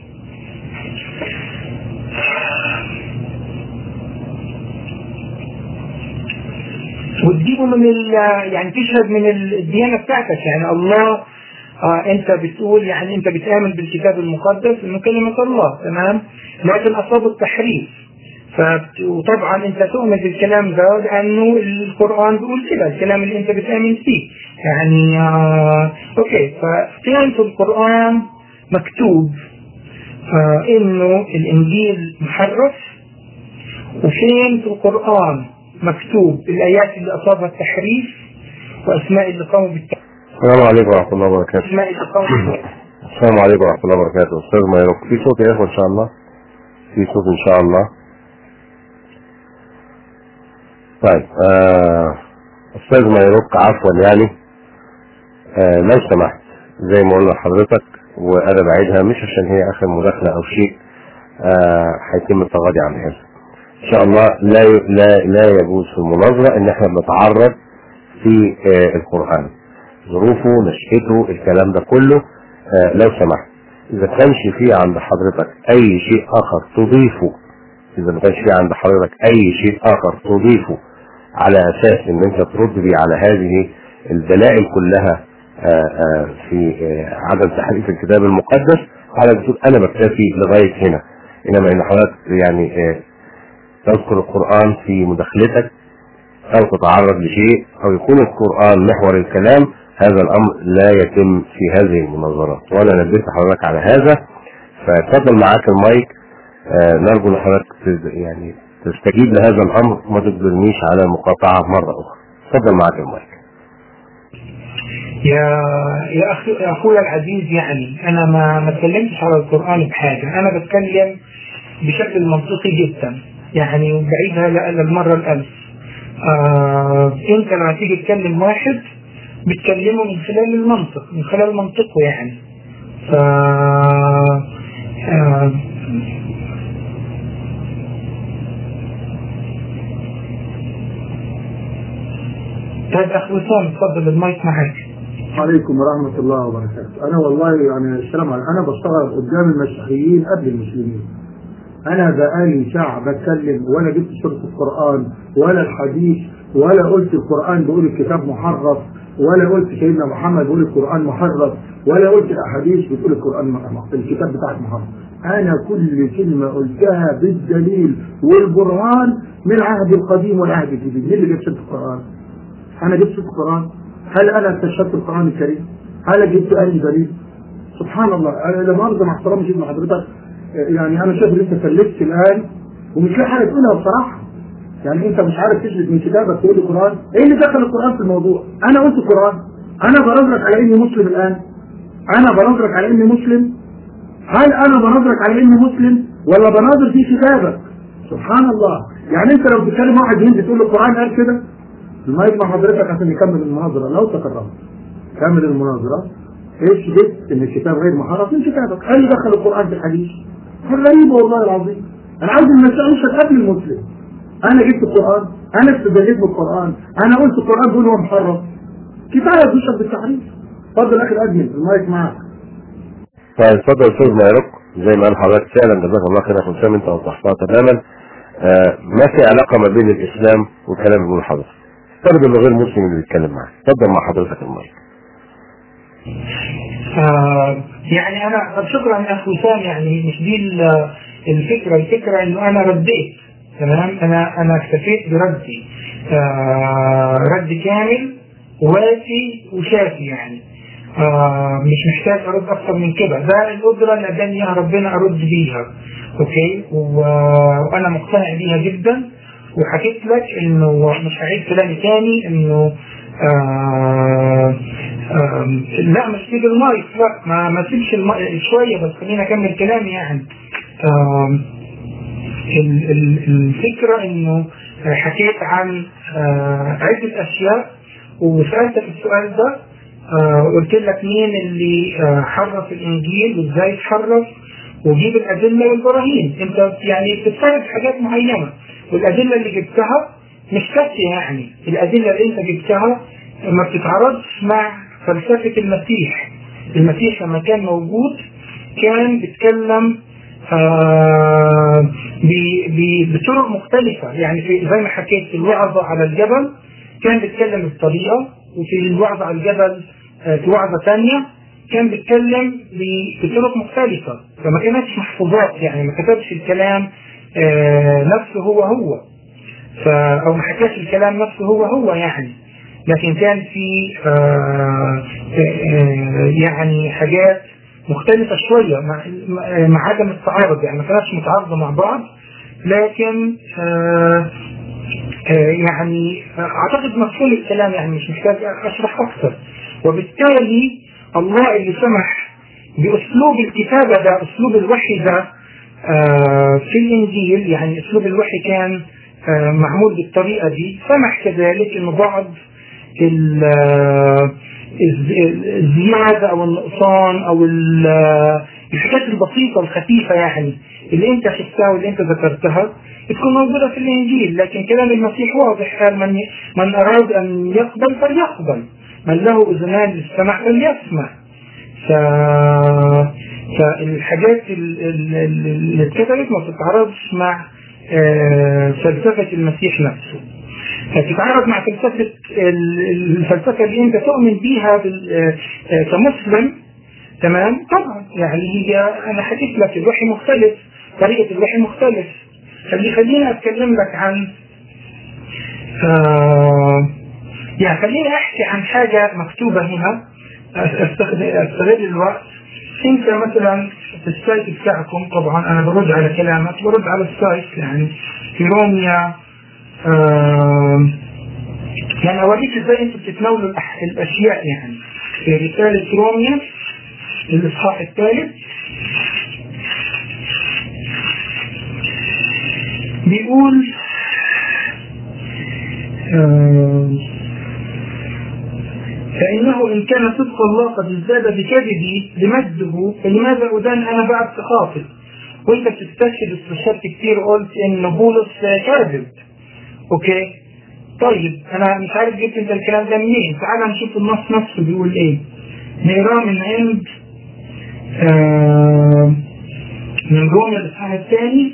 Speaker 1: وتجيبه من ال يعني تشهد من الديانة بتاعتك يعني الله آه انت بتقول يعني انت بتآمن بالكتاب المقدس انه كلمة الله تمام لكن اصاب التحريف ف وطبعا انت تؤمن بالكلام ده لانه القران بيقول كده الكلام اللي انت بتامن فيه يعني آه اوكي ففين في القران مكتوب آه انه الانجيل محرف وفين في القران مكتوب الايات اللي اصابها التحريف واسماء اللي قاموا بالتحريف
Speaker 2: السلام عليكم ورحمة الله وبركاته
Speaker 1: اسماء اللي قاموا بالتحريف
Speaker 2: السلام عليكم ورحمة الله وبركاته أستاذ مايروك في صوت يا إخوة إن شاء الله في صوت إن شاء الله طيب آه أستاذ مايروك عفوا يعني آه لو سمحت زي ما قلنا لحضرتك وأنا بعيدها مش عشان هي آخر مداخلة أو شيء آه هيتم التغاضي عن هذا إن شاء الله لا لا لا يجوز في المناظرة إن إحنا بنتعرض في آه القرآن ظروفه نشأته الكلام ده كله آه لو سمحت إذا كانش في عند حضرتك أي شيء آخر تضيفه إذا ما كانش في عند حضرتك أي شيء آخر تضيفه على أساس إن أنت ترد بيه على هذه الدلائل كلها آآ آآ في عدم تحريف الكتاب المقدس حضرتك بتقول أنا بكتفي لغاية هنا إنما إن حضرتك يعني تذكر القرآن في مداخلتك أو تتعرض لشيء أو يكون القرآن محور الكلام هذا الأمر لا يتم في هذه المناظرات وأنا نبهت حضرتك على هذا فتفضل معاك المايك آه نرجو ان حضرتك يعني تستجيب لهذا الامر وما تجبرنيش على المقاطعه مره اخرى. اتفضل معاك المايك.
Speaker 1: يا يا اخي يا اخويا العزيز يعني انا ما ما اتكلمتش على القران بحاجه، انا بتكلم بشكل منطقي جدا يعني وبعيدها للمره الالف. آه انت لما تيجي تكلم واحد بتكلمه من خلال المنطق من خلال منطقه يعني. ف آه طيب اخ وسام اتفضل المايك معاك
Speaker 3: عليكم ورحمة الله وبركاته أنا والله يعني السلام عليكم أنا بشتغل قدام المسيحيين قبل المسلمين أنا بقالي ساعة بتكلم ولا جبت سورة القرآن ولا الحديث ولا قلت القرآن بيقول الكتاب محرف ولا قلت سيدنا محمد بيقول القرآن محرف ولا قلت الأحاديث بتقول القرآن محرف الكتاب بتاعك محرف أنا كل كلمة قلتها بالدليل والبرهان من العهد القديم والعهد الجديد مين اللي جاب سورة القرآن؟ أنا جبت القرآن هل أنا استشهدت القرآن الكريم هل جبت أي دليل سبحان الله أنا لما أرضى مع احترامي جدا حضرتك يعني أنا شايف إن أنت فلست الآن ومش لاقي حاجة تقولها بصراحة يعني أنت مش عارف تثبت من كتابك تقول القرآن إيه اللي دخل القرآن في الموضوع أنا قلت القرآن أنا بنظرك على إني مسلم الآن أنا بنظرك على إني مسلم هل أنا بنظرك على إني مسلم ولا بناظر في كتابك سبحان الله يعني أنت لو بتكلم واحد هندي تقول له القرآن قال كده المايك مع حضرتك عشان نكمل المناظرة لو تكرمت كمل المناظرة ايش جبت ان الكتاب غير محرف من كتابك هل دخل القرآن في الحديث غريب والله العظيم انا عاوز المسيح يشهد قبل المسلم انا جبت القرآن انا استدليت بالقرآن انا قلت القرآن بيقول هو محرف كفاية تشهد بالتحريف اتفضل اخي الادمن المايك معاك
Speaker 2: طيب اتفضل استاذ مايروك زي ما قال حضرتك فعلا جزاك الله خير يا اخو حسام انت وضحتها تماما آه ما في علاقه ما بين الاسلام والكلام اللي بيقوله حضرتك استخدم غير مسلم اللي بيتكلم معاك اتفضل مع حضرتك المايك
Speaker 1: آه يعني انا طب شكرا يا اخ وسام يعني مش دي الفكره الفكره انه انا رديت تمام انا انا اكتفيت بردي آه رد كامل وافي وشافي يعني آه مش محتاج ارد اكتر من كده ده القدره اللي اداني اياها ربنا ارد بيها اوكي وانا مقتنع بيها جدا وحكيت لك انه مش هعيد كلامي تاني انه آه آه لا مش سيب المايك لا ما ما سيبش المايك شويه بس خليني اكمل كلامي يعني آه الفكره انه حكيت عن آه عده اشياء وسالتك السؤال ده آه قلت لك مين اللي آه حرف الانجيل وازاي اتحرف وجيب الادله والبراهين انت يعني بتفترض حاجات معينه والادله اللي جبتها مش كافيه يعني الادله اللي انت جبتها ما بتتعارضش مع فلسفه المسيح المسيح لما كان موجود كان بيتكلم آه بطرق مختلفة يعني في زي ما حكيت في الوعظة على الجبل كان بيتكلم بطريقة وفي الوعظة على الجبل آه في وعظة ثانية كان بيتكلم بطرق مختلفة فما كانتش محفوظات يعني ما كتبش الكلام آه نفسه هو هو ف أو ما حكاش الكلام نفسه هو هو يعني لكن كان في آه يعني حاجات مختلفة شوية مع, مع عدم التعارض يعني ما كانتش متعارضة مع بعض لكن آآ آآ يعني اعتقد مفهوم الكلام يعني مش محتاج اشرح اكثر وبالتالي الله اللي سمح باسلوب الكتابة ده اسلوب الوحي ده في الانجيل يعني اسلوب الوحي كان معمول بالطريقة دي سمح كذلك انه بعض الزيادة او النقصان او الحاجات البسيطة الخفيفة يعني اللي انت شفتها واللي انت ذكرتها تكون موجودة في الانجيل لكن كلام المسيح واضح قال من من اراد ان يقبل فليقبل من له اذنان للسمع فليسمع ف... فالحاجات اللي اتكتبت ما بتتعارضش مع فلسفة المسيح نفسه هتتعارض مع فلسفة الفلسفة اللي انت تؤمن بيها كمسلم تمام طبعا يعني هي انا حكيت لك الوحي مختلف طريقة الوحي مختلف خلي خليني اتكلم لك عن آه يعني خليني احكي عن حاجة مكتوبة هنا استغل الوقت انت مثلا في السايت بتاعكم طبعا انا برد على كلامك برد على السايت يعني في روميا آه يعني اوريك ازاي انتوا بتتناولوا الاشياء يعني في رسالة روميا الاصحاح الثالث بيقول آه فإنه إن كان صدق الله قد ازداد بكذبي لمجده فلماذا أدان أنا بعد سخاطه؟ وأنت بتستشهد استشهدت كتير قلت إن بولس كاذب. أوكي؟ طيب أنا مش عارف جبت أنت الكلام ده منين؟ تعال نشوف النص نفسه بيقول إيه. نقراه من عند آه من روميا الإصحاح الثاني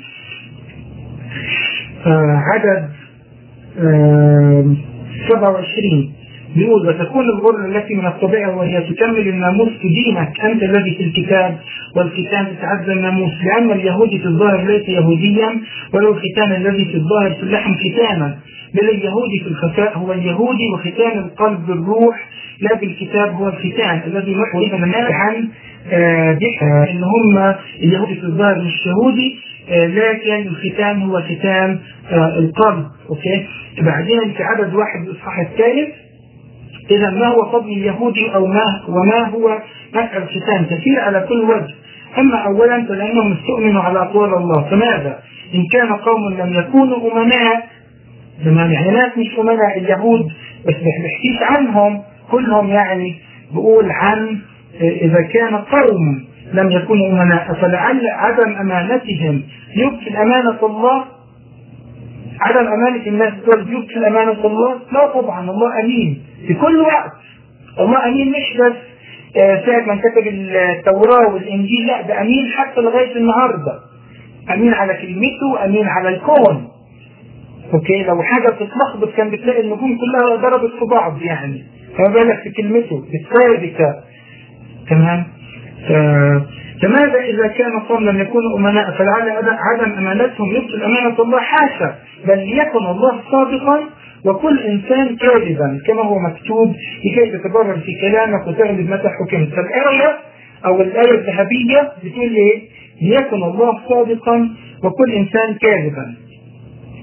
Speaker 1: آه عدد آه 27 بيقول وتكون الغر التي من الطبيعة وهي تكمل الناموس دينك أنت الذي في الكتاب والختان تتعدى الناموس لأن اليهودي في الظاهر ليس يهوديا ولو الختان الذي في الظاهر في اللحم ختانا بل اليهودي في الخفاء هو اليهودي وختان القلب بالروح لا بالكتاب هو الختان الذي نحو عن آه ان هم اليهودي في الظاهر مش يهودي آه لكن الختان هو ختان آه القلب اوكي بعدين في عدد واحد الاصحاح الثالث إذا ما هو فضل اليهودي أو ما وما هو نفع الختان كثير على كل وجه أما أولا فلأنهم استؤمنوا على أقوال الله فماذا؟ إن كان قوم لم يكونوا أمناء تمام يعني ناس مش أمناء اليهود بس ما بنحكيش عنهم كلهم يعني بقول عن إذا كان قوم لم يكونوا أمناء فلعل عدم أمانتهم يبطل أمانة الله عدم أمانة الناس دول يبطل أمانة الله لا طبعا الله أمين في كل وقت الله أمين مش بس ساعة ما كتب التوراة والإنجيل لا ده أمين حتى لغاية النهاردة أمين على كلمته أمين على الكون أوكي لو حاجة بتتلخبط كان بتلاقي النجوم كلها ضربت في بعض يعني فما بالك في كلمته الثابتة تمام فماذا إذا كان قوم لم يكونوا أمناء فلعل عدم أمانتهم يبطل أمانة الله حاشا بل ليكن الله صادقا وكل إنسان كاذبا كما هو مكتوب لكي تتبرر في كلامك وتغلب متى حكمت فالآية أو الآية الذهبية بتقول إيه؟ ليكن الله صادقا وكل إنسان كاذبا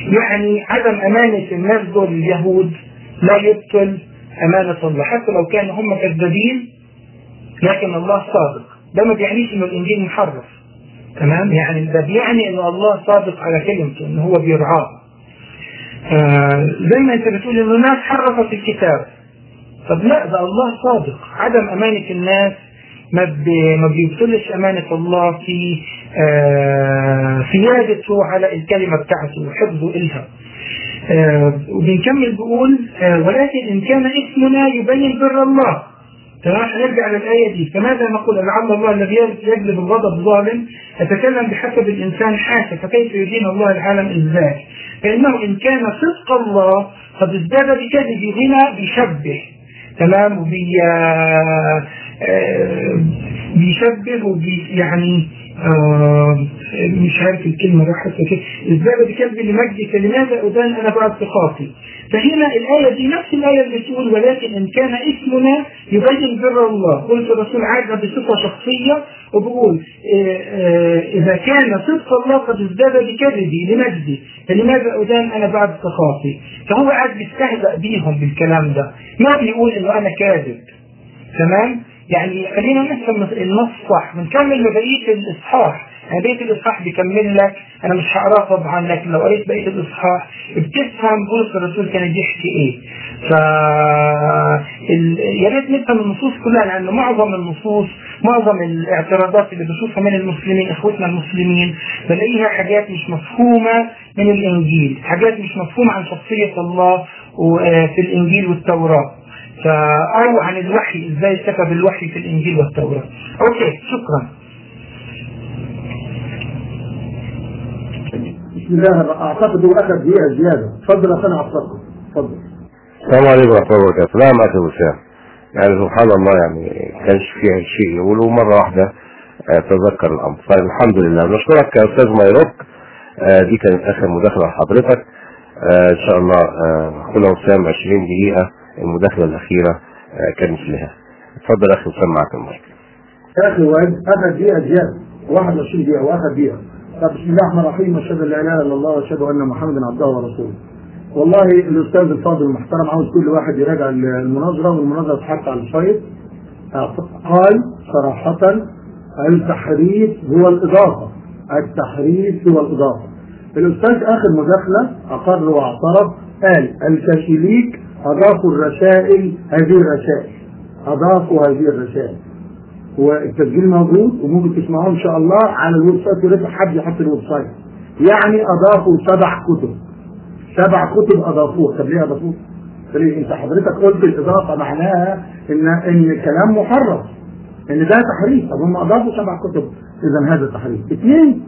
Speaker 1: يعني عدم أمانة الناس دول اليهود لا يبطل أمانة الله حتى لو كانوا هم كذابين لكن الله صادق ده ما بيعنيش انه الانجيل محرف تمام يعني ده بيعني ان الله صادق على كلمته ان هو بيرعاه آه زي ما انت بتقول انه الناس حرفت الكتاب طب لا ده الله صادق عدم امانه الناس ما ما بيبطلش امانه الله في آه سيادته على الكلمه بتاعته وحفظه الها آه وبنكمل بيقول آه ولكن ان كان اسمنا يبين بر الله تمام هنرجع للآية دي فماذا نقول لعل الله الذي يجلب الغضب ظالم يتكلم بحسب الإنسان حاسة فكيف يدين الله العالم إزاي فإنه إن كان صدق الله قد ازداد بكذبه هنا بيشبه تمام وبي بيشبه وبي يعني آه مش عارف الكلمة راحت كده ازداد بكذب لمجدك لماذا أذان أنا بعد ثقافي فهنا الآية دي نفس الآية اللي بتقول ولكن إن كان اسمنا يبين بر الله قلت الرسول عادها بصفة شخصية وبقول إذا كان صدق الله قد ازداد بكذبي لمجدي فلماذا أدان أنا بعد سخافي فهو قاعد بيستهزأ بيهم بالكلام ده ما بيقول إنه أنا كاذب تمام يعني خلينا نفهم النص صح بنكمل بقية الإصحاح يعني بقية الإصحاح بيكمل لك أنا مش هقراه طبعا لكن لو قريت بقية الإصحاح بتفهم بولس الرسول كان بيحكي إيه ف يا ريت نفهم النصوص كلها لأن معظم النصوص معظم الاعتراضات اللي بنشوفها من المسلمين إخوتنا المسلمين بلاقيها حاجات مش مفهومة من الإنجيل حاجات مش مفهومة عن شخصية الله في الإنجيل والتوراة أو عن الوحي ازاي كتب الوحي في الانجيل والتوراة اوكي شكرا
Speaker 3: بسم الله اعتقد هو اخذ دقيقه زياده اتفضل اخونا عبد اتفضل
Speaker 2: السلام عليكم ورحمه الله وبركاته لا ما وسام يعني سبحان الله يعني كانش فيها شيء يقولوا مره واحده تذكر الامر فالحمد لله نشكرك يا استاذ مايروك دي كانت اخر مداخله لحضرتك ان شاء الله اخونا وسام 20 دقيقه المداخله الاخيره كانت لها اتفضل اخي وسام معك المايك
Speaker 3: يا اخي واد اخذ دقيقه زياده 21 دقيقه واخذ دقيقه طب بسم الله الرحمن الرحيم اشهد ان لا اله الا الله واشهد ان محمدا عبده ورسوله والله الاستاذ الفاضل المحترم عاوز كل واحد يراجع المناظره والمناظره تتحط على السايت قال صراحه التحريف هو الاضافه التحريف هو الاضافه الاستاذ اخر مداخله اقر واعترف قال الكاثوليك اضافوا الرسائل هذه الرسائل اضافوا هذه الرسائل والتسجيل موجود وممكن تسمعوه ان شاء الله على الويب سايت ولسه حد يحط الويب سايت يعني اضافوا سبع كتب سبع كتب اضافوها طب ليه اضافوها؟ ليه انت حضرتك قلت الاضافه معناها ان ان الكلام محرف ان ده تحريف طب هم اضافوا سبع كتب اذا هذا تحريف اثنين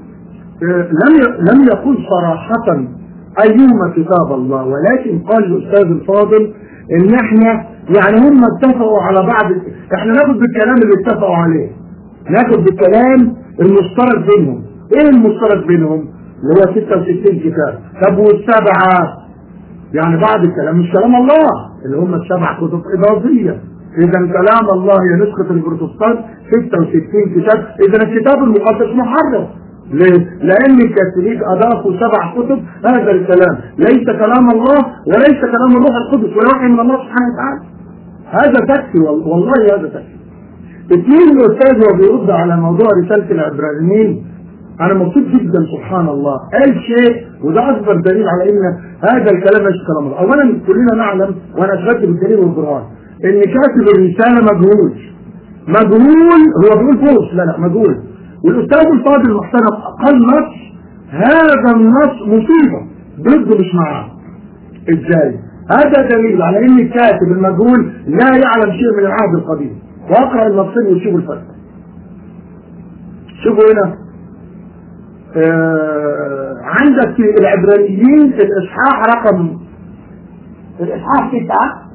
Speaker 3: لم لم يقل صراحه ايهما كتاب الله ولكن قال الاستاذ الفاضل ان احنا يعني هم اتفقوا على بعض احنا ناخد بالكلام اللي اتفقوا عليه ناخد بالكلام المشترك بينهم ايه المشترك بينهم اللي هو 66 كتاب طب والسبعه يعني بعض الكلام مش كلام الله اللي هم السبع كتب اضافيه اذا كلام الله هي نسخه البروتستانت 66 كتاب اذا الكتاب المقدس محرف ليه؟ لأن الكاثوليك أضافوا سبع كتب هذا الكلام ليس كلام الله وليس كلام الروح القدس ولا وحي من الله سبحانه وتعالى هذا تكفي والله هذا تكفي اثنين الأستاذ وهو بيرد على موضوع رسالة العبرانيين أنا مبسوط جدا سبحان الله قال شيء وده أكبر دليل على إن هذا الكلام ليس كلام الله أولا كلنا نعلم وأنا أثبت بالدليل والبرهان إن كاتب الرسالة مجهول مجهول هو بيقول فوز لا لا مجهول والاستاذ الفاضل المحترم قال نص هذا النص مصيبه ضده مش معاه ازاي؟ هذا دليل على ان الكاتب المجهول لا يعلم شيء من العهد القديم واقرا النصين وشوفوا الفرق شوفوا هنا آه عندك في العبرانيين الاصحاح رقم الاصحاح تسعه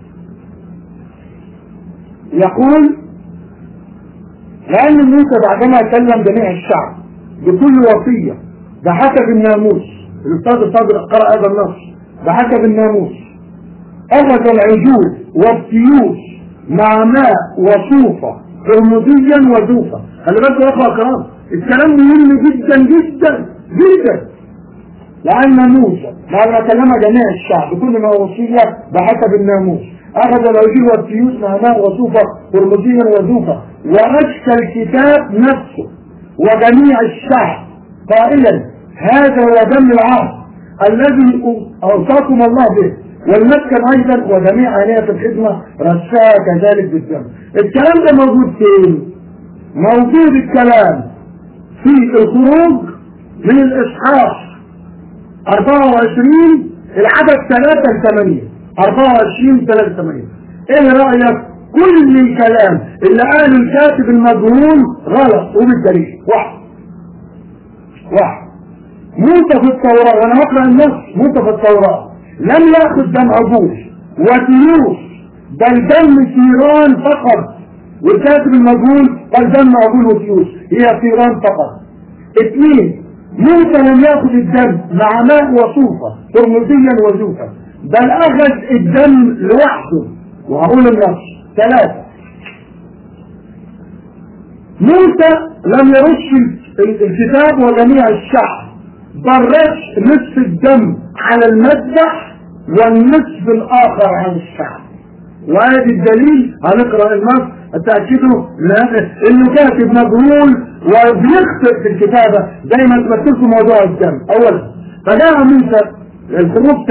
Speaker 3: يقول لأن موسى بعدما كلم جميع الشعب بكل وصية بحسب الناموس الأستاذ الفاضل قرأ هذا النص بحسب الناموس أخذ العجول والطيوس مع ماء وصوفة رمزيا وزوفة خلي بالكم يا أخوة الكرام الكلام مهم جدا جدا جدا لأن موسى بعد ما كلم جميع الشعب بكل ما أوصي له بحسب الناموس أخذ الأوجيل والسيوف نهماء وصوفة هرمزيا وزوفة وأشكى الكتاب نفسه وجميع الشعب قائلا هذا هو دم العهد الذي أوصاكم الله به والمسكن أيضا وجميع آلية الخدمة رشاها كذلك بالدم الكلام ده موجود فين؟ موجود الكلام في الخروج من الإصحاح 24 العدد 3 ل 8 24 3 8 ايه رأيك كل الكلام اللي قاله الكاتب المجهول غلط وبالدليل واحد واحد موسى في التوراة وانا بقرا النص موسى في التوراة لم يأخذ دم عجوز وتيوس بل دم ثيران فقط والكاتب المجهول قال دم عجوز وتيوس هي ثيران فقط اثنين موسى لم يأخذ الدم مع ماء وصوفة ترمزيا وزوفا بل أخذ الدم لوحده وهقول النص ثلاثة موسى لم يرش الكتاب وجميع الشعب بل رش نصف الدم على المذبح والنصف الآخر على الشعب وهذا الدليل هنقرأ النص تأكدوا انه كاتب مجهول وبيخطئ في الكتابة دايما تمثلكم موضوع الدم اولا فجاء موسى الخروج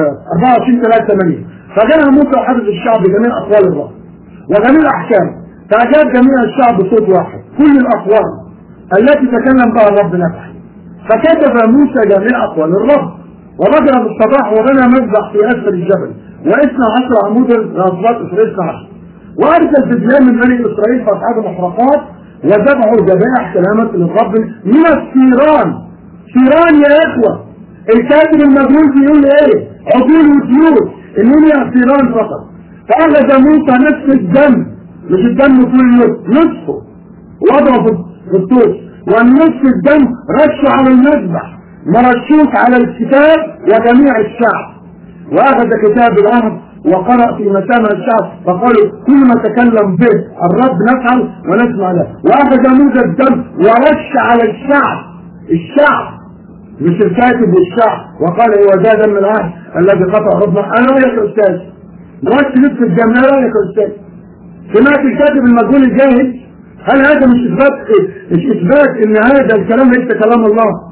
Speaker 3: 24 3 8 فجاء موسى حفظ الشعب بجميع اقوال الرب وجميع الاحكام فاجاب جميع الشعب بصوت واحد كل الاقوال التي تكلم بها الرب نفسه فكتب موسى جميع اقوال الرب وبدأ بالصباح وبنى مذبح في اسفل الجبل واثنى عشر عمودا غاصبات اسرائيل عشر وارسل فديان من بني اسرائيل في اصحاب المحرقات وذبحوا ذبائح سلامة للرب من الثيران ثيران يا اخوة الكاتب المجهول بيقول ايه عقول وطيور انهم ثيران فقط فاخذ موسى نصف الدم مش الدم كله نصفه وضعه في الطوس والنصف الدم رشه على المذبح مرشوش على الكتاب وجميع الشعب واخذ كتاب العهد وقرأ في مسامع الشعب فقالوا كل ما تكلم به الرب نفعل ونسمع له واخذ موسى الدم ورش على الشعب الشعب مش الكاتب والشعب وقال هو ده دم العهد الذي قطع ربنا انا رايك يا استاذ رش نصف الدم انا رايك يا استاذ سمعت الكاتب المجهول الجاهل هل هذا مش اثبات مش اثبات ان هذا الكلام ليس كلام الله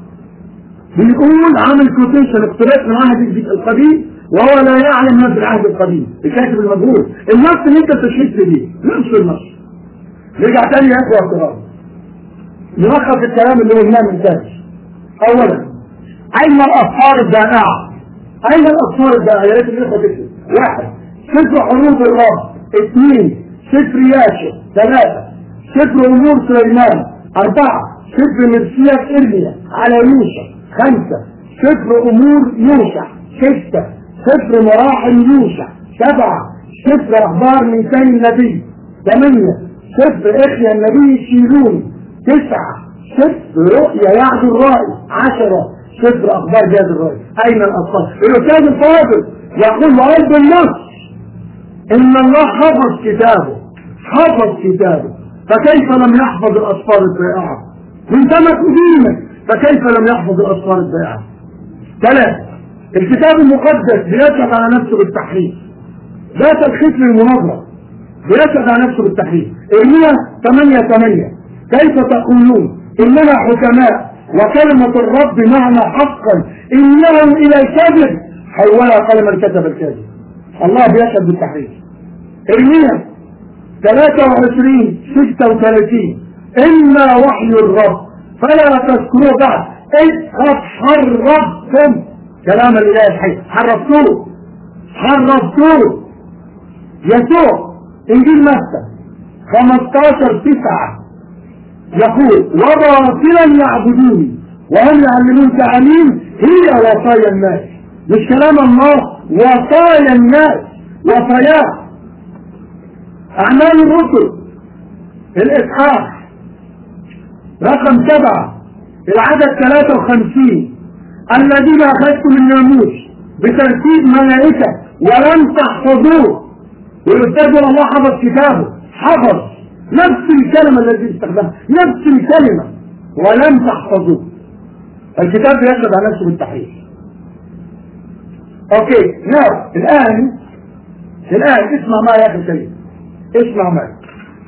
Speaker 3: بيقول عامل كوتيشن اقتباس من عهد القديم وهو لا يعلم ما في العهد القديم الكاتب المجهول النص اللي انت استشهدت بيه نفس النص نرجع تاني يا اخوه الكرام نلخص الكلام اللي قلناه من تاني اولا اين الافكار الدائعه اين الافكار الدائعه يا ريت الاخوه تكتب واحد سفر حروب الرب اثنين سفر ياشر ثلاثه سفر امور سليمان اربعه سفر مرسية ارميا على يوشع خمسه سفر امور يوشع سته سفر مراحل يوشع سبعة سفر أخبار ميسان النبي ثمانية سفر إخيا النبي الشيلوني تسعة سفر رؤيا يعد الرائي عشرة سفر أخبار جاد الرائي أين الأطفال؟ الأستاذ الفاضل يقول وأيضا النص إن الله حفظ كتابه حفظ كتابه فكيف لم يحفظ الأسفار الضائعة؟ من سمك دينك فكيف لم يحفظ الأسفار الضائعة؟ ثلاثة الكتاب المقدس بيشهد على نفسه بالتحريف لا تلخيص للمناظرة بيشهد على نفسه بالتحريف ارميا 8 8 كيف تقولون اننا حكماء وكلمة الرب معنا حقا انه الى الكذب حولها قلم الكتب الكاذب الله بيشهد بالتحريف ارميا 23 36 اما وحي الرب فلا تذكروا بعد اذ قد حرفتم كلام الاله الحي حرفتوه حرفتوه يسوع انجيل متى 15 9 يقول وباطلا يعبدوني وهم يعلمون تعاليم هي وصايا الناس مش كلام الله وصايا الناس وصاياه اعمال الرسل الاصحاح رقم سبعة العدد 53 الذين اخذتم الناموس بترتيب ملائكة ولم تحفظوه والاستاذ الله حفظ كتابه حفظ نفس الكلمة التي استخدمها نفس الكلمة ولم تحفظوه الكتاب بيشهد على نفسه بالتحريف اوكي نعم الان الان اسمع معي يا اخي سيد اسمع معي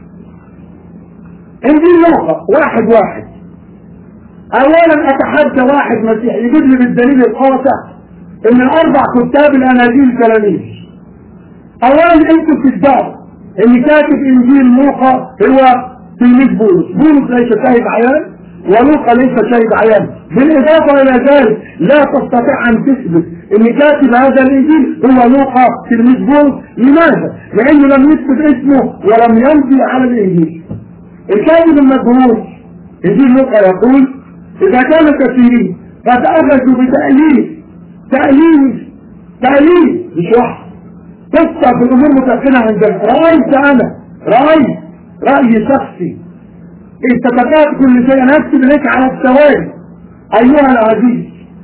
Speaker 3: انجيل لوقا واحد واحد اولا اتحدى واحد مسيحي يجيب لي بالدليل القاطع ان الاربع كتاب الاناجيل تلاميذ اولا انتوا بتدعوا ان كاتب انجيل لوقا هو تلميذ بولس بولس ليس شاهد عيان ولوقا ليس شاهد عيان بالاضافه الى ذلك لا تستطيع ان تثبت ان كاتب هذا الانجيل هو لوقا تلميذ بولس لماذا؟ لانه لم يثبت اسمه ولم يمضي على الانجيل الكاتب المجهول انجيل لوقا يقول اذا كان كثيرين قد اخذوا بتاليف تاليف تاليف مش واحد قصه في الامور متاخره عندنا رايت انا رايت راي شخصي استفادات كل شيء انا اكتب لك على الثواني ايها العزيز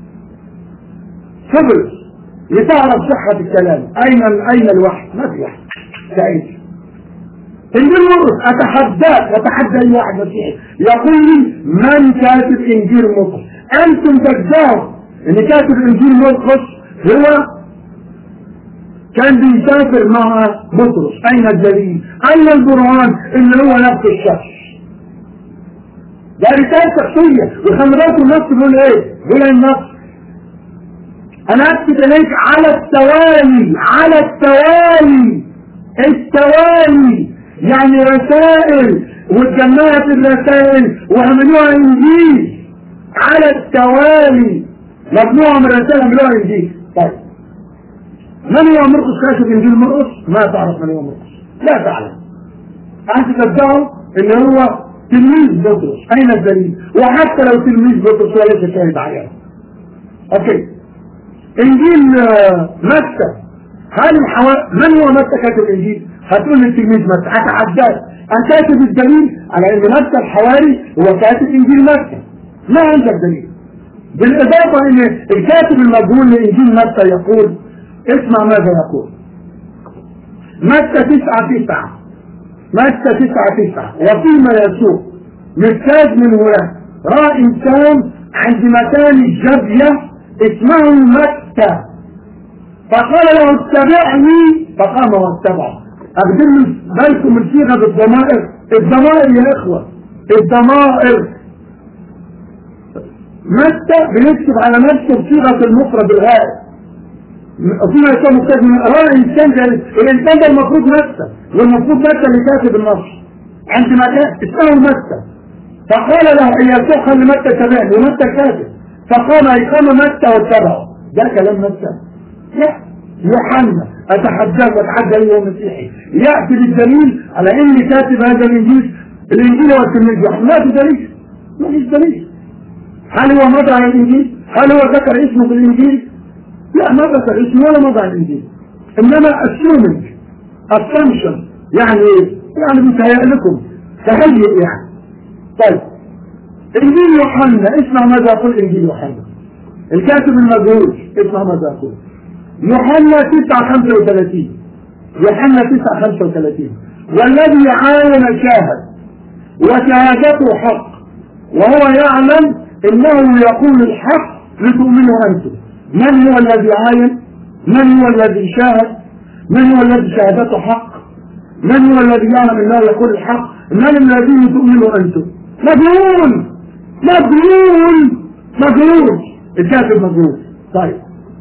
Speaker 3: صبر لتعرف صحة الكلام اين اين الوحي ما في وحي تعيش انجيل مرقس اتحداك اتحدى اي واحد مسيحي يقول لي من كاتب انجيل مرقس انتم تدعوا ان كاتب انجيل مرقس هو كان بيسافر مع بطرس اين الدليل اين البرهان ان هو نفس الشخص ده رسالة شخصية وخمرات النص بيقول ايه بيقول النص انا اكتب اليك على التوالي على التوالي التوالي يعني رسائل واتجمعت الرسائل وعملوها انجيل على التوالي مجموعة من الرسائل عملوها انجيل طيب من هو مرقس كاشف انجيل مرقس؟ ما تعرف من هو مرقس لا تعلم انت تدعوا ان هو تلميذ بطرس اين الدليل؟ وحتى لو تلميذ بطرس وليس شاهد عيان اوكي انجيل متى هل الحوا... من هو متى كاتب انجيل؟ هتقول لي التلميذ متى اتحداك ان كاتب الدليل على ان متى الحواري هو كاتب انجيل متى ما عندك دليل بالاضافه ان الكاتب المجهول لانجيل متى يقول اسمع ماذا يقول متى تسعة تسعة متى تسعة تسعة وفيما يسوق مجتاز من هناك رأى إنسان عند مكان الجبية اسمه متى فقال له اتبعني فقام واتبعه أخدم بالكم من صيغة الضمائر الضمائر يا إخوة الضمائر متى بنكتب على نفسه بصيغة المفرد الغائب فيما يكون مكتب من أرى الإنسان ده الإنسان ده المفروض متى والمفروض متى اللي كاتب النص عند مكان اسمه متى فقال له إن يسوع خلي متى تبعني ومتى كاتب فقام أيقام متى واتبعه ده كلام متى لا يوحنا أتحداك وأتحدى أيها المسيحي يأتي بالدليل على إني كاتب هذا الإنجيل الإنجيل هو التلميذ يوحنا ما في دليل ما فيش دليل هل هو مضى على الإنجيل؟ هل هو ذكر اسمه في الإنجيل؟ لا ما ذكر اسمه ولا مضى على الإنجيل إنما assuming assumption يعني إيه؟ يعني بيتهيأ لكم تهيئ يعني طيب إنجيل يوحنا اسمع ماذا يقول إنجيل يوحنا الكاتب المجهول اسمع ماذا يقول يوحنا 9 35 يوحنا 9 35 والذي عاين شاهد وشهادته حق وهو يعلم انه يقول الحق لتؤمنوا انتم من هو الذي عاين من هو الذي شاهد من هو الذي شهادته حق من هو الذي يعلم انه يقول الحق من الذي تؤمنوا انتم مجنون مجنون مجنون الكاتب مجنون طيب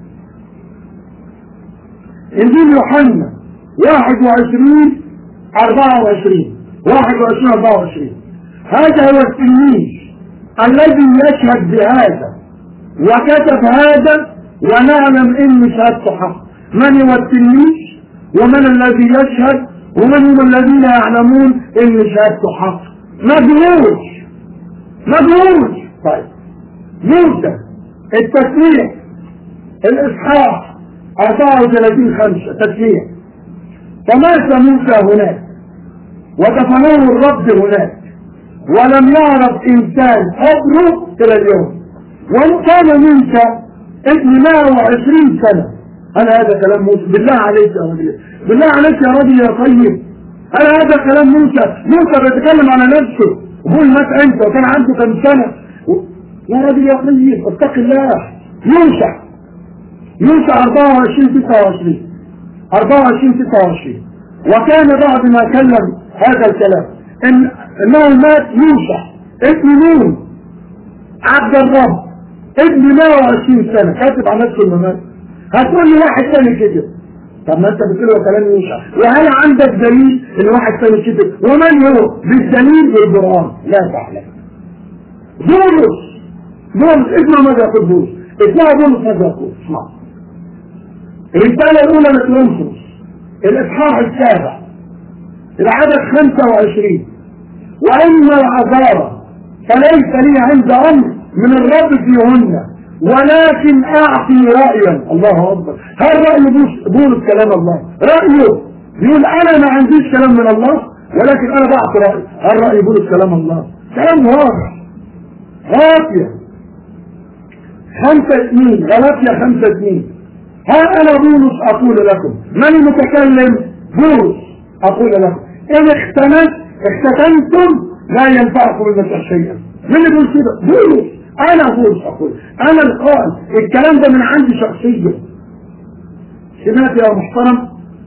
Speaker 3: انجيل يوحنا 21 24 21 24 هذا هو التلميذ الذي يشهد بهذا وكتب هذا ونعلم ان شهادته حق من هو التلميذ ومن الذي يشهد ومن هم الذين يعلمون ان شهادته حق مجهول مجهول طيب موسى التسليح الاصحاح 34 خمسة تسليح فمات موسى هناك ودفنوه الرب هناك ولم يعرف انسان قبره الى اليوم وان كان موسى ابن 120 سنة هل هذا كلام موسى بالله عليك يا رجل بالله عليك يا رجل يا طيب هل هذا كلام موسى موسى بيتكلم على نفسه وهو مات انت وكان عنده كم سنة يا رجل يا طيب اتق الله موسى يوشع 24 29 24 29 وكان بعد ما كلم هذا الكلام ان انه مات يوشع ابن نون عبد الرب ابن 120 سنه كاتب على نفسه انه مات هتقول لي واحد تاني كده طب ما انت بتقول هو كلام يوشع وهل عندك دليل ان واحد تاني كده ومن هو بالدليل والقران لا تعلم بولس بولس اسمع ماذا يقول بولس اسمع بولس ماذا يقول اسمع الرسالة الأولى لكورنثوس الإصحاح السابع العدد 25 وأما العذارى فليس لي عند أمر من الرب فيهن ولكن أعطي رأيا الله أكبر هل رأي بولس بولس كلام الله رأيه بيقول أنا ما عنديش كلام من الله ولكن أنا بعطي رأي هل رأي بولس كلام الله كلام واضح غافية خمسة اثنين غلطية خمسة اثنين ها أنا بولس أقول لكم من المتكلم بولس أقول لكم إن اختنت اختتنتم لا ينفعكم المسيح شيئا من اللي بيقول كده بولس أنا بولس أقول أنا القائل الكلام ده من عندي شخصيا سمعت يا محترم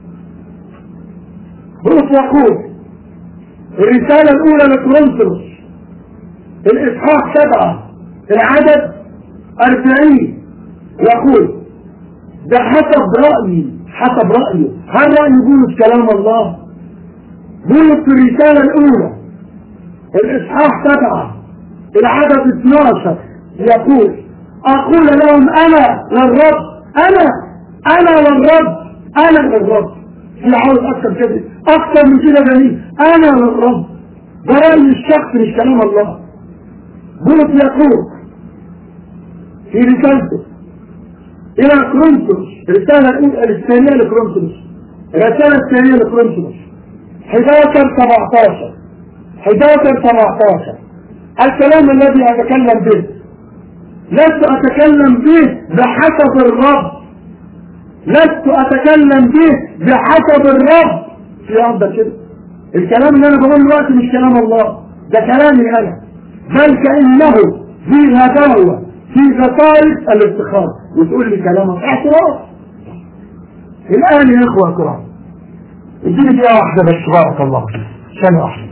Speaker 3: بولس يقول الرسالة الأولى لكورنثوس الإصحاح سبعة العدد أربعين يقول ده حسب رأيي حسب رأيه هل رأي بولس كلام الله بولس في الرسالة الأولى الإصحاح سبعة العدد 12 يقول أقول لهم أنا للرب أنا أنا للرب أنا للرب في عاوز أكثر كده أكثر من كده جميل أنا للرب ده رأي الشخص مش كلام الله بولس يقول في رسالته إلى كورنثوس الرسالة الأولى الثانية لكورنثوس الرسالة الثانية لكورنثوس 11 17 11 17 الكلام الذي أتكلم به لست أتكلم به بحسب الرب لست أتكلم به بحسب الرب في عندك كده الكلام اللي أنا بقوله دلوقتي مش كلام الله ده كلامي أنا بل كأنه في غباوة في غطاية الافتخار وتقول لي كلامك اعتراف الآن يا إخوة الكرام اديني دقيقة واحدة بس بارك الله فيك ثانية واحدة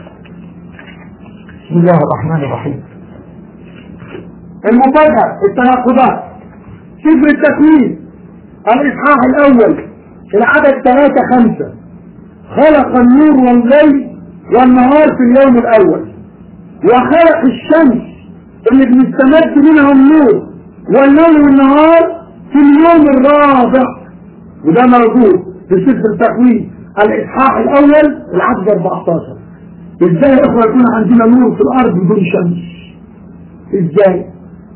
Speaker 3: بسم الله الرحمن الرحيم المفاجأة التناقضات سفر التكوين الإصحاح الأول العدد ثلاثة خمسة خلق النور والليل والنهار في اليوم الأول وخلق الشمس اللي بنستمد منها النور والليل والنهار في اليوم الرابع وده موجود في سفر التكوين الاصحاح الاول العدد 14 ازاي يا اخوه يكون عندنا نور في الارض بدون شمس ازاي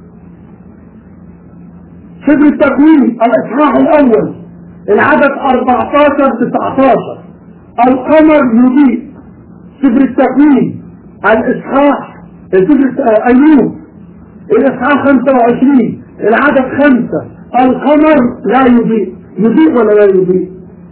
Speaker 3: سفر التكوين الاصحاح الاول العدد 14 19 القمر يضيء سفر التكوين الاصحاح سفر ايوب الاصحاح 25 العدد خمسة القمر لا يضيء يضيء ولا لا يضيء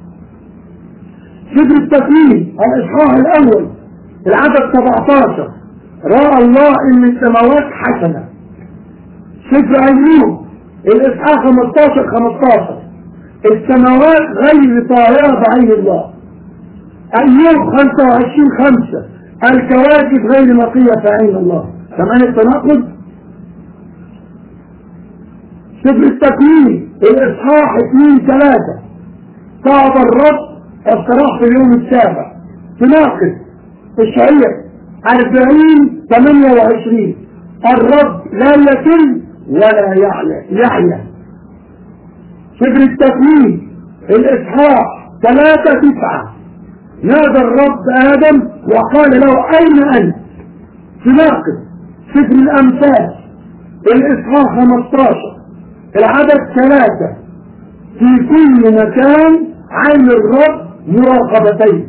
Speaker 3: سفر التكوين الاصحاح الاول العدد 17 راى الله ان السماوات حسنه سفر ايوب الاصحاح 15 15 السماوات غير طاهره بعين الله ايوب 25 5 الكواكب غير نقيه في عين الله كمان التناقض سفر التكوين الاصحاح 2 3 صعد الرب الصراح في اليوم السابع تناقض الشعير 40 28 الرب لا يتم ولا يعلى يعلى سفر التكوين الاصحاح 3 9 نادى الرب ادم وقال له اين انت تناقض سفر الامثال الاصحاح 15 العدد ثلاثة في كل مكان عين الرب مراقبتين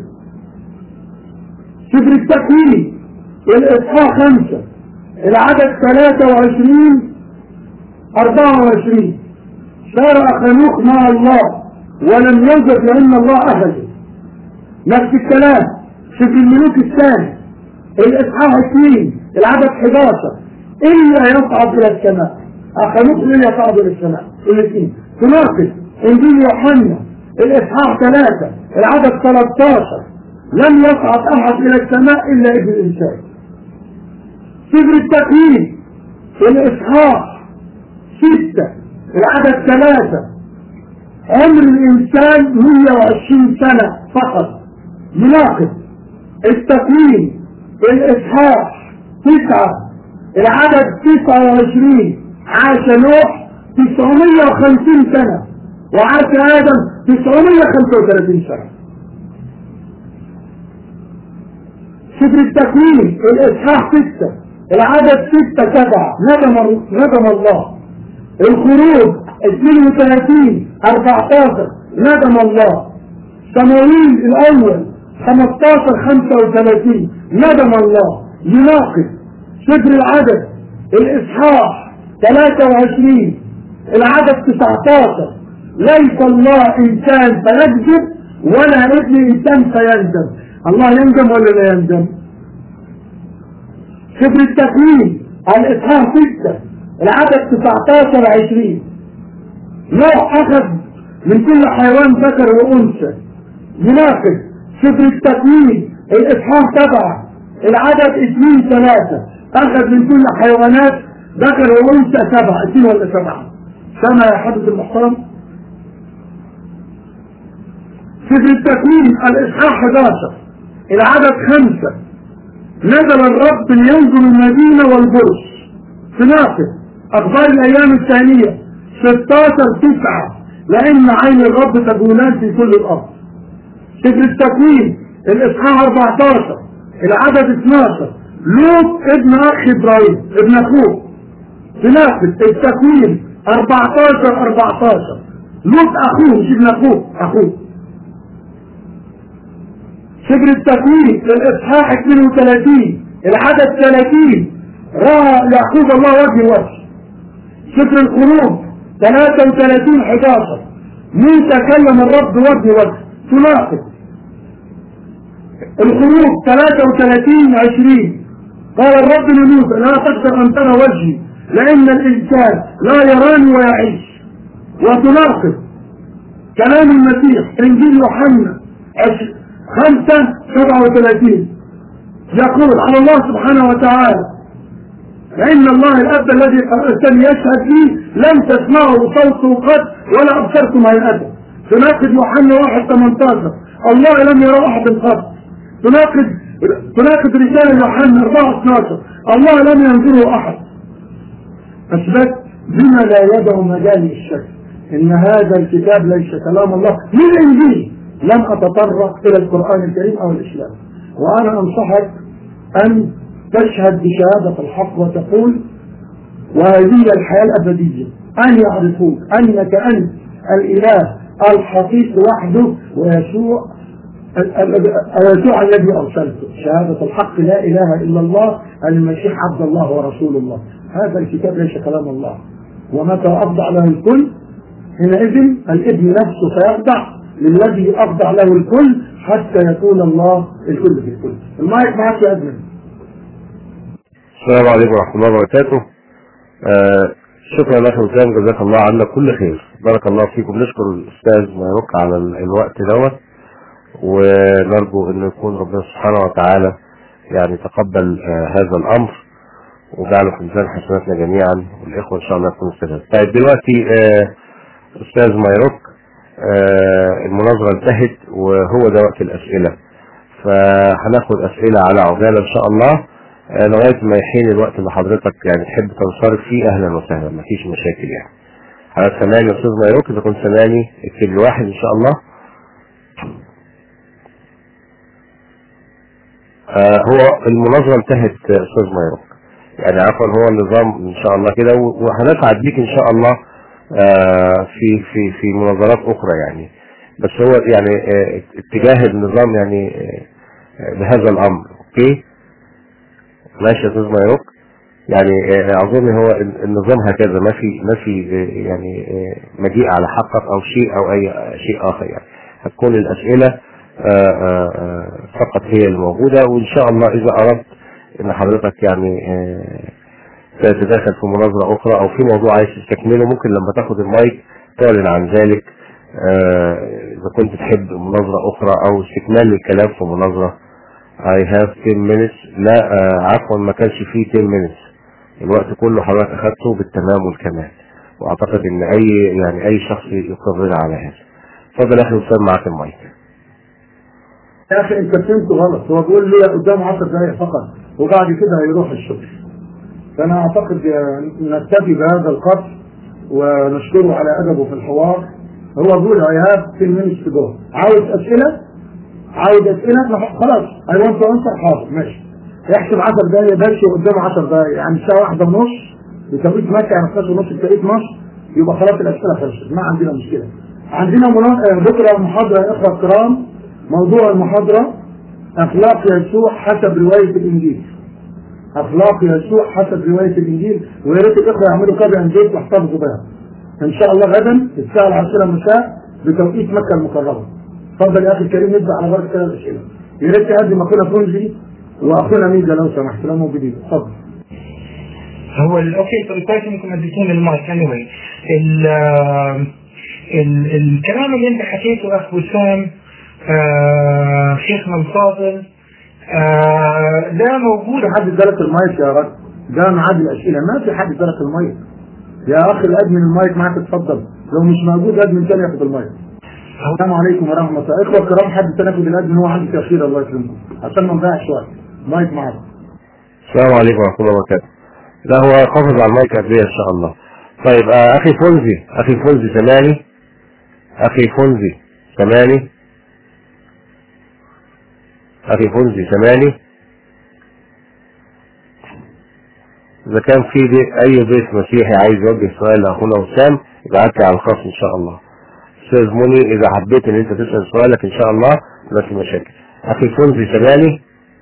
Speaker 3: سفر التكوين الإصحاح خمسة العدد ثلاثة وعشرين أربعة وعشرين شارع خنوخ مع الله ولم يوجد لأن الله أخذه نفس الكلام سفر الملوك الثاني الإصحاح اثنين العدد 11 إلا يصعد إلى السماء أخلوك لن يصعدوا للسماء الاثنين تناقض إنجيل يوحنا الإصحاح ثلاثة العدد 13 لم يصعد أحد إلى السماء إلا ابن الإنسان سفر التكوين الإصحاح ستة العدد ثلاثة عمر الإنسان 120 سنة فقط مناقض التكوين الإصحاح تسعة العدد 29 عاش نوح 950 سنة وعاش آدم 935 سنة سفر التكوين الإصحاح 6 العدد 6 7 ندم ندم الله الخروج 32 14 ندم الله صمويل الأول 15 35 ندم الله يناقض سفر العدد الإصحاح 23 العدد 19 ليس الله إنسان فيكذب ولا ابن إنسان فيندم الله يندم ولا لا يندم سفر التكوين الإصحاح 6 العدد 19 20 نوح أخذ من كل حيوان ذكر وأنثى يناقض سفر التكوين الإصحاح 7 العدد 2 3 أخذ من كل حيوانات ذكر وأنثى سبعة اثنين ولا سبعة سمع يا حضرة المحترم سفر التكوين الإصحاح 11 العدد خمسة نزل الرب لينظر المدينة والبرج تناقض أخبار الأيام الثانية 16 تسعة لأن عين الرب تكونان في كل الأرض سفر التكوين الإصحاح 14 العدد 12 لوط ابن أخ إبراهيم ابن أخوه تناقض التكوين 14 14 لوط أخوه مش ابن أخوه أخوه سفر التكوين الإصحاح 32 العدد 30 رأى يعقوب الله وجه وجه سفر الخروج 33 11 موسى كلم الرب وجه وجه تناقض الخروج 33 20 قال الرب لموسى لا تقدر أن ترى وجهي لأن الإنسان لا يراني ويعيش وتناقض كلام المسيح إنجيل يوحنا خمسة سبعة وثلاثين يقول على الله سبحانه وتعالى فإن الله الأب الذي أرسل يشهد لي لم تسمعوا صوته قد ولا أبصرتم هيئته تناقض يوحنا واحد 18 الله لم يرى أحد قط تناقض تناقض رسالة يوحنا 4 12 الله لم ينظره أحد أثبت بما لا يدع مجال الشك إن هذا الكتاب ليس كلام الله من الإنجيل لم أتطرق إلى القرآن الكريم أو الإسلام وأنا أنصحك أن تشهد بشهادة الحق وتقول وهذه الحياة الأبدية أن يعرفوك أنك أنت الإله الحقيقي وحده ويسوع يسوع الذي أرسلته شهادة الحق لا إله إلا الله المسيح عبد الله ورسول الله هذا الكتاب ليس كلام الله ومتى أفضع له الكل حينئذ الابن نفسه سيخضع للذي أفضع له الكل حتى يكون الله الكل في الكل المايك معك يا أدمن
Speaker 2: السلام عليكم ورحمة الله وبركاته آه شكرا لك وسام جزاك الله عنا كل خير بارك الله فيكم نشكر الأستاذ مايوك على ال- الوقت دوت ونرجو أن يكون ربنا سبحانه وتعالى يعني تقبل آه هذا الأمر وجعله في ميزان حسناتنا جميعا والإخوة إن شاء الله يكونوا استفادوا. طيب دلوقتي آه أستاذ مايروك آه المناظرة انتهت وهو ده وقت الأسئلة فهناخد أسئلة على عجالة إن شاء الله آه لغاية ما يحين الوقت اللي حضرتك يعني تحب تنصرف فيه أهلا وسهلا مفيش مشاكل يعني حضرتك سامعني يا أستاذ مايروك إذا كنت سامعني اكتب لي واحد إن شاء الله آه هو المناظرة انتهت آه، أستاذ مايروك يعني عفوا هو النظام إن شاء الله كده وهنسعد بيك إن شاء الله آه في في في مناظرات أخرى يعني بس هو يعني آه، اتجاه النظام يعني آه، آه، بهذا الأمر أوكي ماشي يا أستاذ مايروك يعني آه، أظن هو ال- النظام هكذا ما في ما في آه، يعني آه، مجيء على حقك أو شيء أو أي شيء آخر يعني هتكون الأسئلة آه، آه، آه، فقط هي الموجودة وإن شاء الله إذا أردت إن حضرتك يعني آه، تتداخل في مناظرة أخرى أو في موضوع عايز تستكمله ممكن لما تاخد المايك تعلن عن ذلك آه، إذا كنت تحب مناظرة أخرى أو استكمال الكلام في مناظرة I have 10 minutes لا آه، عفوا ما كانش فيه 10 minutes الوقت كله حضرتك أخدته بالتمام والكمال وأعتقد إن أي يعني أي شخص يقرر على هذا اتفضل يا أخي أستاذ معاك المايك
Speaker 3: يا اخي انت فهمت غلط هو بيقول لي قدام 10 دقائق فقط وبعد كده هيروح الشغل فانا اعتقد نكتفي بهذا القدر ونشكره على ادبه في الحوار هو بيقول I have 10 minutes to go عاوز اسئله عاوز اسئله نح- خلاص I want to answer حاضر ماشي يحسب 10 دقائق ماشي قدامه 10 دقائق يعني الساعه واحدة ونص بتوقيت مكه يعني 12 ونص بتوقيت مصر يبقى خلاص الاسئله خلصت ما عندنا مشكله عندنا منا- آه، بكره محاضره يا اخوه الكرام موضوع المحاضره اخلاق يسوع حسب روايه الانجيل اخلاق يسوع حسب روايه الانجيل ويا ريت الاخوه يعملوا كده انجيل واحتفظوا بها ان شاء الله غدا الساعه العاشره مساء بتوقيت مكه المكرمه اتفضل يا اخي الكريم نبدا على بركه كده الاسئله يا ريت تقدم اخونا فونزي واخونا ميزه لو سمحت لو موجودين اتفضل
Speaker 1: هو ال- اوكي طب كويس انكم اديتوني المايك anyway ال ال الكلام اللي انت حكيته اخ وسام آه شيخنا الفاضل آه ده موجود
Speaker 3: في حد ادالك المايك يا رجل ده ميعاد الاسئله ما في حد ادالك المايك يا اخي الادمن المايك معاك اتفضل لو مش موجود ادمن تاني ياخد المايك السلام عليكم ورحمه الله اخوه الكرام حد تاني ياخد الادمن هو عندي تاخير الله يكرمكم عشان ما نضيعش وقت مايك معاك
Speaker 2: السلام عليكم ورحمة الله وبركاته لا هو حافظ على المايك قد ايه ان شاء الله طيب آه اخي فونزي اخي فونزي سمعني اخي فونزي سمعني اخي فونزي سمعني اذا كان في دي اي ضيف مسيحي عايز يوجه سؤال لاخونا وسام ابعت لي على الخاص ان شاء الله استاذ مني اذا حبيت ان انت تسال سؤالك ان شاء الله ما في مشاكل اخي فونزي سمعني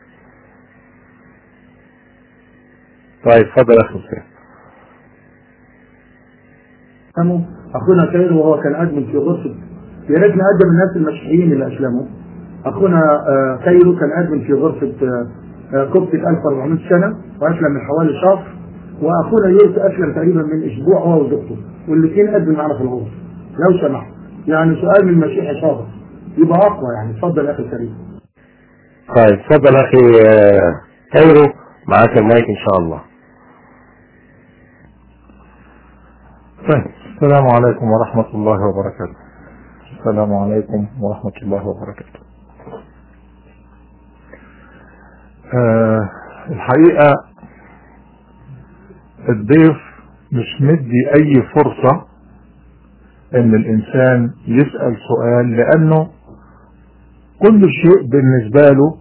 Speaker 2: طيب اتفضل يا اخي وسام
Speaker 3: اسلموا اخونا كايرو وهو كان ادمن في غرفه يا ريت نقدم الناس المسيحيين اللي اسلموا اخونا آه، كايرو كان ادمن في غرفه آه، آه، كوبتك 1400 سنه واسلم من حوالي شهر واخونا يوسف اسلم تقريبا من اسبوع هو وزوجته والاثنين ادمن معنا في الغرفه لو سمحت يعني سؤال من مسيحي صادق يبقى اقوى يعني اتفضل يا اخي الكريم
Speaker 2: طيب اتفضل اخي آه، كايرو معاك المايك ان شاء الله
Speaker 4: طيب السلام عليكم ورحمة الله وبركاته السلام عليكم ورحمة الله وبركاته آه الحقيقة الضيف مش مدي أي فرصة إن الإنسان يسأل سؤال لأنه كل شيء بالنسبة له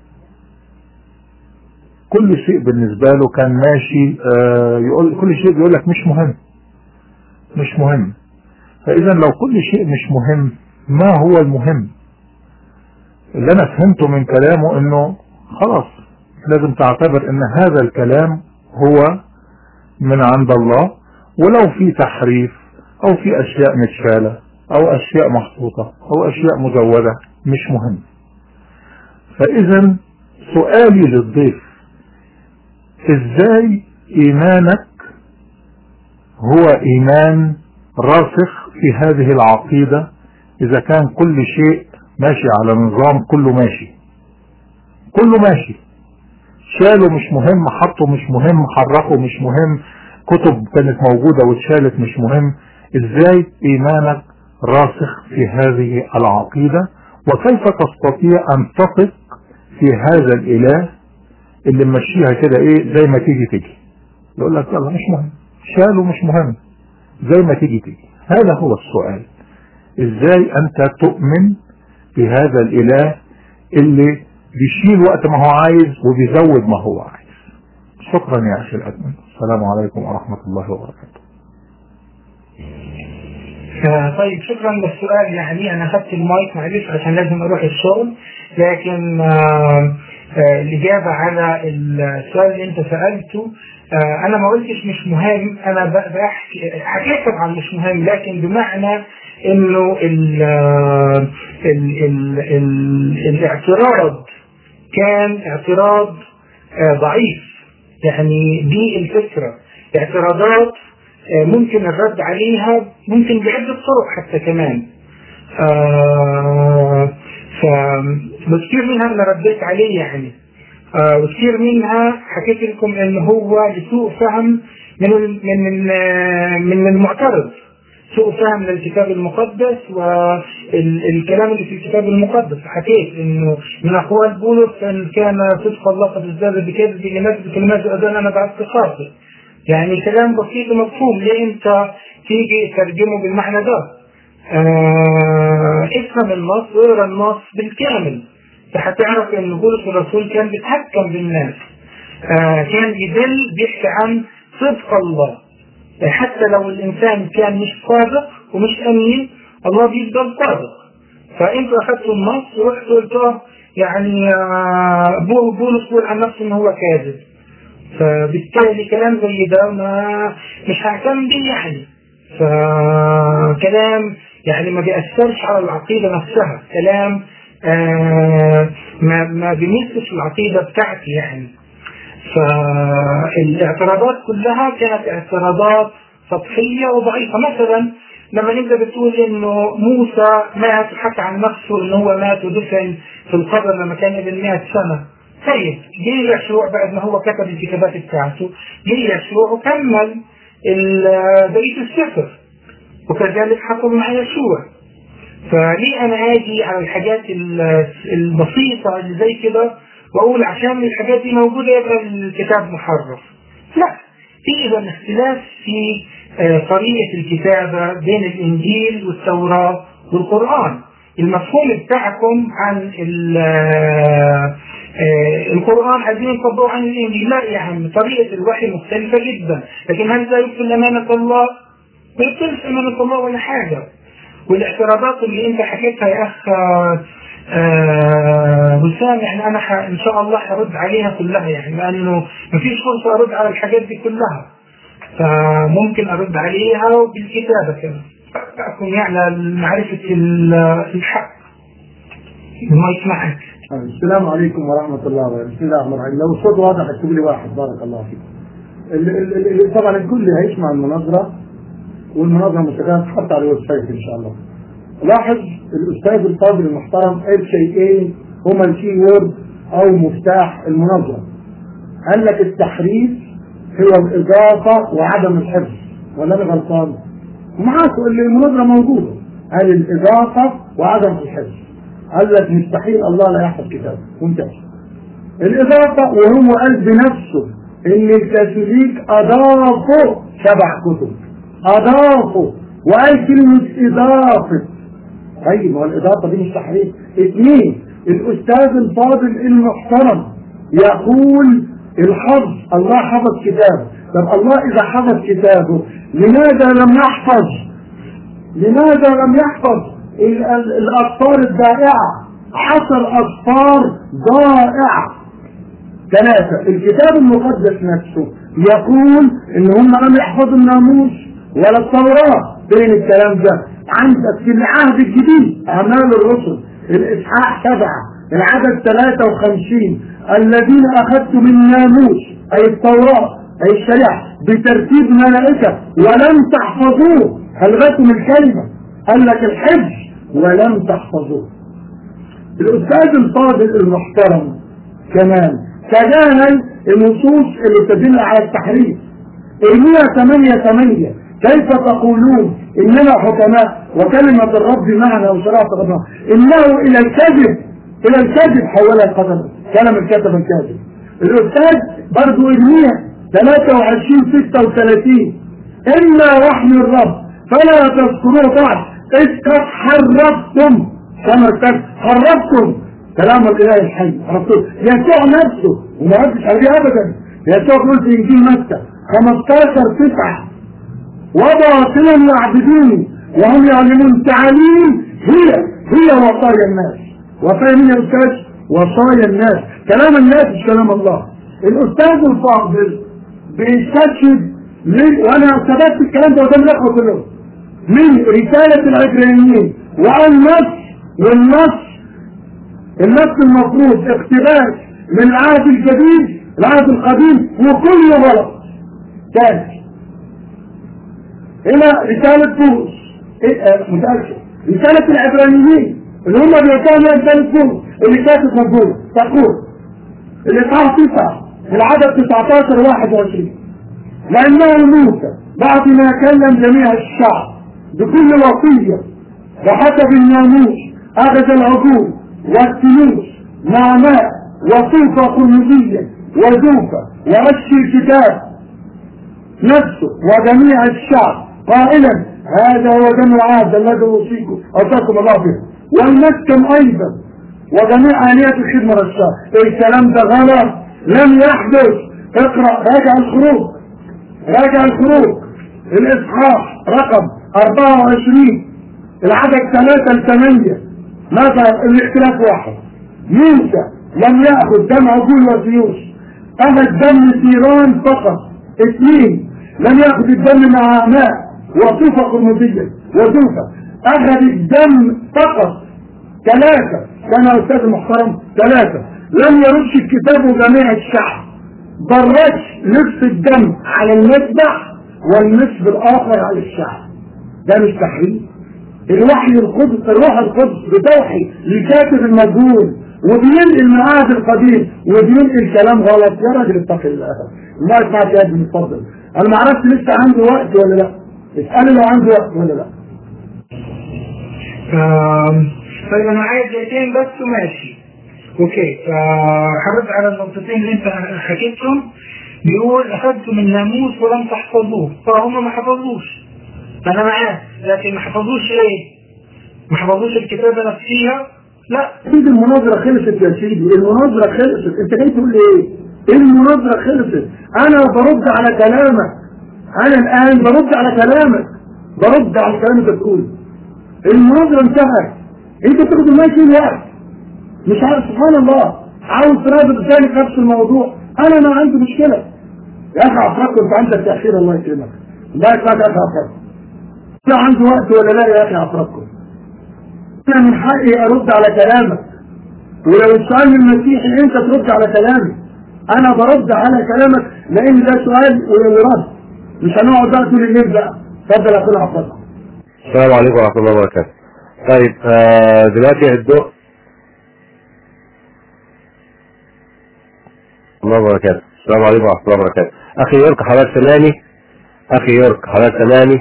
Speaker 4: كل شيء بالنسبة له كان ماشي آه يقول كل شيء بيقول لك مش مهم مش مهم فإذا لو كل شيء مش مهم ما هو المهم اللي أنا فهمته من كلامه إنه خلاص لازم تعتبر إن هذا الكلام هو من عند الله ولو في تحريف أو في أشياء متشالة أو أشياء محطوطة أو أشياء مزودة مش مهم فإذا سؤالي للضيف إزاي إيمانك هو إيمان راسخ في هذه العقيدة إذا كان كل شيء ماشي على نظام كله ماشي كله ماشي شاله مش مهم حطه مش مهم حركه مش مهم كتب كانت موجودة واتشالت مش مهم ازاي ايمانك راسخ في هذه العقيدة وكيف تستطيع ان تثق في هذا الاله اللي ممشيها كده ايه زي ما تيجي تيجي يقول لك يلا مش مهم شاله مش مهم زي ما تيجي تيجي هذا هو السؤال ازاي انت تؤمن بهذا الاله اللي بيشيل وقت ما هو عايز وبيزود ما هو عايز شكرا يا اخي الادمن السلام عليكم ورحمة الله وبركاته
Speaker 1: آه، طيب شكرا للسؤال يعني انا اخذت المايك معلش عشان لازم اروح الشغل لكن آه، آه، الاجابه على السؤال اللي انت سالته آه، انا ما قلتش مش مهم انا ب- بحكي حكيت طبعا مش مهم لكن بمعنى انه ال ال ال ال الاعتراض كان اعتراض آه، ضعيف يعني دي الفكرة اعتراضات آه، ممكن الرد عليها ممكن بعدة طرق حتى كمان آه فكثير منها انا رديت عليه يعني آه وكثير منها حكيت لكم ان هو لسوء فهم من ال من ال من المعترض سوء فهم للكتاب المقدس والكلام اللي في الكتاب المقدس حكيت انه من اقوال بولس ان كان صدق الله قد ازداد بكذب لنفس بكلمات اذان انا بعد خاطئ يعني كلام بسيط ومفهوم ليه انت تيجي ترجمه بالمعنى ده آه افهم النص واقرا النص بالكامل فهتعرف ان بولس الرسول كان بيتحكم بالناس آه كان يدل بيحكي عن صدق الله حتى لو الانسان كان مش صادق ومش امين الله بيفضل صادق فانت اخذت النص ورحت قلت يعني آه بولس بيقول عن نفسه ان هو كاذب فبالتالي كلام زي ده ما مش هعتمد بيه يعني فكلام يعني ما بيأثرش على العقيدة نفسها كلام آه ما ما بيمسش العقيدة بتاعتي يعني فالاعتراضات كلها كانت اعتراضات سطحية وضعيفة مثلا لما نبدا بتقول انه موسى مات وحكى عن نفسه انه هو مات ودفن في القبر لما كان ابن 100 سنه طيب جه يشوع بعد ما هو كتب الكتابات بتاعته جه يشوع وكمل بقيه السفر وكذلك حصل مع يشوع فليه انا اجي على الحاجات البسيطه اللي زي كده واقول عشان الحاجات دي موجوده يبقى الكتاب محرف لا في اذا اختلاف في طريقه الكتابه بين الانجيل والتوراه والقران المفهوم بتاعكم عن القرآن عايزين يطبقوا عن الإنجيل لا يا عم طريقة الوحي مختلفة جدا لكن هل ذا يبطل أمانة الله؟ ما يبطلش أمانة الله ولا حاجة والاعتراضات اللي أنت حكيتها يا أخ وسام يعني أنا ح... إن شاء الله هرد عليها كلها يعني لأنه ما فيش فرصة أرد على الحاجات دي كلها فممكن أرد عليها بالكتابة كمان أكون يعني معرفة الحق ما يسمعك
Speaker 3: السلام عليكم ورحمة الله وبركاته بسم الله الرحمن الرحيم لو الصوت واضح اكتب لي واحد بارك الله فيك ال- ال- ال- طبعا الكل هيسمع المناظرة والمناظرة مستجابة تحط على الويب سايت ان شاء الله لاحظ الاستاذ الفاضل المحترم قال شيئين هما الكي وورد او مفتاح المناظرة قال لك التحريف هو الاضافة وعدم الحفظ ولا انا غلطان؟ معاك اللي المناظرة موجودة قال الاضافة وعدم الحفظ قال لك مستحيل الله لا يحفظ كتابه وانتهى الإضافة وهو قال بنفسه إن الكاثوليك أضافوا سبع كتب أضافوا وقال كلمة إضافة طيب هو الإضافة دي مش تحريف اثنين الأستاذ الفاضل المحترم يقول الحفظ الله حفظ كتابه طب الله إذا حفظ كتابه لماذا لم يحفظ لماذا لم يحفظ الأسفار الدائعة عشر أسفار ضائعة ثلاثة الكتاب المقدس نفسه يقول إن هم لم يحفظوا الناموس ولا التوراة فين الكلام ده؟ عندك في العهد الجديد أعمال الرسل الإصحاح سبعة العدد 53 الذين أخذتم الناموس أي التوراة أي الشريعة بترتيب ملائكة ولم تحفظوه هلغتم الكلمة قال لك الحفظ ولم تحفظوه الأستاذ الفاضل المحترم كمان تجاهل النصوص اللي تدل على التحريف ارميا 8 8 كيف تقولون اننا حكماء وكلمة الرب معنا وشرعت ربنا انه الى الكذب الى الكذب حولها القدم كلام الكتب الكاذب الاستاذ برضو ارميا 23 36 الا وحي الرب فلا تذكروه بعد إذ قد حرفتم كما قد حرفتم كلام الإله الحي حرفتم يسوع نفسه وما ردش عليه أبدا يسوع يقول في إنجيل متى 15 9 وباطلا يعبدوني وهم يعلمون تعاليم هي هي وصايا الناس وصايا مين يا أستاذ؟ وصايا الناس كلام الناس مش كلام الله الأستاذ الفاضل بيستشهد وانا ثبت الكلام ده قدام الاخوه كلهم من رسالة العبرانيين والنص والنص النص المفروض اقتباس من العهد الجديد العهد القديم وكله غلط ثاني هنا رسالة بولس إيه، آه، متأكد رسالة العبرانيين اللي هم بيتكلموا رسالة بولس اللي كانت موجودة تقول الإصحاح 9 العدد 19 21 لأنه موسى بعد ما كلم جميع الشعب بكل وصية وحسب الناموس أخذ العقول والسنوس مع ماء وصوفة قرمزية وزوفة ورش الكتاب نفسه وجميع الشعب قائلا هذا هو دم العهد الذي اوصيكم اوصاكم الله به والمسكن ايضا وجميع انيات الخدمه للشعب الكلام ده غلط لم يحدث اقرا راجع الخروج راجع الخروج الاصحاح رقم 24 العدد 3 ل 8 ماذا الاختلاف واحد موسى لم ياخذ دم عجول وسيوس اخذ دم سيران فقط اثنين لم ياخذ الدم مع ماء وصوفة قرمزية وزوفة اخذ الدم فقط ثلاثة كان استاذ المحترم ثلاثة لم يرش الكتاب جميع الشعب برش نصف الدم على المذبح والنصف الاخر على الشعب ده مش تحريم الوحي القدس الروح القدس بتوحي لكاتب المجهول وبينقل من العهد القديم وبينقل كلام غلط يا راجل اتق الله ما اسمعك يا ابني اتفضل انا ما عرفت لسه عنده وقت ولا لا اسالني لو عنده وقت ولا لا
Speaker 1: آم، طيب انا عايز دقيقتين بس وماشي اوكي فهرد على النقطتين اللي انت حكيتهم بيقول اخذتم الناموس ولم تحفظوه فهم ما حفظوش انا معاه لكن ما حفظوش ليه؟ ما حفظوش الكتابه نفسها؟ لا
Speaker 3: سيدي المناظرة خلصت يا سيدي المناظرة خلصت انت جاي تقول لي ايه المناظرة خلصت انا برد على كلامك انا الان برد على كلامك برد على الكلام اللي انت بتقوله المناظرة انتهت انت بتاخد ماشي الوقت مش عارف سبحان الله عاوز ترابط تاني في نفس الموضوع انا ما عندي مشكلة يا اخي عفركم انت عندك تأخير الله يكرمك لا يسمعك يا اخي عفركم لا عندي وقت ولا لا يا اخي عفركم انا من حقي ارد على كلامك ولو السؤال من المسيحي انت ترد على كلامي انا برد على كلامك لان ده سؤال ورد مش هنقعد بقى طول الليل بقى اتفضل يا اخونا عبد الله
Speaker 2: السلام عليكم ورحمة الله وبركاته طيب آه، دلوقتي الضوء الله وبركاته السلام عليكم ورحمة الله وبركاته أخي يورك حضرتك سامعني أخي يورك حضرتك سامعني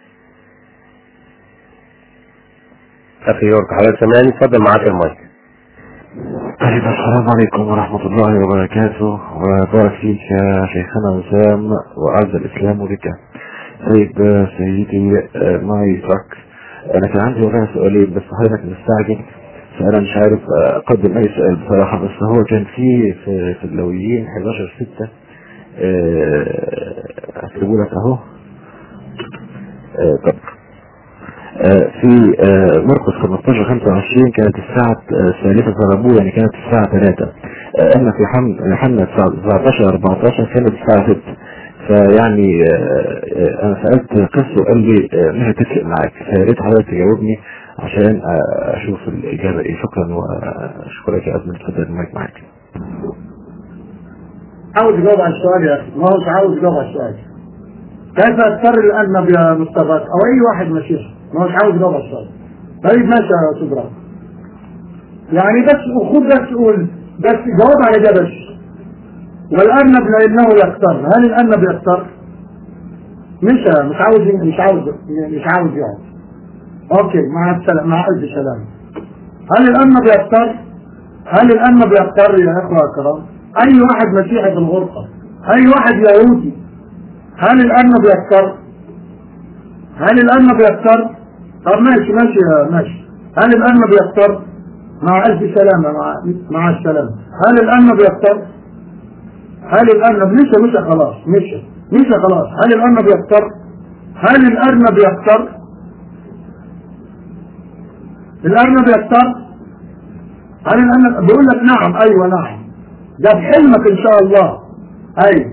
Speaker 2: أخي يورك حضرتك سامعني اتفضل معاك المايك
Speaker 5: طيب السلام عليكم ورحمة الله وبركاته وبارك فيك يا شيخنا وسام وأعز الإسلام بك طيب آه، سيدي آه، معي ترك أنا كان عندي والله سؤالين بس حضرتك مستعجل فأنا مش عارف آه، أقدم أي سؤال بصراحة بس هو كان في في, في اللويين 11 6 أكتبه لك أهو آه، طب آه، في آه، مرقس 15 25 كانت الساعة آه، الثالثة ضربوه يعني كانت الساعة 3 آه، أما في حم- يوحنا 19 14 كانت الساعة 6 فيعني آه، آه، أنا سألت قس وقال لي آه، مش هتفرق معاك فيا ريت حضرتك تجاوبني عشان آه، أشوف الإجابة إيه شكرا وأشكرك يا أزمن اتفضل المايك معاك
Speaker 3: عاوز يجاوب على السؤال يا اخي ما هوش عاوز يجاوب على السؤال كيف يضطر الأدنى يا مصطفى او اي واحد مسيحي ما هوش عاوز يجاوب على السؤال طيب ماشي يا استاذ رافع. يعني بس خد بس قول بس جاوب على ده بس والأرنب لأنه يختار هل الأرنب يختار؟ مش مش عاوز مش عاوز مش عاوز يقعد اوكي مع السلامة مع ألف سلامة هل الأرنب يختار؟ هل الأرنب يختار يا إخوة الكرام؟ أي واحد مسيحي في الغرفة أي واحد يهودي هل الأرنب يختار؟ هل الأرنب يختار؟ طب ماشي ماشي يا ماشي هل الأرنب يختار؟ مع ألف سلامة مع مع السلامة هل الأرنب يختار؟ هل الأرنب مشى مشى خلاص مشى مشى خلاص هل الأرنب يختار؟ هل الأرنب يختار؟ الأرنب يختار؟ هل الأرنب بيقول لك نعم أيوة نعم ده بحلمك إن شاء الله أيوة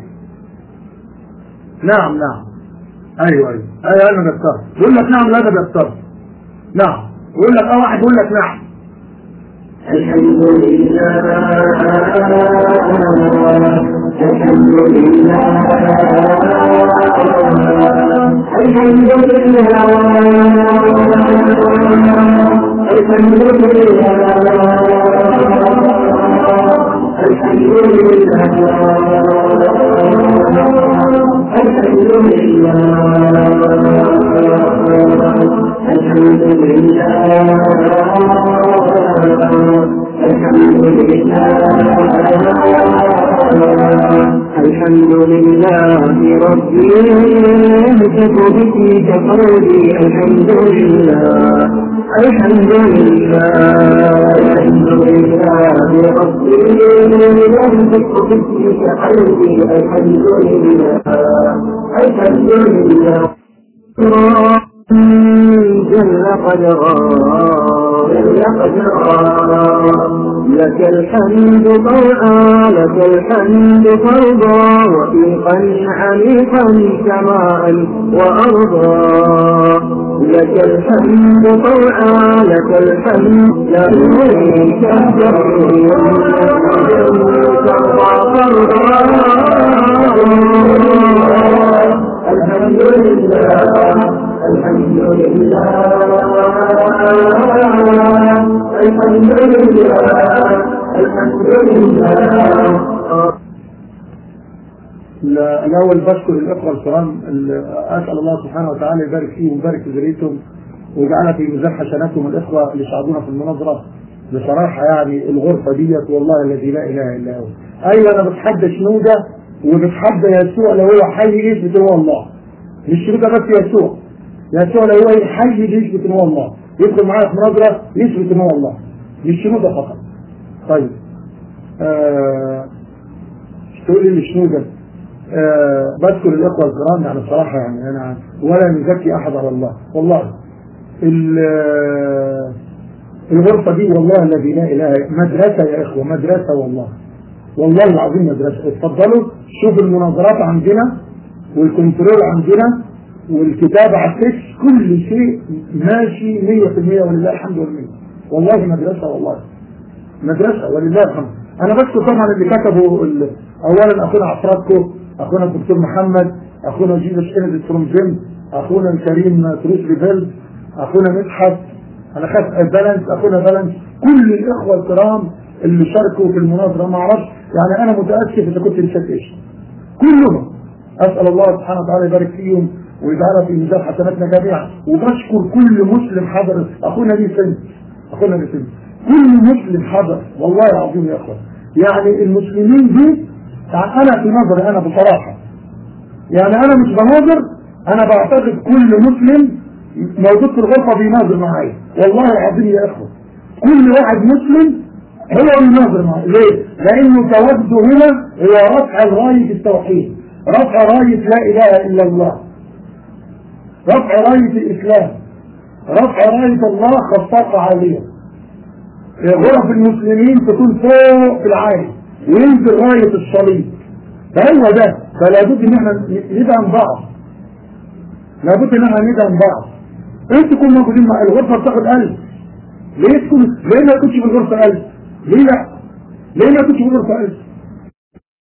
Speaker 3: نعم نعم أيوة أيوة أيوة أنا بيختار بيقول لك نعم لا ده بيختار نعم يقول لك اه واحد يقول لك نعم
Speaker 6: الحمد لله الحمد لله الحمد لله الحمد لله الحمد لله الحمد لله الحمد لله الحمد لله ربي يهتف بك كقولي الحمد لله الحمد لله الحمد لله ربي يهتف بك كقولي الحمد لله الحمد لله جل قدرا جل قدرا لك الحمد طوعا لك الحمد فرضا وثيقا عميقا سماء وأرضا لك الحمد طوعا لك الحمد لا إليك الحمد لله الحمد لله الحمد لله الحمد لله
Speaker 3: الأول بشكر الإخوة الكرام أسأل الله سبحانه وتعالى يبارك فيهم ويبارك في ذريتهم ويجعلنا في ميزان حسناتهم الإخوة اللي ساعدونا في المناظرة بصراحة يعني الغرفة ديت والله الذي لا إله إلا هو أيوة أنا بتحدى شنودة وبتحدى يسوع لو هو حي يثبت هو الله مش شنودة بس يسوع يسوع لو هو حي يثبت هو الله يدخل معايا في مناظرة يثبت هو الله مش شنودة فقط طيب آه تقول لي شنودة آه بذكر الإخوة الكرام يعني بصراحة يعني أنا ولا نزكي أحد على الله والله الغرفة دي والله الذي لا إله مدرسة يا إخوة مدرسة والله والله العظيم مدرسة اتفضلوا شوفوا المناظرات عندنا والكنترول عندنا والكتابة على التكست كل شيء ماشي 100% ولله الحمد والمنة والله مدرسة والله مدرسة ولله الحمد أنا بشكر طبعا اللي كتبوا أولا أخونا عفراتكو أخونا الدكتور محمد أخونا جيزس كينيدي فروم جيم أخونا الكريم تروس ريفيل أخونا مدحت أنا خدت بالانس أخونا بالانس كل الإخوة الكرام اللي شاركوا في المناظرة ما أعرفش يعني أنا متأسف إذا كنت نسيت إيش كلهم أسأل الله سبحانه وتعالى يبارك فيهم ويجعلها في ميزان حسناتنا جميعا وبشكر كل مسلم حضر أخونا لي سن أخونا لي سن كل مسلم حضر والله العظيم يا أخوان يعني المسلمين دي يعني أنا في نظري أنا بصراحة يعني أنا مش بناظر أنا بعتقد كل مسلم موجود في الغرفة بيناظر معايا والله العظيم يا أخوة كل واحد مسلم هو بيناظر معايا ليه؟ لأنه تواجده هنا هو رفع راية التوحيد رفع راية لا إله إلا الله رفع راية الإسلام رفع راية الله خطاقة عالية غرف المسلمين تكون فوق في العالم وينزل راية الصليب فهو ده فلا بد ان احنا ندعم بعض لابد ان احنا ندعم بعض انتوا تكونوا موجودين مع الغرفه بتاخد 1000 ليه تكون ليه ما كنتش في الغرفه 1000 ليه لا ليه ما كنتش في الغرفه 1000